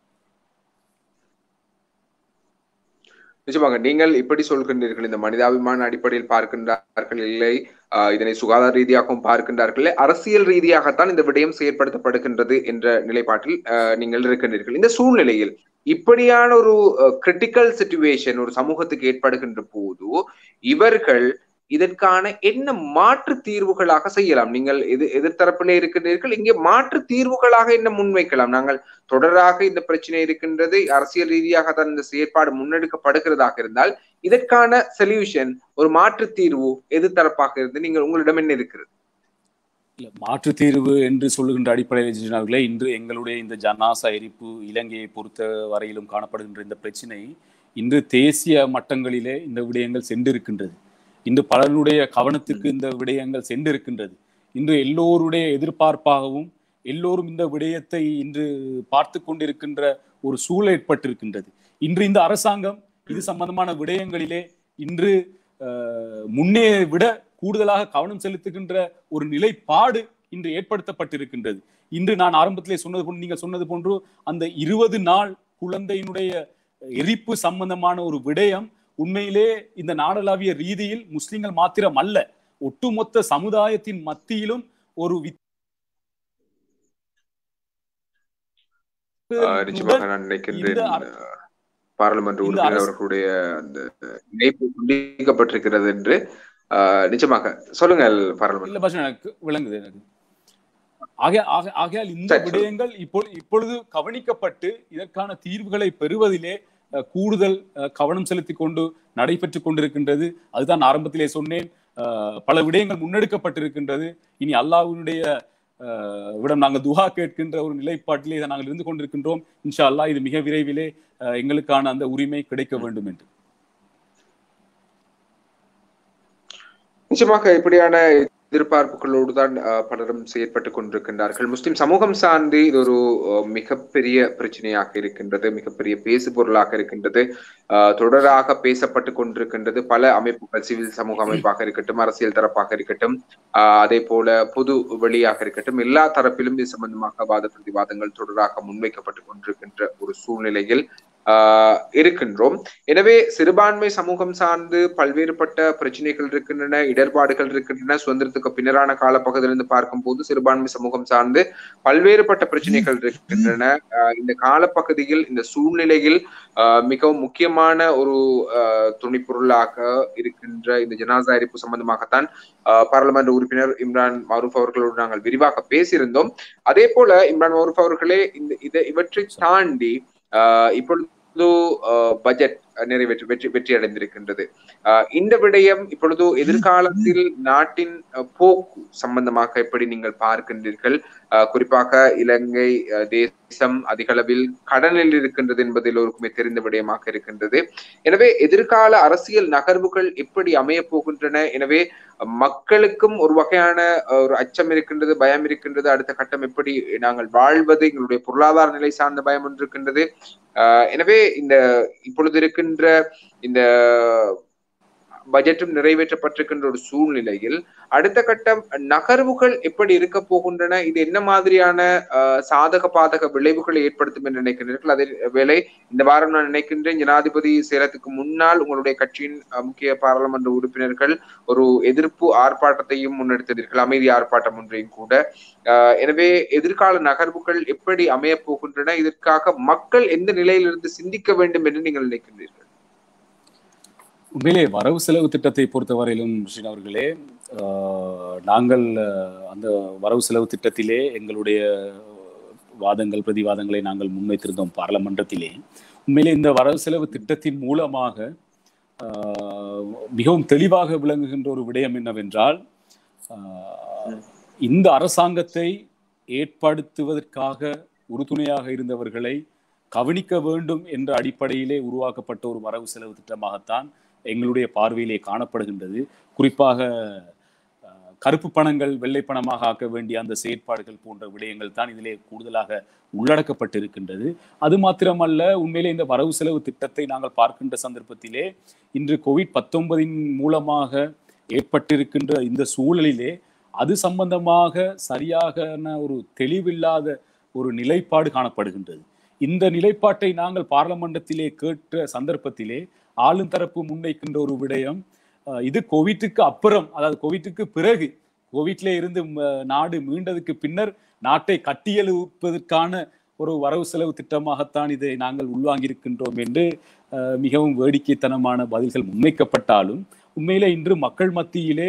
நிச்சயமாக நீங்கள் இப்படி சொல்கின்றீர்கள் இந்த மனிதாபிமான அடிப்படையில் பார்க்கின்றார்கள் இல்லை ஆஹ் இதனை சுகாதார ரீதியாகவும் பார்க்கின்றார்கள் இல்லை, அரசியல் ரீதியாகத்தான் இந்த விடயம் செயற்படுத்தப்படுகின்றது என்ற நிலைப்பாட்டில் ஆஹ் நீங்கள் இருக்கின்றீர்கள் இந்த சூழ்நிலையில் இப்படியான ஒரு கிரிட்டிக்கல் சிச்சுவேஷன் ஒரு சமூகத்துக்கு ஏற்படுகின்ற போது இவர்கள் இதற்கான என்ன மாற்று தீர்வுகளாக செய்யலாம் நீங்கள் எது எதிர்த்தரப்பிலே இருக்கின்றீர்கள் இங்கே மாற்று தீர்வுகளாக என்ன முன்வைக்கலாம் நாங்கள் தொடராக இந்த பிரச்சனை இருக்கின்றது அரசியல் ரீதியாக தான் இந்த செயற்பாடு முன்னெடுக்கப்படுகிறதாக இருந்தால் இதற்கான சொல்யூஷன் ஒரு மாற்று தீர்வு எது தரப்பாக இருந்து நீங்கள் உங்களிடம் என்ன இருக்கிறது
இல்ல மாற்று தீர்வு என்று சொல்லுகின்ற அடிப்படையில் சொன்னார்களே இன்று எங்களுடைய இந்த ஜனாசா எரிப்பு இலங்கையை பொறுத்த வரையிலும் காணப்படுகின்ற இந்த பிரச்சனை இன்று தேசிய மட்டங்களிலே இந்த விடயங்கள் சென்றிருக்கின்றது இன்று பலருடைய கவனத்துக்கு இந்த விடயங்கள் சென்றிருக்கின்றது இன்று எல்லோருடைய எதிர்பார்ப்பாகவும் எல்லோரும் இந்த விடயத்தை இன்று பார்த்து கொண்டிருக்கின்ற ஒரு சூழல் ஏற்பட்டிருக்கின்றது இன்று இந்த அரசாங்கம் இது சம்பந்தமான விடயங்களிலே இன்று அஹ், முன்னே விட கூடுதலாக கவனம் செலுத்துகின்ற ஒரு நிலைப்பாடு இன்று ஏற்படுத்தப்பட்டிருக்கின்றது இன்று நான் ஆரம்பத்திலே சொன்னது போன்று நீங்க சொன்னது போன்று அந்த இருபது நாள் குழந்தையினுடைய எரிப்பு சம்பந்தமான ஒரு விடயம் உண்மையிலே இந்த நாடளாவிய ரீதியில் முஸ்லிம்கள் மாத்திரம் அல்ல ஒட்டுமொத்த சமுதாயத்தின் மத்தியிலும் ஒரு வித்-
ஆஹ் நிச்சயமாக நான் நினைக்கின்றேன்
இந்த அர-
ஆஹ் பாராளுமன்ற
இந்த
உறுப்பினர்
அரசு-
அவர்களுடைய அந்த இணைப்பு துண்டிக்கப்பட்டிருக்கிறது என்று ஆஹ் நிச்சயமாக சொல்லுங்கள் பாராளுமன்ற
இல்ல பஸ் எனக்கு விளங்குது எனக்கு ஆக ஆக ஆகையால் இந்த
சரி, சரி.
விடயங்கள் இப்போ இப்பொழுது கவனிக்கப்பட்டு இதற்கான தீர்வுகளை பெறுவதிலே அஹ், கூடுதல் அஹ், கவனம் செலுத்திக் கொண்டு நடைபெற்றுக் கொண்டிருக்கின்றது அதுதான் ஆரம்பத்திலே சொன்னேன் அஹ், பல விடயங்கள் முன்னெடுக்கப்பட்டிருக்கின்றது இனி அல்லாஹ்வினுடைய அஹ், விடம் நாங்கள் துஹா கேட்கின்ற ஒரு நிலைப்பாட்டிலே இதை நாங்கள் இருந்து கொண்டிருக்கின்றோம் இன்ஷா அல்லாஹ் இது மிக விரைவிலே அஹ், எங்களுக்கான அந்த உரிமை கிடைக்க வேண்டும் என்று
நிச்சயமாக இப்படியான எதிர்பார்ப்புகளோடு தான் அஹ், பலரும் செயற்பட்டுக் கொண்டிருக்கின்றார்கள் முஸ்லிம் சமூகம் சார்ந்து இது ஒரு அஹ், மிகப்பெரிய பிரச்சனையாக இருக்கின்றது மிகப்பெரிய பேசு பொருளாக இருக்கின்றது அஹ், தொடராக பேசப்பட்டு கொண்டிருக்கின்றது பல அமைப்புகள் சிவில் சமூக அமைப்பாக இருக்கட்டும் அரசியல் தரப்பாக இருக்கட்டும் அஹ், அதே போல பொது வெளியாக இருக்கட்டும் எல்லா தரப்பிலும் இது சம்பந்தமாக வாத பிரதிவாதங்கள் தொடராக முன்வைக்கப்பட்டு கொண்டிருக்கின்ற ஒரு சூழ்நிலையில் ஆஹ் இருக்கின்றோம் எனவே சிறுபான்மை சமூகம் சார்ந்து பல்வேறுபட்ட பிரச்சனைகள் இருக்கின்றன இடர்பாடுகள் இருக்கின்றன சுதந்திரத்துக்கு பின்னரான காலப்பகுதியிலிருந்து பார்க்கும்போது சிறுபான்மை சமூகம் சார்ந்து பல்வேறுபட்ட பிரச்சனைகள் இருக்கின்றன ஆஹ் இந்த காலப்பகுதியில் இந்த சூழ்நிலையில் ஆஹ் மிகவும் முக்கியமான ஒரு ஆஹ் துணைப்பொருளாக இருக்கின்ற இந்த ஜனாசா எரிப்பு சம்பந்தமாகத்தான் ஆஹ் பாராளுமன்ற உறுப்பினர் இம்ரான் மாரூப் அவர்களோடு நாங்கள் விரிவாக பேசியிருந்தோம் அதே போல இம்ரான் மாரூப் அவர்களே இந்த இதை இவற்றை தாண்டி ஆஹ் இப்பொழுது பட்ஜெட் நிறைவேற்றி வெற்றி வெற்றி அடைந்திருக்கின்றது ஆஹ் இந்த விடயம் இப்பொழுது எதிர்காலத்தில் நாட்டின் அஹ், போக்கு சம்பந்தமாக எப்படி நீங்கள் பார்க்கின்றீர்கள் ஆஹ் குறிப்பாக இலங்கை அஹ், தேசம் அதிக அளவில் கடனில் இருக்கின்றது என்பது எல்லோருக்குமே தெரிந்த விடயமாக இருக்கின்றது எனவே எதிர்கால அரசியல் நகர்வுகள் எப்படி அமைய போகின்றன எனவே மக்களுக்கும் ஒரு வகையான அஹ், ஒரு அச்சம் இருக்கின்றது பயம் இருக்கின்றது அடுத்த கட்டம் எப்படி நாங்கள் வாழ்வது எங்களுடைய பொருளாதார நிலை சார்ந்த பயம் ஒன்று இருக்கின்றது ஆஹ் எனவே இந்த இப்பொழுது இருக்கின்ற இந்த பட்ஜெட்டும் நிறைவேற்றப்பட்டிருக்கின்ற ஒரு சூழ்நிலையில் அடுத்த கட்டம் நகர்வுகள் எப்படி இருக்க போகின்றன இது என்ன மாதிரியான அஹ், சாதக பாதக விளைவுகளை ஏற்படுத்தும் என்று நினைக்கிறீர்கள் அதே வேளை இந்த வாரம் நான் நினைக்கின்றேன் ஜனாதிபதி சேலத்துக்கு முன்னால் உங்களுடைய கட்சியின் அஹ், முக்கிய பாராளுமன்ற உறுப்பினர்கள் ஒரு எதிர்ப்பு ஆர்ப்பாட்டத்தையும் முன்னெடுத்தீர்கள் அமைதி ஆர்ப்பாட்டம் ஒன்றையும் கூட அஹ், எனவே எதிர்கால நகர்வுகள் எப்படி அமைய போகின்றன இதற்காக மக்கள் எந்த நிலையிலிருந்து சிந்திக்க வேண்டும் என்று நீங்கள் நினைக்கின்றீர்கள்
உண்மையிலே வரவு செலவு திட்டத்தை பொறுத்தவரையிலும் ரிஷின் அவர்களே ஆஹ், நாங்கள் ஆஹ், அந்த வரவு செலவு திட்டத்திலே எங்களுடைய வாதங்கள் பிரதிவாதங்களை நாங்கள் முன்வைத்திருந்தோம் பாராளுமன்றத்திலே உண்மையிலே இந்த வரவு செலவு திட்டத்தின் மூலமாக ஆஹ், மிகவும் தெளிவாக விளங்குகின்ற ஒரு விடயம் என்னவென்றால் ஆஹ், இந்த அரசாங்கத்தை ஏற்படுத்துவதற்காக உறுதுணையாக இருந்தவர்களை கவனிக்க வேண்டும் என்ற அடிப்படையிலே உருவாக்கப்பட்ட ஒரு வரவு செலவு திட்டமாகத்தான் எங்களுடைய பார்வையிலே காணப்படுகின்றது குறிப்பாக அஹ், கருப்பு பணங்கள் வெள்ளை பணமாக ஆக்க வேண்டிய அந்த செயற்பாடுகள் போன்ற விடயங்கள் தான் இதிலே கூடுதலாக உள்ளடக்கப்பட்டிருக்கின்றது அது மாத்திரமல்ல உண்மையிலே இந்த வரவு செலவு திட்டத்தை நாங்கள் பார்க்கின்ற சந்தர்ப்பத்திலே இன்று கோவிட் பத்தொன்பதின் மூலமாக ஏற்பட்டிருக்கின்ற இந்த சூழலிலே அது சம்பந்தமாக சரியான ஒரு தெளிவில்லாத ஒரு நிலைப்பாடு காணப்படுகின்றது இந்த நிலைப்பாட்டை நாங்கள் பார்லமன்றத்திலே கேட்ட சந்தர்ப்பத்திலே ஆளும் தரப்பு முன்வைக்கின்ற ஒரு விடயம் அஹ், இது கோவிட்டுக்கு அப்புறம் அதாவது கோவிட்டுக்கு பிறகு கோவிட்ல இருந்து ம- நாடு மீண்டதுக்கு பின்னர் நாட்டை கட்டியெழுப்பதற்கான ஒரு வரவு செலவு திட்டமாகத்தான் இதை நாங்கள் உள்வாங்கியிருக்கின்றோம் என்று அஹ், மிகவும் வேடிக்கைத்தனமான பதில்கள் முன்வைக்கப்பட்டாலும் உண்மையிலே இன்று மக்கள் மத்தியிலே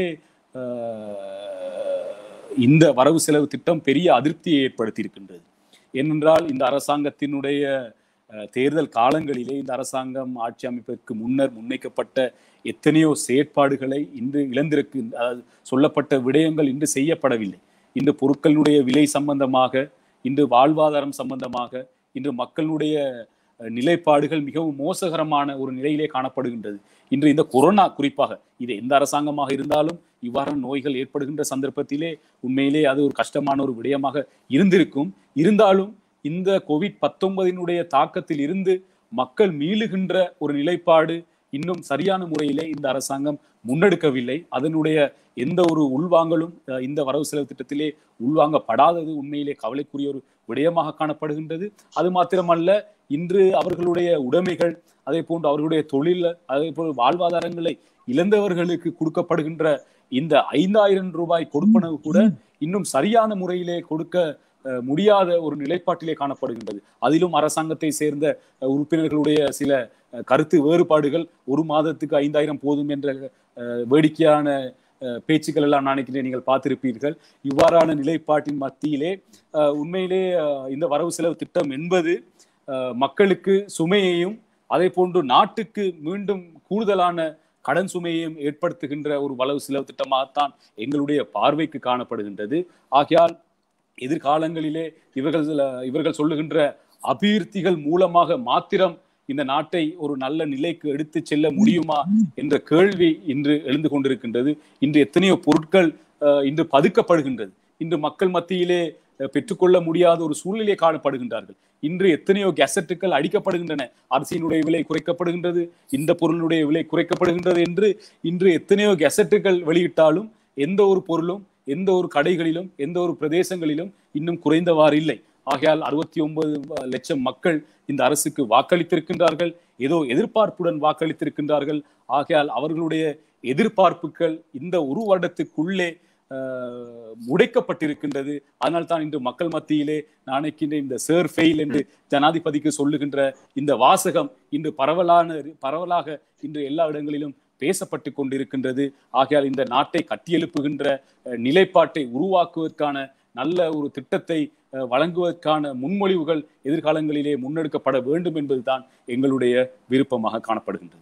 அஹ், இந்த வரவு செலவு திட்டம் பெரிய அதிருப்தியை ஏற்படுத்தியிருக்கின்றது ஏனென்றால் இந்த அரசாங்கத்தினுடைய அஹ், தேர்தல் காலங்களிலே இந்த அரசாங்கம் ஆட்சி அமைப்பதற்கு முன்னர் முன்வைக்கப்பட்ட எத்தனையோ செயற்பாடுகளை இன்று இழந்திருக்கு அதாவது சொல்லப்பட்ட விடயங்கள் இன்று செய்யப்படவில்லை இன்று பொருட்களுடைய விலை சம்பந்தமாக இன்று வாழ்வாதாரம் சம்பந்தமாக இன்று மக்களுடைய அஹ், நிலைப்பாடுகள் மிகவும் மோசகரமான ஒரு நிலையிலே காணப்படுகின்றது இன்று இந்த கொரோனா குறிப்பாக இது எந்த அரசாங்கமாக இருந்தாலும் இவ்வாறான நோய்கள் ஏற்படுகின்ற சந்தர்ப்பத்திலே உண்மையிலே அது ஒரு கஷ்டமான ஒரு விடயமாக இருந்திருக்கும் இருந்தாலும் இந்த கோவிட் பத்தொன்பதினுடைய தாக்கத்தில் இருந்து மக்கள் மீளுகின்ற ஒரு நிலைப்பாடு இன்னும் சரியான முறையிலே இந்த அரசாங்கம் முன்னெடுக்கவில்லை அதனுடைய எந்த ஒரு உள்வாங்கலும் அஹ், இந்த வரவு செலவு திட்டத்திலே உள்வாங்கப்படாதது உண்மையிலே கவலைக்குரிய ஒரு விடயமாக காணப்படுகின்றது அது மாத்திரமல்ல இன்று அவர்களுடைய உடைமைகள் அதே போன்று அவர்களுடைய தொழில் அதே போல் வாழ்வாதாரங்களை இழந்தவர்களுக்கு கொடுக்கப்படுகின்ற இந்த ஐந்தாயிரம் ரூபாய் கொடுப்பனவு கூட இன்னும் சரியான முறையிலே கொடுக்க அஹ், முடியாத ஒரு நிலைப்பாட்டிலே காணப்படுகின்றது அதிலும் அரசாங்கத்தை சேர்ந்த அஹ், உறுப்பினர்களுடைய சில அஹ், கருத்து வேறுபாடுகள் ஒரு மாதத்துக்கு ஐந்தாயிரம் போதும் என்ற அஹ், வேடிக்கையான அஹ், பேச்சுக்கள் எல்லாம் நான் நினைக்கிறேன் நீங்கள் பார்த்திருப்பீர்கள் இவ்வாறான நிலைப்பாட்டின் மத்தியிலே அஹ், உண்மையிலே அஹ், இந்த வரவு செலவு திட்டம் என்பது அஹ், மக்களுக்கு சுமையையும் அதே போன்று நாட்டுக்கு மீண்டும் கூடுதலான கடன் சுமையையும் ஏற்படுத்துகின்ற ஒரு வரவு செலவு திட்டமாகத்தான் எங்களுடைய பார்வைக்கு காணப்படுகின்றது ஆகையால் எதிர்காலங்களிலே இவர்கள் இவர்கள் சொல்லுகின்ற அபிவிருத்திகள் மூலமாக மாத்திரம் இந்த நாட்டை ஒரு நல்ல நிலைக்கு எடுத்து செல்ல முடியுமா என்ற கேள்வி இன்று எழுந்து கொண்டிருக்கின்றது இன்று எத்தனையோ பொருட்கள் அஹ், இன்று பதுக்கப்படுகின்றது இன்று மக்கள் மத்தியிலே அஹ், பெற்றுக்கொள்ள முடியாத ஒரு சூழ்நிலையை காணப்படுகின்றார்கள் இன்று எத்தனையோ கேசட்டுகள் அடிக்கப்படுகின்றன அரிசியினுடைய விலை குறைக்கப்படுகின்றது இந்த பொருளுடைய விலை குறைக்கப்படுகின்றது என்று இன்று எத்தனையோ கெசட்டுகள் வெளியிட்டாலும் எந்த ஒரு பொருளும் எந்த ஒரு கடைகளிலும் எந்த ஒரு பிரதேசங்களிலும் இன்னும் குறைந்தவாறு இல்லை ஆகையால் அறுபத்தி ஒன்பது லட்சம் மக்கள் இந்த அரசுக்கு வாக்களித்திருக்கின்றார்கள் ஏதோ எதிர்பார்ப்புடன் வாக்களித்திருக்கின்றார்கள் ஆகையால் அவர்களுடைய எதிர்பார்ப்புகள் இந்த ஒரு வருடத்துக்குள்ளே ஆஹ், முடைக்கப்பட்டிருக்கின்றது அதனால் தான் இன்று மக்கள் மத்தியிலே நான் நினைக்கின்ற இந்த சேர் ஃபெயில் என்று ஜனாதிபதிக்கு சொல்லுகின்ற இந்த வாசகம் இன்று பரவலான பரவலாக இன்று எல்லா இடங்களிலும் பேசப்பட்டு கொண்டிருக்கின்றது ஆகையால் இந்த நாட்டை கட்டியெழுப்புகின்ற அஹ், நிலைப்பாட்டை உருவாக்குவதற்கான நல்ல ஒரு திட்டத்தை அஹ், வழங்குவதற்கான முன்மொழிவுகள் எதிர்காலங்களிலே முன்னெடுக்கப்பட வேண்டும் என்பதுதான் எங்களுடைய விருப்பமாக காணப்படுகின்றது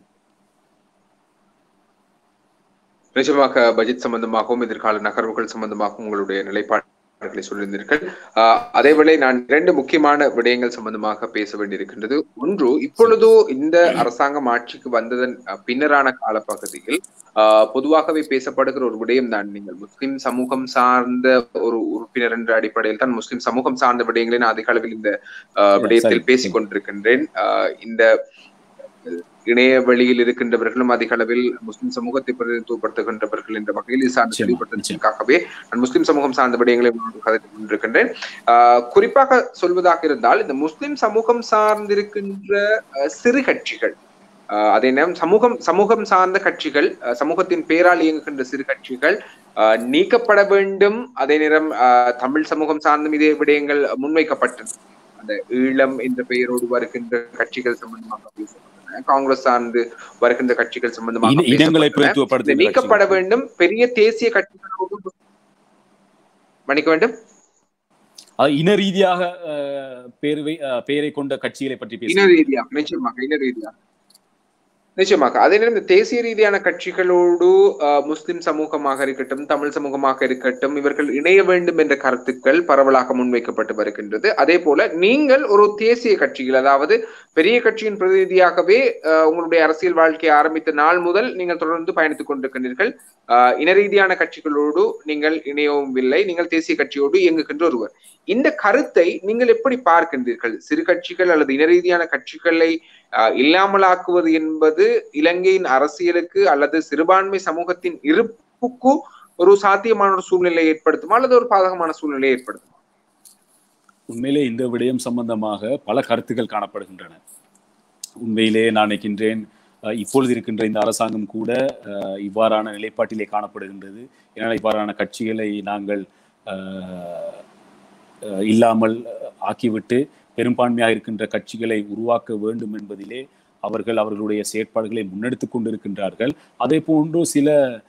நிச்சயமாக பட்ஜெட் சம்பந்தமாகவும் எதிர்கால நகர்வுகள் சம்பந்தமாகவும் உங்களுடைய நிலைப்பாடுகளை சொல்லியிருந்தீர்கள் ஆஹ் அதேவேளை நான் இரண்டு முக்கியமான விடயங்கள் சம்பந்தமாக பேச வேண்டியிருக்கின்றது ஒன்று இப்பொழுது இந்த அரசாங்கம் ஆட்சிக்கு வந்ததன் அஹ், பின்னரான காலப்பகுதியில் ஆஹ் பொதுவாகவே பேசப்படுகிற ஒரு விடயம் தான் நீங்கள் முஸ்லிம் சமூகம் சார்ந்த ஒரு உறுப்பினர் என்ற அடிப்படையில் தான் முஸ்லிம் சமூகம் சார்ந்த விடயங்களை நான் அதிக அளவில் இந்த ஆஹ், விடயத்தில்
சரி.
பேசிக் கொண்டிருக்கின்றேன் ஆஹ் இந்த இணைய வழியில் இருக்கின்றவர்களும் அதிக அளவில் முஸ்லிம் சமூகத்தை பிரதிநிதித்துவப்படுத்துகின்றவர்கள் என்ற வகையில் இது சார்ந்த
நிச்சயமா,
தெளிவுபடுத்துவதற்காகவே நான் முஸ்லிம் சமூகம் சார்ந்த விடயங்களை உங்களோடு கதைத்துக் கொண்டிருக்கின்றேன் ஆஹ் குறிப்பாக சொல்வதாக இருந்தால் இந்த முஸ்லிம் சமூகம் சார்ந்திருக்கின்ற அஹ், சிறு கட்சிகள் ஆஹ் அதே நேரம் சமூகம் சமூகம் சார்ந்த கட்சிகள் அஹ், சமூகத்தின் பேரால் இயங்குகின்ற சிறு கட்சிகள் ஆஹ், நீக்கப்பட வேண்டும் அதே நேரம் ஆஹ், தமிழ் சமூகம் சார்ந்தும் இதே விடயங்கள் முன்வைக்கப்பட்டது அந்த ஈழம் என்ற பெயரோடு வருகின்ற கட்சிகள் சம்பந்தமாக பேசப்பட்டன காங்கிரஸ் சார்ந்து வருகின்ற கட்சிகள் சம்பந்தமாக
இன- இனங்களை
பேசப்பட்டன. இந்த
பிரதித்துவப்படுத்த
நீக்கப்பட வேண்டும் பெரிய தேசிய கட்சிகளோடு மன்னிக்க வேண்டும்
இன ரீதியாக அஹ், பேர் வை- அஹ், பெயரை கொண்ட கட்சிகளை பற்றி
இன
பேச
ரீதியாக நிச்சயமாக இன ரீதியாக நிச்சயமாக அதே நேரம் இந்த தேசிய ரீதியான கட்சிகளோடு அஹ், முஸ்லிம் சமூகமாக இருக்கட்டும் தமிழ் சமூகமாக இருக்கட்டும் இவர்கள் இணைய வேண்டும் என்ற கருத்துக்கள் பரவலாக முன்வைக்கப்பட்டு வருகின்றது அதே போல நீங்கள் ஒரு தேசிய கட்சிகள் அதாவது பெரிய கட்சியின் பிரதிநிதியாகவே அஹ், உங்களுடைய அரசியல் வாழ்க்கையை ஆரம்பித்த நாள் முதல் நீங்கள் தொடர்ந்து பயணித்துக் கொண்டிருக்கின்றீர்கள் அஹ், இன ரீதியான கட்சிகளோடு நீங்கள் இணையவும் இல்லை நீங்கள் தேசிய கட்சியோடு இயங்குகின்ற ஒருவர் இந்த கருத்தை நீங்கள் எப்படி பார்க்கின்றீர்கள் சிறு கட்சிகள் அல்லது இன ரீதியான கட்சிகளை அஹ், இல்லாமலாக்குவது என்பது இலங்கையின் அரசியலுக்கு அல்லது சிறுபான்மை சமூகத்தின் இருப்புக்கு ஒரு சாத்தியமான ஒரு சூழ்நிலை ஏற்படுத்துமா அல்லது ஒரு பாதகமான சூழ்நிலை ஏற்படுத்துமா
உண்மையிலே இந்த விடயம் சம்பந்தமாக பல கருத்துக்கள் காணப்படுகின்றன உண்மையிலே நான் நினைக்கின்றேன் அஹ், இப்பொழுது இருக்கின்ற இந்த அரசாங்கம் கூட அஹ், இவ்வாறான நிலைப்பாட்டிலே காணப்படுகின்றது ஏன்னா இவ்வாறான கட்சிகளை நாங்கள் அஹ், அஹ், இல்லாமல் ஆக்கிவிட்டு பெரும்பான்மையாக இருக்கின்ற கட்சிகளை உருவாக்க வேண்டும் என்பதிலே அவர்கள் அவர்களுடைய செயற்பாடுகளை முன்னெடுத்துக் கொண்டிருக்கின்றார்கள் அதே போன்று சில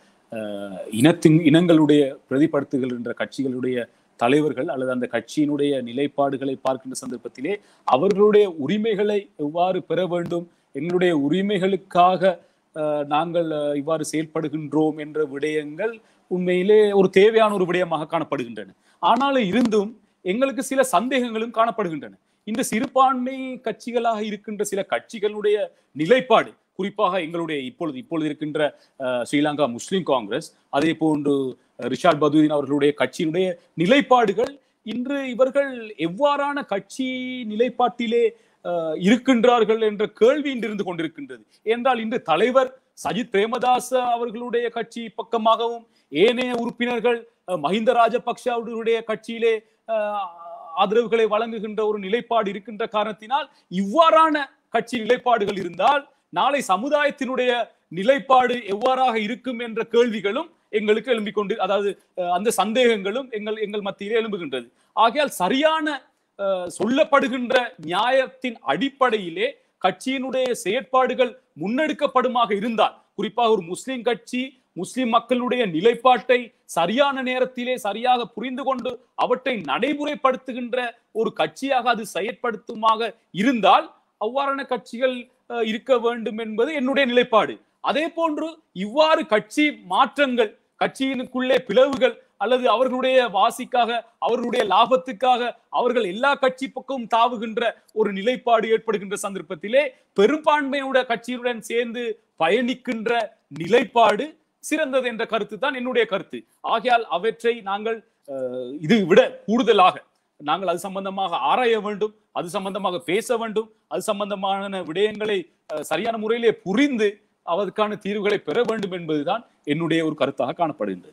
அஹ், இனத்தின் இனங்களுடைய பிரதிபடுத்துகின்ற கட்சிகளுடைய தலைவர்கள் அல்லது அந்த கட்சியினுடைய நிலைப்பாடுகளை பார்க்கின்ற சந்தர்ப்பத்திலே அவர்களுடைய உரிமைகளை எவ்வாறு பெற வேண்டும் எங்களுடைய உரிமைகளுக்காக அஹ், நாங்கள் அஹ், இவ்வாறு செயல்படுகின்றோம் என்ற விடயங்கள் உண்மையிலே ஒரு தேவையான ஒரு விடயமாக காணப்படுகின்றன ஆனாலும் இருந்தும் எங்களுக்கு சில சந்தேகங்களும் காணப்படுகின்றன இந்த சிறுபான்மை கட்சிகளாக இருக்கின்ற சில கட்சிகளுடைய நிலைப்பாடு குறிப்பாக எங்களுடைய இப்பொழுது இப்பொழுது இருக்கின்ற அஹ், ஸ்ரீலங்கா முஸ்லிம் காங்கிரஸ் அதே போன்று அஹ், ரிஷாட் பதுதீன் அவர்களுடைய கட்சியினுடைய நிலைப்பாடுகள் இன்று இவர்கள் எவ்வாறான கட்சி நிலைப்பாட்டிலே அஹ், இருக்கின்றார்கள் என்ற கேள்வி இன்று இருந்து கொண்டிருக்கின்றது என்றால் இன்று தலைவர் சஜித் பிரேமதாச அவர்களுடைய கட்சி பக்கமாகவும் ஏனைய உறுப்பினர்கள் அஹ், மஹிந்த ராஜபக்ஷ அவர்களுடைய கட்சியிலே அஹ், ஆதரவுகளை வழங்குகின்ற ஒரு நிலைப்பாடு இருக்கின்ற காரணத்தினால் இவ்வாறான கட்சி நிலைப்பாடுகள் இருந்தால் நாளை சமுதாயத்தினுடைய நிலைப்பாடு எவ்வாறாக இருக்கும் என்ற கேள்விகளும் எங்களுக்கு எழும்பிக் கொண்டு அதாவது அஹ், அந்த சந்தேகங்களும் எங்கள் எங்கள் மத்தியிலே எழும்புகின்றது ஆகையால் சரியான அஹ், சொல்லப்படுகின்ற நியாயத்தின் அடிப்படையிலே கட்சியினுடைய செயற்பாடுகள் முன்னெடுக்கப்படுமாக இருந்தால் குறிப்பாக ஒரு முஸ்லிம் கட்சி முஸ்லிம் மக்களுடைய நிலைப்பாட்டை சரியான நேரத்திலே சரியாக புரிந்து கொண்டு அவற்றை நடைமுறைப்படுத்துகின்ற ஒரு கட்சியாக அது செயற்படுத்துமாக இருந்தால் அவ்வாறான கட்சிகள் அஹ், இருக்க வேண்டும் என்பது என்னுடைய நிலைப்பாடு அதே போன்று இவ்வாறு கட்சி மாற்றங்கள் கட்சியினுக்குள்ளே பிளவுகள் அல்லது அவர்களுடைய வாசிக்காக அவர்களுடைய லாபத்துக்காக அவர்கள் எல்லா கட்சி பக்கமும் தாவுகின்ற ஒரு நிலைப்பாடு ஏற்படுகின்ற சந்தர்ப்பத்திலே பெரும்பான்மையோட கட்சியுடன் சேர்ந்து பயணிக்கின்ற நிலைப்பாடு சிறந்தது என்ற கருத்து தான் என்னுடைய கருத்து ஆகையால் அவற்றை நாங்கள் அஹ், இது விட கூடுதலாக நாங்கள் அது சம்பந்தமாக ஆராய வேண்டும் அது சம்பந்தமாக பேச வேண்டும் அது சம்பந்தமான விடயங்களை அஹ், சரியான முறையிலே புரிந்து அதற்கான தீர்வுகளை பெற வேண்டும் என்பதுதான் என்னுடைய ஒரு கருத்தாக காணப்படுகின்றது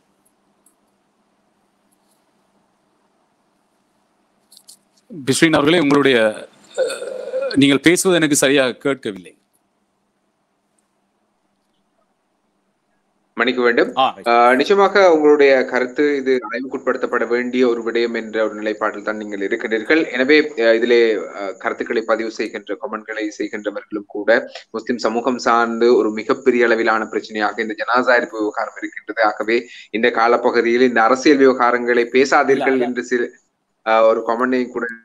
பிஸ்ரீன் அவர்களே உங்களுடைய அஹ், நீங்கள் பேசுவது எனக்கு சரியாக கேட்கவில்லை
மன்னிக்க வேண்டும்
ஆ
ஆஹ் நிச்சயமாக உங்களுடைய கருத்து இது ஆய்வுக்குட்படுத்தப்பட வேண்டிய ஒரு விடயம் என்ற ஒரு நிலைப்பாட்டில் தான் நீங்கள் இருக்கின்றீர்கள் எனவே அஹ் இதிலே அஹ், கருத்துக்களை பதிவு செய்கின்ற கமெண்ட்களை செய்கின்றவர்களும் கூட முஸ்லிம் சமூகம் சார்ந்து ஒரு மிகப்பெரிய அளவிலான பிரச்சனையாக இந்த ஜனாசா இருப்பு விவகாரம் இருக்கின்றது ஆகவே இந்த காலப்பகுதியில் இந்த அரசியல் விவகாரங்களை பேசாதீர்கள்
இல்ல,
என்று சில ஆஹ், ஒரு கமெண்டையும் கூட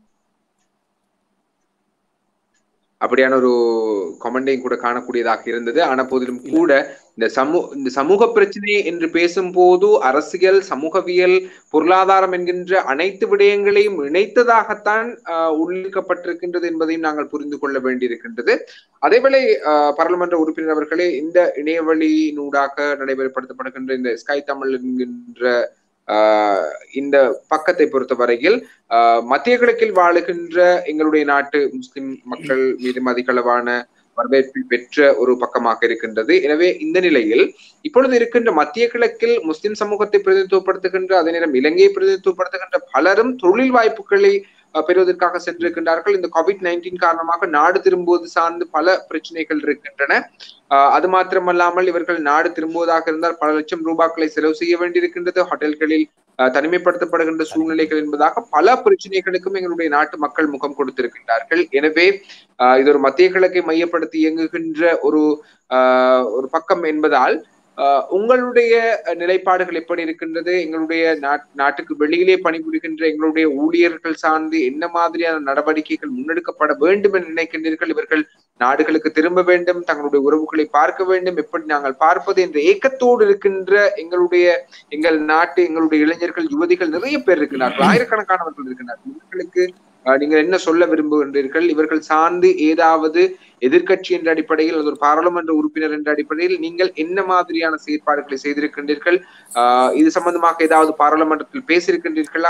அப்படியான ஒரு கமெண்டையும் கூட காணக்கூடியதாக இருந்தது ஆன போதிலும் கூட இந்த சமூ இந்த சமூக பிரச்சனை என்று பேசும்போது அரசியல் சமூகவியல் பொருளாதாரம் என்கின்ற அனைத்து விடயங்களையும் இணைத்ததாகத்தான் ஆஹ், உள்ளிக்கப்பட்டிருக்கின்றது என்பதையும் நாங்கள் புரிந்து கொள்ள வேண்டியிருக்கின்றது அதேவேளை ஆஹ், பாராளுமன்ற உறுப்பினர் அவர்களே இந்த இணையவழியினூடாக நடைமுறைப்படுத்தப்படுகின்ற இந்த ஸ்கை தமிழ் என்கின்ற ஆஹ், இந்த பக்கத்தை பொறுத்தவரையில் ஆஹ், மத்திய கிழக்கில் வாழுகின்ற எங்களுடைய நாட்டு முஸ்லிம் மக்கள் மீது அதிகளவான வரவேற்பை பெற்ற ஒரு பக்கமாக இருக்கின்றது எனவே இந்த நிலையில் இப்பொழுது இருக்கின்ற மத்திய கிழக்கில் முஸ்லிம் சமூகத்தை பிரதிநிதித்துவப்படுத்துகின்ற அதே நேரம் இலங்கையை பிரதிநிதித்துவப்படுத்துகின்ற பலரும் தொழில் வாய்ப்புகளை அஹ், பெறுவதற்காக சென்றிருக்கின்றார்கள் இந்த கோவிட் நைன்டீன் காரணமாக நாடு திரும்புவது சார்ந்து பல பிரச்சனைகள் இருக்கின்றன அஹ், அது மாத்திரமல்லாமல் இவர்கள் நாடு திரும்புவதாக இருந்தால் பல லட்சம் ரூபாய்களை செலவு செய்ய வேண்டியிருக்கின்றது ஹோட்டல்களில் அஹ், தனிமைப்படுத்தப்படுகின்ற சூழ்நிலைகள் என்பதாக பல பிரச்சனைகளுக்கும் எங்களுடைய நாட்டு மக்கள் முகம் கொடுத்திருக்கின்றார்கள் எனவே அஹ், இது ஒரு மத்திய கிழக்கை மையப்படுத்தி இயங்குகின்ற ஒரு அஹ், ஒரு பக்கம் என்பதால் அஹ், உங்களுடைய அஹ், நிலைப்பாடுகள் எப்படி இருக்கின்றது எங்களுடைய நாட்- நாட்டுக்கு வெளியிலே பணிபுரிகின்ற எங்களுடைய ஊழியர்கள் சார்ந்து என்ன மாதிரியான நடவடிக்கைகள் முன்னெடுக்கப்பட வேண்டும் என்று நினைக்கின்றீர்கள் இவர்கள் நாடுகளுக்கு திரும்ப வேண்டும் தங்களுடைய உறவுகளை பார்க்க வேண்டும் எப்படி நாங்கள் பார்ப்பது என்ற ஏக்கத்தோடு இருக்கின்ற எங்களுடைய எங்கள் நாட்டு எங்களுடைய இளைஞர்கள் யுவதிகள் நிறைய பேர் இருக்கிறார்கள் ஆயிரக்கணக்கானவர்கள் இருக்கிறார்கள் இவர்களுக்கு அஹ், நீங்கள் என்ன சொல்ல விரும்புகின்றீர்கள் இவர்கள் சார்ந்து ஏதாவது எதிர்க்கட்சி என்ற அடிப்படையில் அல்லது ஒரு பாராளுமன்ற உறுப்பினர் என்ற அடிப்படையில் நீங்கள் என்ன மாதிரியான செயற்பாடுகளை செய்திருக்கின்றீர்கள் ஆஹ் இது சம்பந்தமாக ஏதாவது பாராளுமன்றத்தில் பேசியிருக்கின்றீர்களா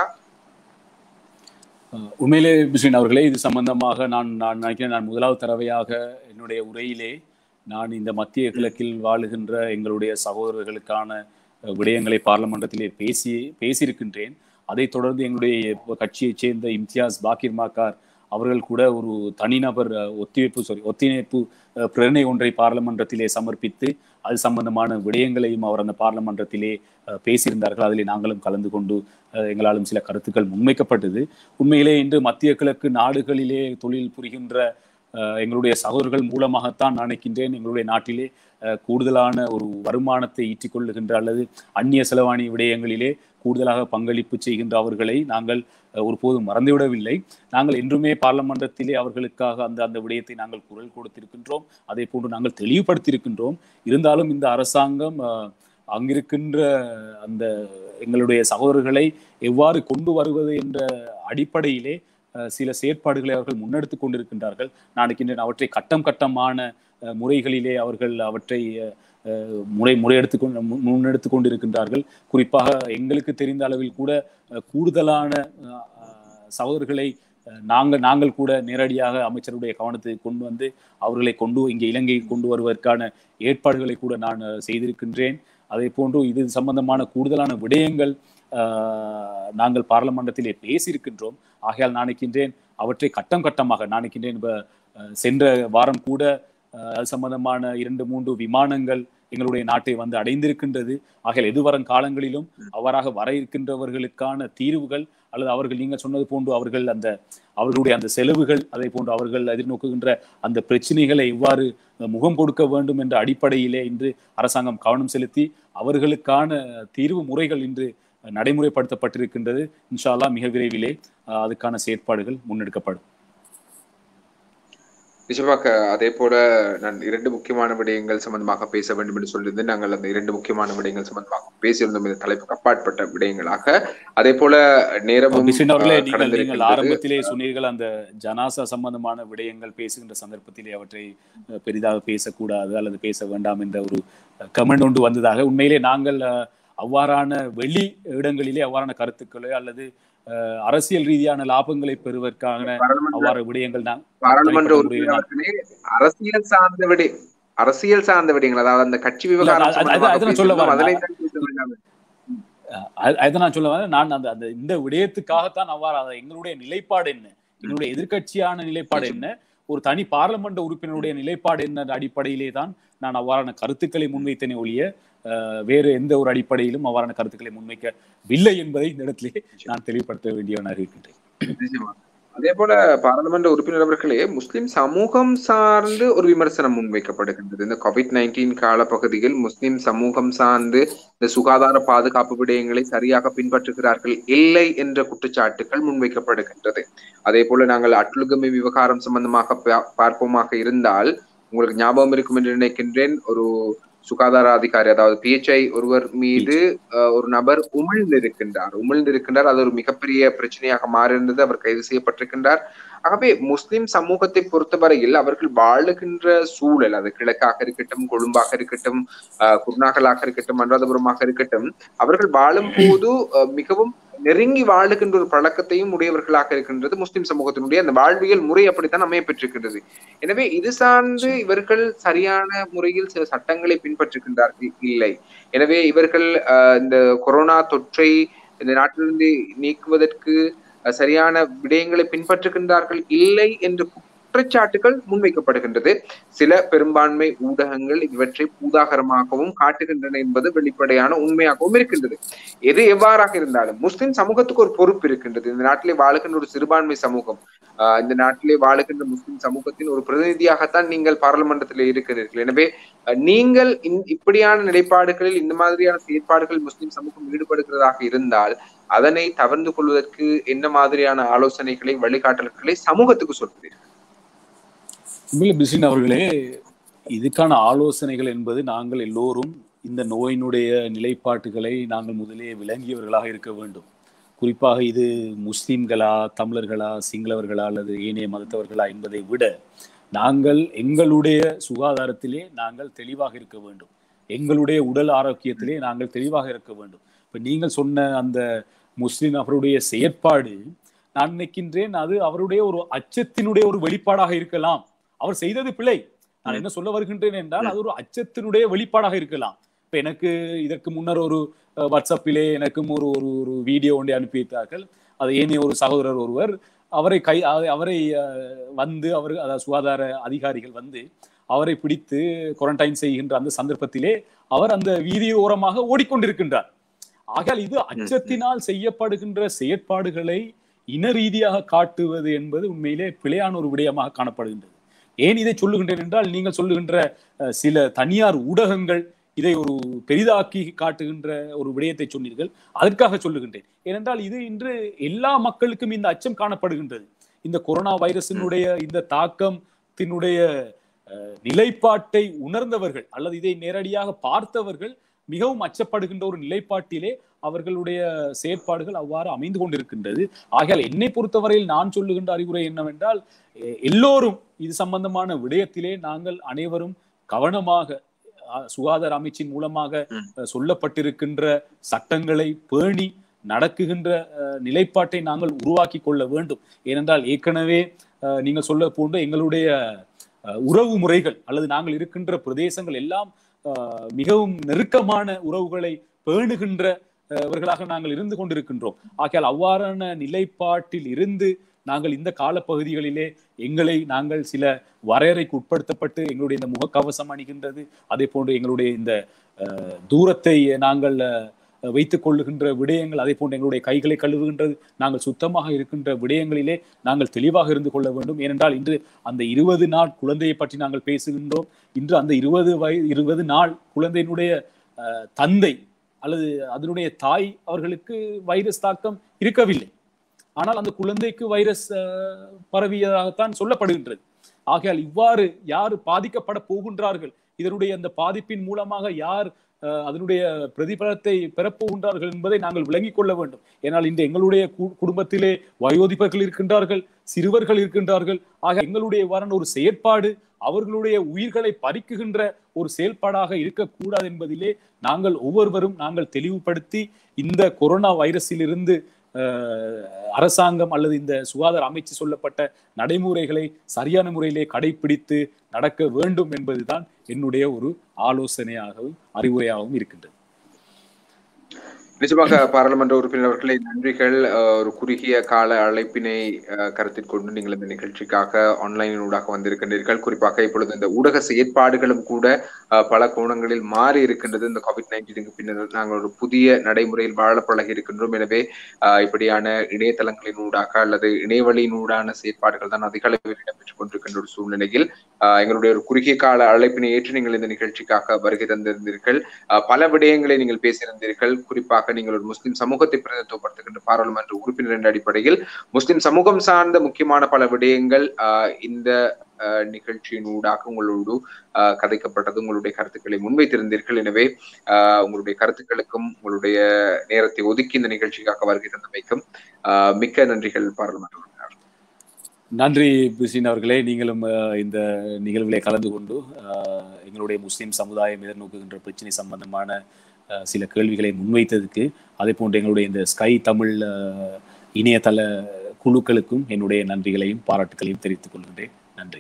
அஹ் உண்மையிலே பிஸ்வின் அவர்களே இது சம்பந்தமாக நான் நான் நினைக்கிறேன் நான் முதலாவது தடவையாக என்னுடைய உரையிலே நான் இந்த மத்திய கிழக்கில் வாழுகின்ற எங்களுடைய சகோதரர்களுக்கான அஹ், விடயங்களை பார்லமன்றத்திலே பேசி பேசியிருக்கின்றேன் அதைத் தொடர்ந்து எங்களுடைய கட்சியைச் சேர்ந்த இம்தியாஸ் பாக்கிர் மாக்கார் அவர்கள் கூட ஒரு தனிநபர் அஹ், ஒத்திவைப்பு சாரி ஒத்திணைப்பு அஹ், பிரேரணை ஒன்றை பார்லமன்றத்திலே சமர்ப்பித்து அது சம்பந்தமான விடயங்களையும் அவர் அந்த பார்லமன்றத்திலே அஹ், பேசியிருந்தார்கள் அதிலே நாங்களும் கலந்து கொண்டு அஹ், எங்களாலும் சில கருத்துக்கள் முன்வைக்கப்பட்டது உண்மையிலே இன்று மத்திய கிழக்கு நாடுகளிலே தொழில் புரிகின்ற அஹ், எங்களுடைய சகோதரர்கள் மூலமாகத்தான் நான் நினைக்கின்றேன் எங்களுடைய நாட்டிலே அஹ், கூடுதலான ஒரு வருமானத்தை ஈட்டிக் கொள்ளுகின்ற அல்லது அந்நிய செலவாணி விடயங்களிலே கூடுதலாக பங்களிப்பு செய்கின்ற அவர்களை நாங்கள் அஹ், ஒருபோதும் மறந்துவிடவில்லை நாங்கள் என்றுமே பார்லமன்றத்திலே அவர்களுக்காக அந்த அந்த விடயத்தை நாங்கள் குரல் கொடுத்திருக்கின்றோம் அதே போன்று நாங்கள் தெளிவுபடுத்தியிருக்கின்றோம் இருந்தாலும் இந்த அரசாங்கம் அஹ், அங்கிருக்கின்ற அந்த எங்களுடைய சகோதரர்களை எவ்வாறு கொண்டு வருவது என்ற அடிப்படையிலே அஹ், சில செயற்பாடுகளை அவர்கள் முன்னெடுத்துக் கொண்டிருக்கின்றார்கள் நான் இருக்கின்றேன் அவற்றை கட்டம் கட்டமான அஹ், முறைகளிலே அவர்கள் அவற்றை அஹ், அஹ், முறை முறையெடுத்து கொண்டு மு- முன்னெடுத்துக் கொண்டிருக்கின்றார்கள் குறிப்பாக எங்களுக்கு தெரிந்த அளவில் கூட அஹ், கூடுதலான அஹ், அஹ், சகோதரர்களை அஹ், நாங்கள் நாங்கள் கூட நேரடியாக அமைச்சருடைய கவனத்துக்கு கொண்டு வந்து அவர்களை கொண்டு இங்கே இலங்கைக்கு கொண்டு வருவதற்கான ஏற்பாடுகளை கூட நான் அஹ், செய்திருக்கின்றேன் அதே போன்று இது சம்பந்தமான கூடுதலான விடயங்கள் ஆஹ், நாங்கள் பார்லமன்றத்திலே பேசியிருக்கின்றோம் ஆகையால் நான் நினைக்கின்றேன் அவற்றை கட்டம் கட்டமாக நான் நினைக்கின்றேன் இப்ப, அஹ், சென்ற வாரம் கூட அஹ், அது சம்பந்தமான இரண்டு மூன்று விமானங்கள் எங்களுடைய நாட்டை வந்து அடைந்திருக்கின்றது ஆகையால் எதிர்வரும் காலங்களிலும் அவ்வாறாக வர இருக்கின்றவர்களுக்கான தீர்வுகள் அல்லது அவர்கள் நீங்கள் சொன்னது போன்று அவர்கள் அந்த அவர்களுடைய அந்த செலவுகள் அதே போன்று அவர்கள் எதிர்நோக்குகின்ற அந்த பிரச்சனைகளை எவ்வாறு அஹ், முகம் கொடுக்க வேண்டும் என்ற அடிப்படையிலே இன்று அரசாங்கம் கவனம் செலுத்தி அவர்களுக்கான தீர்வு முறைகள் இன்று நடைமுறைப்படுத்தப்பட்டிருக்கின்றது இன்ஷா அல்லாஹ் மிக விரைவிலே அஹ், அதுக்கான செயற்பாடுகள் முன்னெடுக்கப்படும்
நிச்சயமாக அதே போல நான் இரண்டு முக்கியமான விடயங்கள் சம்பந்தமாக பேச வேண்டும் என்று சொல்லியிருந்தேன் நாங்கள் அந்த இரண்டு முக்கியமான விடயங்கள் சம்பந்தமாக பேசியிருந்தோம் இந்த தலைப்புக்கு அப்பாற்பட்ட விடயங்களாக அதே போல நேரமும்
பிசின் அவர்களே
அஹ்,
நீங்கள் நீங்கள்
கடந்திருக்கின்றது.
ஆரம்பத்திலே சொன்னீர்கள் அந்த ஜனாசா சம்பந்தமான விடயங்கள் பேசுகின்ற சந்தர்ப்பத்திலே அவற்றை அஹ், பெரிதாக பேசக்கூடாது அல்லது பேச வேண்டாம் என்ற ஒரு கமெண்ட் ஒன்று வந்ததாக உண்மையிலே நாங்கள் அஹ், அவ்வாறான வெளி இடங்களிலே அவ்வாறான கருத்துக்களை அல்லது அஹ், அரசியல் ரீதியான லாபங்களை பெறுவதற்கான
பாராளுமன்ற
அவ்வாறு விடயங்கள் நான்
பாராளுமன்ற
தனிப்பட்ட
உறுப்பினர்
முறையில் நான்
அவர்களே, அரசியல் சார்ந்த விடை அரசியல் சார்ந்த விடயங்கள் அதாவது அந்த கட்சி விவகாரம்
அது- அது-
சம்பந்தமாக
அது நான் சொல்ல
பேசியிருந்தோம்.
வரேன்.
அதனை தான் பேச வேண்டாம்
அ- அதை நான் சொல்ல வரேன் நான் அந்த அந்த இந்த விடயத்துக்காகத்தான் அவ்வாறு அதை எங்களுடைய நிலைப்பாடு என்ன எங்களுடைய எதிர்க்கட்சியான நிலைப்பாடு என்ன ஒரு தனி பார்லமெண்ட் உறுப்பினருடைய நிலைப்பாடு என்ன அடிப்படையிலே தான் நான் அவ்வாறான கருத்துக்களை முன்வைத்தேனே ஒழிய அஹ், வேறு எந்த ஒரு அடிப்படையிலும் அவ்வாறான கருத்துக்களை முன்வைக்கவில்லை என்பதை இந்த இடத்திலே நான் தெளிவுபடுத்த வேண்டியவனாக இருக்கின்றேன்
நிச்சயமா. அதே போல பாராளுமன்ற உறுப்பினர் அவர்களே முஸ்லிம் சமூகம் சார்ந்து ஒரு விமர்சனம் முன்வைக்கப்படுகின்றது இந்த கோவிட் நைன்டீன் காலப்பகுதியில் முஸ்லிம் சமூகம் சார்ந்து இந்த சுகாதார பாதுகாப்பு விடயங்களை சரியாக பின்பற்றுகிறார்கள் இல்லை என்ற குற்றச்சாட்டுகள் முன்வைக்கப்படுகின்றது அதே போல நாங்கள் அட்லுகமை விவகாரம் சம்பந்தமாக பா- பார்ப்போமாக இருந்தால் உங்களுக்கு ஞாபகம் இருக்கும் என்று நினைக்கின்றேன் ஒரு சுகாதார அதிகாரி அதாவது பிஹெச்ஐ ஒருவர் மீது அஹ், ஒரு நபர் உமிழ்ந்திருக்கின்றார் உமிழ்ந்திருக்கின்றார் அது ஒரு மிகப்பெரிய பிரச்சனையாக மாறியிருந்தது அவர் கைது செய்யப்பட்டிருக்கின்றார் ஆகவே முஸ்லிம் சமூகத்தை பொறுத்தவரையில் அவர்கள் வாழுகின்ற சூழல் அது கிழக்காக இருக்கட்டும் கொழும்பாக இருக்கட்டும் அஹ், குருநாகலாக இருக்கட்டும் அனுராதபுரமாக இருக்கட்டும் அவர்கள் வாழும் போது அஹ், மிகவும் நெருங்கி வாழுகின்ற ஒரு பழக்கத்தையும் உடையவர்களாக இருக்கின்றது முஸ்லிம் சமூகத்தினுடைய அந்த வாழ்வியல் முறை அப்படித்தான் அமையப்பெற்றிருக்கின்றது எனவே இது சார்ந்து இவர்கள் சரியான முறையில் சில சட்டங்களை பின்பற்றுகின்றார்கள் இல்லை எனவே இவர்கள் ஆஹ், இந்த கொரோனா தொற்றை இந்த நாட்டிலிருந்து நீக்குவதற்கு அஹ், சரியான விடயங்களை பின்பற்றுகின்றார்கள் இல்லை என்று குற்றச்சாட்டுகள் முன்வைக்கப்படுகின்றது சில பெரும்பான்மை ஊடகங்கள் இவற்றை பூதாகரமாகவும் காட்டுகின்றன என்பது வெளிப்படையான உண்மையாகவும் இருக்கின்றது எது எவ்வாறாக இருந்தாலும் முஸ்லிம் சமூகத்துக்கு ஒரு பொறுப்பு இருக்கின்றது இந்த நாட்டிலே வாழுகின்ற ஒரு சிறுபான்மை சமூகம் ஆஹ் இந்த நாட்டிலே வாழுகின்ற முஸ்லிம் சமூகத்தின் ஒரு பிரதிநிதியாகத்தான் நீங்கள் பாராளுமன்றத்தில் இருக்கிறீர்கள் எனவே அஹ், நீங்கள் இந்த- இப்படியான நிலைப்பாடுகளில் இந்த மாதிரியான செயற்பாடுகள் முஸ்லிம் சமூகம் ஈடுபடுகிறதாக இருந்தால் அதனை தவிர்த்து கொள்வதற்கு என்ன மாதிரியான ஆலோசனைகளை வழிகாட்டல்களை சமூகத்துக்கு சொல்கிறீர்கள்
உண்மையிலே பிசின் அவர்களே இதுக்கான ஆலோசனைகள் என்பது நாங்கள் எல்லோரும் இந்த நோயினுடைய நிலைப்பாட்டுகளை நாங்கள் முதலே விளங்கியவர்களாக இருக்க வேண்டும் குறிப்பாக இது முஸ்லிம்களா தமிழர்களா சிங்களவர்களா அல்லது ஏனைய மதத்தவர்களா என்பதை விட நாங்கள் எங்களுடைய சுகாதாரத்திலே நாங்கள் தெளிவாக இருக்க வேண்டும் எங்களுடைய உடல் ஆரோக்கியத்திலே நாங்கள் தெளிவாக இருக்க வேண்டும் இப்ப நீங்கள் சொன்ன அந்த முஸ்லிம் அவருடைய செயற்பாடு நான் நினைக்கின்றேன் அது அவருடைய ஒரு அச்சத்தினுடைய ஒரு வெளிப்பாடாக இருக்கலாம் அவர் செய்தது பிழை நான் என்ன சொல்ல வருகின்றேன் என்றால் அது ஒரு அச்சத்தினுடைய வெளிப்பாடாக இருக்கலாம் இப்ப எனக்கு இதற்கு முன்னர் ஒரு அஹ், வாட்ஸ்அப்பிலே எனக்கும் ஒரு ஒரு ஒரு வீடியோ ஒன்றை அனுப்பி வைத்தார்கள் அது ஏனைய ஒரு சகோதரர் ஒருவர் அவரை கை அ- அவரை அஹ், வந்து அவர் அதாவது சுகாதார அதிகாரிகள் வந்து அவரை பிடித்து குவாரண்டைன் செய்கின்ற அந்த சந்தர்ப்பத்திலே அவர் அந்த வீதி ஓரமாக ஓடிக்கொண்டிருக்கின்றார் ஆகையால் இது அச்சத்தினால் செய்யப்படுகின்ற செயற்பாடுகளை இன ரீதியாக காட்டுவது என்பது உண்மையிலே பிழையான ஒரு விடயமாக காணப்படுகின்றது ஏன் இதை சொல்லுகின்றேன் என்றால் நீங்கள் சொல்லுகின்ற அஹ், சில தனியார் ஊடகங்கள் இதை ஒரு பெரிதாக்கி காட்டுகின்ற ஒரு விடயத்தை சொன்னீர்கள் அதற்காக சொல்லுகின்றேன் ஏனென்றால் இது இன்று எல்லா மக்களுக்கும் இந்த அச்சம் காணப்படுகின்றது இந்த கொரோனா வைரஸினுடைய இந்த தாக்கத்தினுடைய அஹ், நிலைப்பாட்டை உணர்ந்தவர்கள் அல்லது இதை நேரடியாக பார்த்தவர்கள் மிகவும் அச்சப்படுகின்ற ஒரு நிலைப்பாட்டிலே அவர்களுடைய செயற்பாடுகள் அவ்வாறு அமைந்து கொண்டிருக்கின்றது ஆகையால் என்னை பொறுத்தவரையில் நான் சொல்லுகின்ற அறிவுரை என்னவென்றால் எ- எல்லோரும் இது சம்பந்தமான விடயத்திலே நாங்கள் அனைவரும் கவனமாக அஹ், சுகாதார அமைச்சின் மூலமாக
ம்.
அஹ், சொல்லப்பட்டிருக்கின்ற சட்டங்களை பேணி நடக்குகின்ற அஹ், நிலைப்பாட்டை நாங்கள் உருவாக்கி கொள்ள வேண்டும் ஏனென்றால் ஏற்கனவே அஹ், நீங்கள் சொல்ல போன்ற எங்களுடைய அஹ், உறவு முறைகள் அல்லது நாங்கள் இருக்கின்ற பிரதேசங்கள் எல்லாம் அஹ், மிகவும் நெருக்கமான உறவுகளை பேணுகின்ற அவர்களாக நாங்கள் இருந்து கொண்டிருக்கின்றோம் ஆகையால் அவ்வாறான நிலைப்பாட்டில் இருந்து நாங்கள் இந்த காலப்பகுதிகளிலே எங்களை நாங்கள் சில வரையறைக்கு உட்படுத்தப்பட்டு எங்களுடைய இந்த முகக்கவசம் அணிகின்றது அதே போன்று எங்களுடைய இந்த அஹ், தூரத்தை நாங்கள் அஹ், வைத்துக் கொள்ளுகின்ற விடயங்கள் அதே போன்று எங்களுடைய கைகளை கழுவுகின்றது நாங்கள் சுத்தமாக இருக்கின்ற விடயங்களிலே நாங்கள் தெளிவாக இருந்து கொள்ள வேண்டும் ஏனென்றால் இன்று அந்த இருபது நாள் குழந்தையை பற்றி நாங்கள் பேசுகின்றோம் இன்று அந்த இருபது வய இருபது நாள் குழந்தையினுடைய அஹ், தந்தை அல்லது அதனுடைய தாய் அவர்களுக்கு வைரஸ் தாக்கம் இருக்கவில்லை ஆனால் அந்த குழந்தைக்கு வைரஸ் அஹ், பரவியதாகத்தான் சொல்லப்படுகின்றது ஆகையால் இவ்வாறு யார் பாதிக்கப்பட போகின்றார்கள் இதனுடைய அந்த பாதிப்பின் மூலமாக யார் அஹ், அதனுடைய பிரதிபலத்தை பெறப்போகின்றார்கள் என்பதை நாங்கள் விளங்கிக் கொள்ள வேண்டும் ஏனால் இன்று எங்களுடைய கு- குடும்பத்திலே வயோதிபர்கள் இருக்கின்றார்கள் சிறுவர்கள் இருக்கின்றார்கள் ஆக எங்களுடைய இவ்வாறான ஒரு செயற்பாடு அவர்களுடைய உயிர்களை பறிக்குகின்ற ஒரு செயல்பாடாக இருக்கக்கூடாது என்பதிலே நாங்கள் ஒவ்வொருவரும் நாங்கள் தெளிவுபடுத்தி இந்த கொரோனா வைரஸிலிருந்து அஹ், அரசாங்கம் அல்லது இந்த சுகாதார அமைச்சு சொல்லப்பட்ட நடைமுறைகளை சரியான முறையிலே கடைபிடித்து நடக்க வேண்டும் என்பதுதான் என்னுடைய ஒரு ஆலோசனையாகவும் அறிவுரையாகவும் இருக்கின்றது
நிச்சயமாக பாராளுமன்ற உறுப்பினர் அவர்களே நன்றிகள் அஹ், ஒரு குறுகிய கால அழைப்பினை அஹ், கருத்தில் கொண்டு நீங்கள் இந்த நிகழ்ச்சிக்காக ஆன்லைனினூடாக வந்திருக்கின்றீர்கள் குறிப்பாக இப்பொழுது இந்த ஊடக செயற்பாடுகளும் கூட அஹ், பல கோணங்களில் மாறி இருக்கின்றது இந்த கோவிட் நைன்டீனுக்கு பின்னர் நாங்கள் ஒரு புதிய நடைமுறையில் வாழ பழகி இருக்கின்றோம் எனவே அஹ், இப்படியான இணையதளங்களினூடாக அல்லது இணையவழியினூடான செயற்பாடுகள் தான் அதிக அளவில் இடம்பெற்றுக் கொண்டிருக்கின்ற ஒரு சூழ்நிலையில் அஹ், எங்களுடைய ஒரு குறுகிய கால அழைப்பினை ஏற்று நீங்கள் இந்த நிகழ்ச்சிக்காக வருகை தந்திருந்தீர்கள் அஹ், பல விடயங்களை நீங்கள் பேசியிருந்தீர்கள் குறிப்பாக நீங்கள் ஒரு முஸ்லிம் சமூகத்தை பிரதிநிதித்துவப்படுத்துகின்ற பாராளுமன்ற உறுப்பினர் என்ற அடிப்படையில் முஸ்லிம் சமூகம் சார்ந்த முக்கியமான பல விடயங்கள் அஹ், இந்த அஹ், நிகழ்ச்சியின் ஊடாக உங்களோடு அஹ், கதைக்கப்பட்டது உங்களுடைய கருத்துக்களை முன்வைத்திருந்தீர்கள் எனவே அஹ், உங்களுடைய கருத்துக்களுக்கும் உங்களுடைய நேரத்தை ஒதுக்கி இந்த நிகழ்ச்சிக்காக வருகை தந்தமைக்கும் அஹ், மிக்க நன்றிகள் பாராளுமன்ற உறுப்பினர்
நன்றி பிசின் அவர்களே நீங்களும் அஹ், இந்த நிகழ்விலே கலந்து கொண்டு அஹ், எங்களுடைய முஸ்லிம் சமுதாயம் எதிர்நோக்குகின்ற பிரச்சனை சம்பந்தமான அஹ், சில கேள்விகளை முன்வைத்ததுக்கு அதே போன்று எங்களுடைய இந்த ஸ்கை தமிழ் அஹ், இணையதள குழுக்களுக்கும் என்னுடைய நன்றிகளையும் பாராட்டுகளையும் தெரிவித்துக் கொள்கின்றேன் நன்றி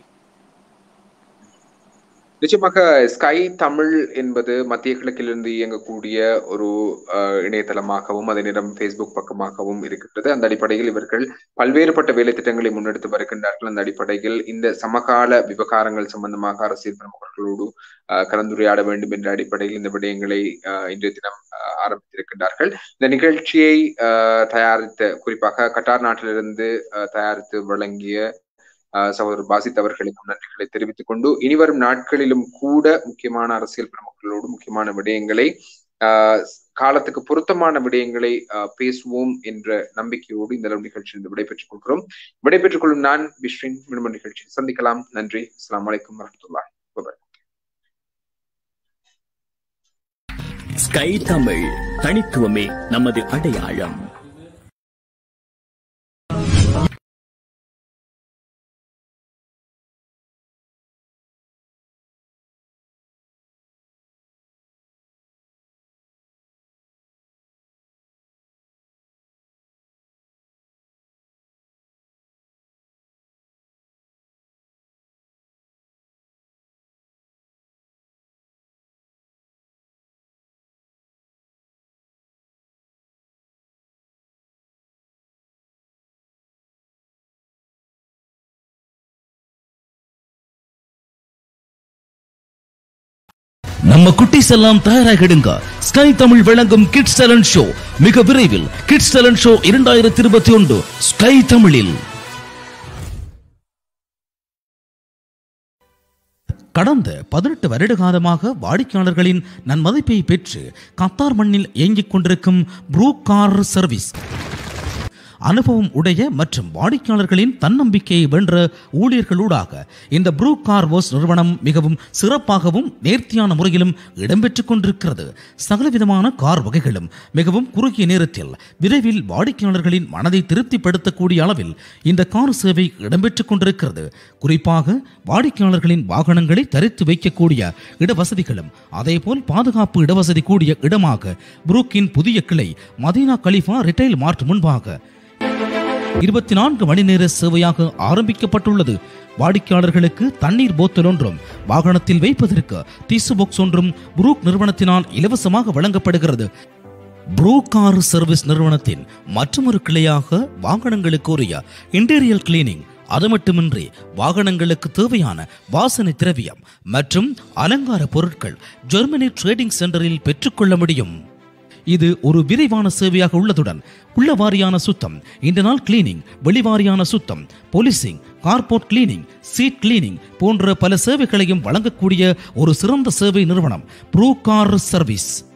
நிச்சயமாக ஸ்கை தமிழ் என்பது மத்திய கிழக்கிலிருந்து இயங்கக்கூடிய ஒரு அஹ், இணையதளமாகவும் அதே நேரம் ஃபேஸ்புக் பக்கமாகவும் இருக்கின்றது அந்த அடிப்படையில் இவர்கள் பல்வேறுபட்ட வேலை திட்டங்களை முன்னெடுத்து வருகின்றார்கள் அந்த அடிப்படையில் இந்த சமகால விவகாரங்கள் சம்பந்தமாக அரசியல் பிரமுகர்களோடு அஹ், கலந்துரையாட வேண்டும் என்ற அடிப்படையில் இந்த விடயங்களை அஹ், இன்றைய தினம் அஹ், ஆரம்பித்திருக்கின்றார்கள் இந்த நிகழ்ச்சியை அஹ், தயாரித்த குறிப்பாக கட்டார் நாட்டிலிருந்து அஹ், தயாரித்து வழங்கிய ஆஹ் சகோதரர் பாசித் அவர்களுக்கும் நன்றிகளை தெரிவித்துக் கொண்டு இனிவரும் நாட்களிலும் கூட முக்கியமான அரசியல் பிரமுகர்களோடு முக்கியமான விடயங்களை ஆஹ் காலத்துக்கு பொருத்தமான விடயங்களை ஆஹ் பேசுவோம் என்ற நம்பிக்கையோடு இந்த நிகழ்ச்சியில் விடைபெற்றுக் கொள்கிறோம் விடைபெற்றுக் கொள்ளும் நான் பிஸ்ரின் மீண்டும் நிகழ்ச்சியில் சந்திக்கலாம் நன்றி அஸ்லாம் வலைக்கம் வரமத்துல்லாஹி வபரகாத்துஹு
ஸ்கை தமிழ் தனித்துவமே நமது அடையாளம்
நம்ம குட்டீஸ் எல்லாம் தயாராகிடுங்க ஸ்கை தமிழ் வழங்கும் கிட்ஸ் டேலண்ட் ஷோ மிக விரைவில் கிட்ஸ் டேலண்ட் ஷோ இரண்டாயிரத்தி இருபத்தி ஒன்று ஸ்கை தமிழில் கடந்த பதினெட்டு வருட காலமாக வாடிக்கையாளர்களின் நன்மதிப்பை பெற்று கத்தார் மண்ணில் இயங்கிக் கொண்டிருக்கும் ப்ரூ கார் சர்வீஸ் அனுபவம் உடைய மற்றும் வாடிக்கையாளர்களின் தன்னம்பிக்கையை வென்ற ஊழியர்களூடாக இந்த ப்ரூ கார் வாஷ் நிறுவனம் மிகவும் சிறப்பாகவும் நேர்த்தியான முறையிலும் இடம்பெற்றுக் கொண்டிருக்கிறது சகலவிதமான கார் வகைகளும் மிகவும் குறுகிய நேரத்தில் விரைவில் வாடிக்கையாளர்களின் மனதை திருப்திப்படுத்தக்கூடிய அளவில் இந்த கார் சேவை இடம்பெற்றுக் கொண்டிருக்கிறது குறிப்பாக வாடிக்கையாளர்களின் வாகனங்களை தரித்து வைக்கக்கூடிய இடவசதிகளும் அதேபோல் பாதுகாப்பு இடவசதி கூடிய இடமாக புரூக்கின் புதிய கிளை மதீனா கலிஃபா ரிட்டைல் மார்ட் முன்பாக இருபத்தி நான்கு மணி நேர சேவையாக ஆரம்பிக்கப்பட்டுள்ளது வாடிக்கையாளர்களுக்கு தண்ணீர் போத்தல் ஒன்றும் வாகனத்தில் வைப்பதற்கு டிசு பாக்ஸ் ஒன்றும் புரூக் நிறுவனத்தினால் இலவசமாக வழங்கப்படுகிறது ப்ரூ கார் சர்வீஸ் நிறுவனத்தின் மற்றொரு கிளையாக வாகனங்களுக்கு உரிய இன்டீரியல் கிளீனிங் அது மட்டுமின்றி வாகனங்களுக்கு தேவையான வாசனை திரவியம் மற்றும் அலங்கார பொருட்கள் ஜெர்மனி ட்ரேடிங் சென்டரில் பெற்றுக்கொள்ள முடியும் இது ஒரு விரைவான சேவையாக உள்ளதுடன் உள்ள வாரியான சுத்தம் இந்த நாள் கிளீனிங் வெளிவாரியான சுத்தம் polishing carport cleaning seat cleaning போன்ற பல சேவைகளையும் வழங்கக்கூடிய ஒரு சிறந்த சேவை நிறுவனம் ப்ரூ கார் சர்வீஸ்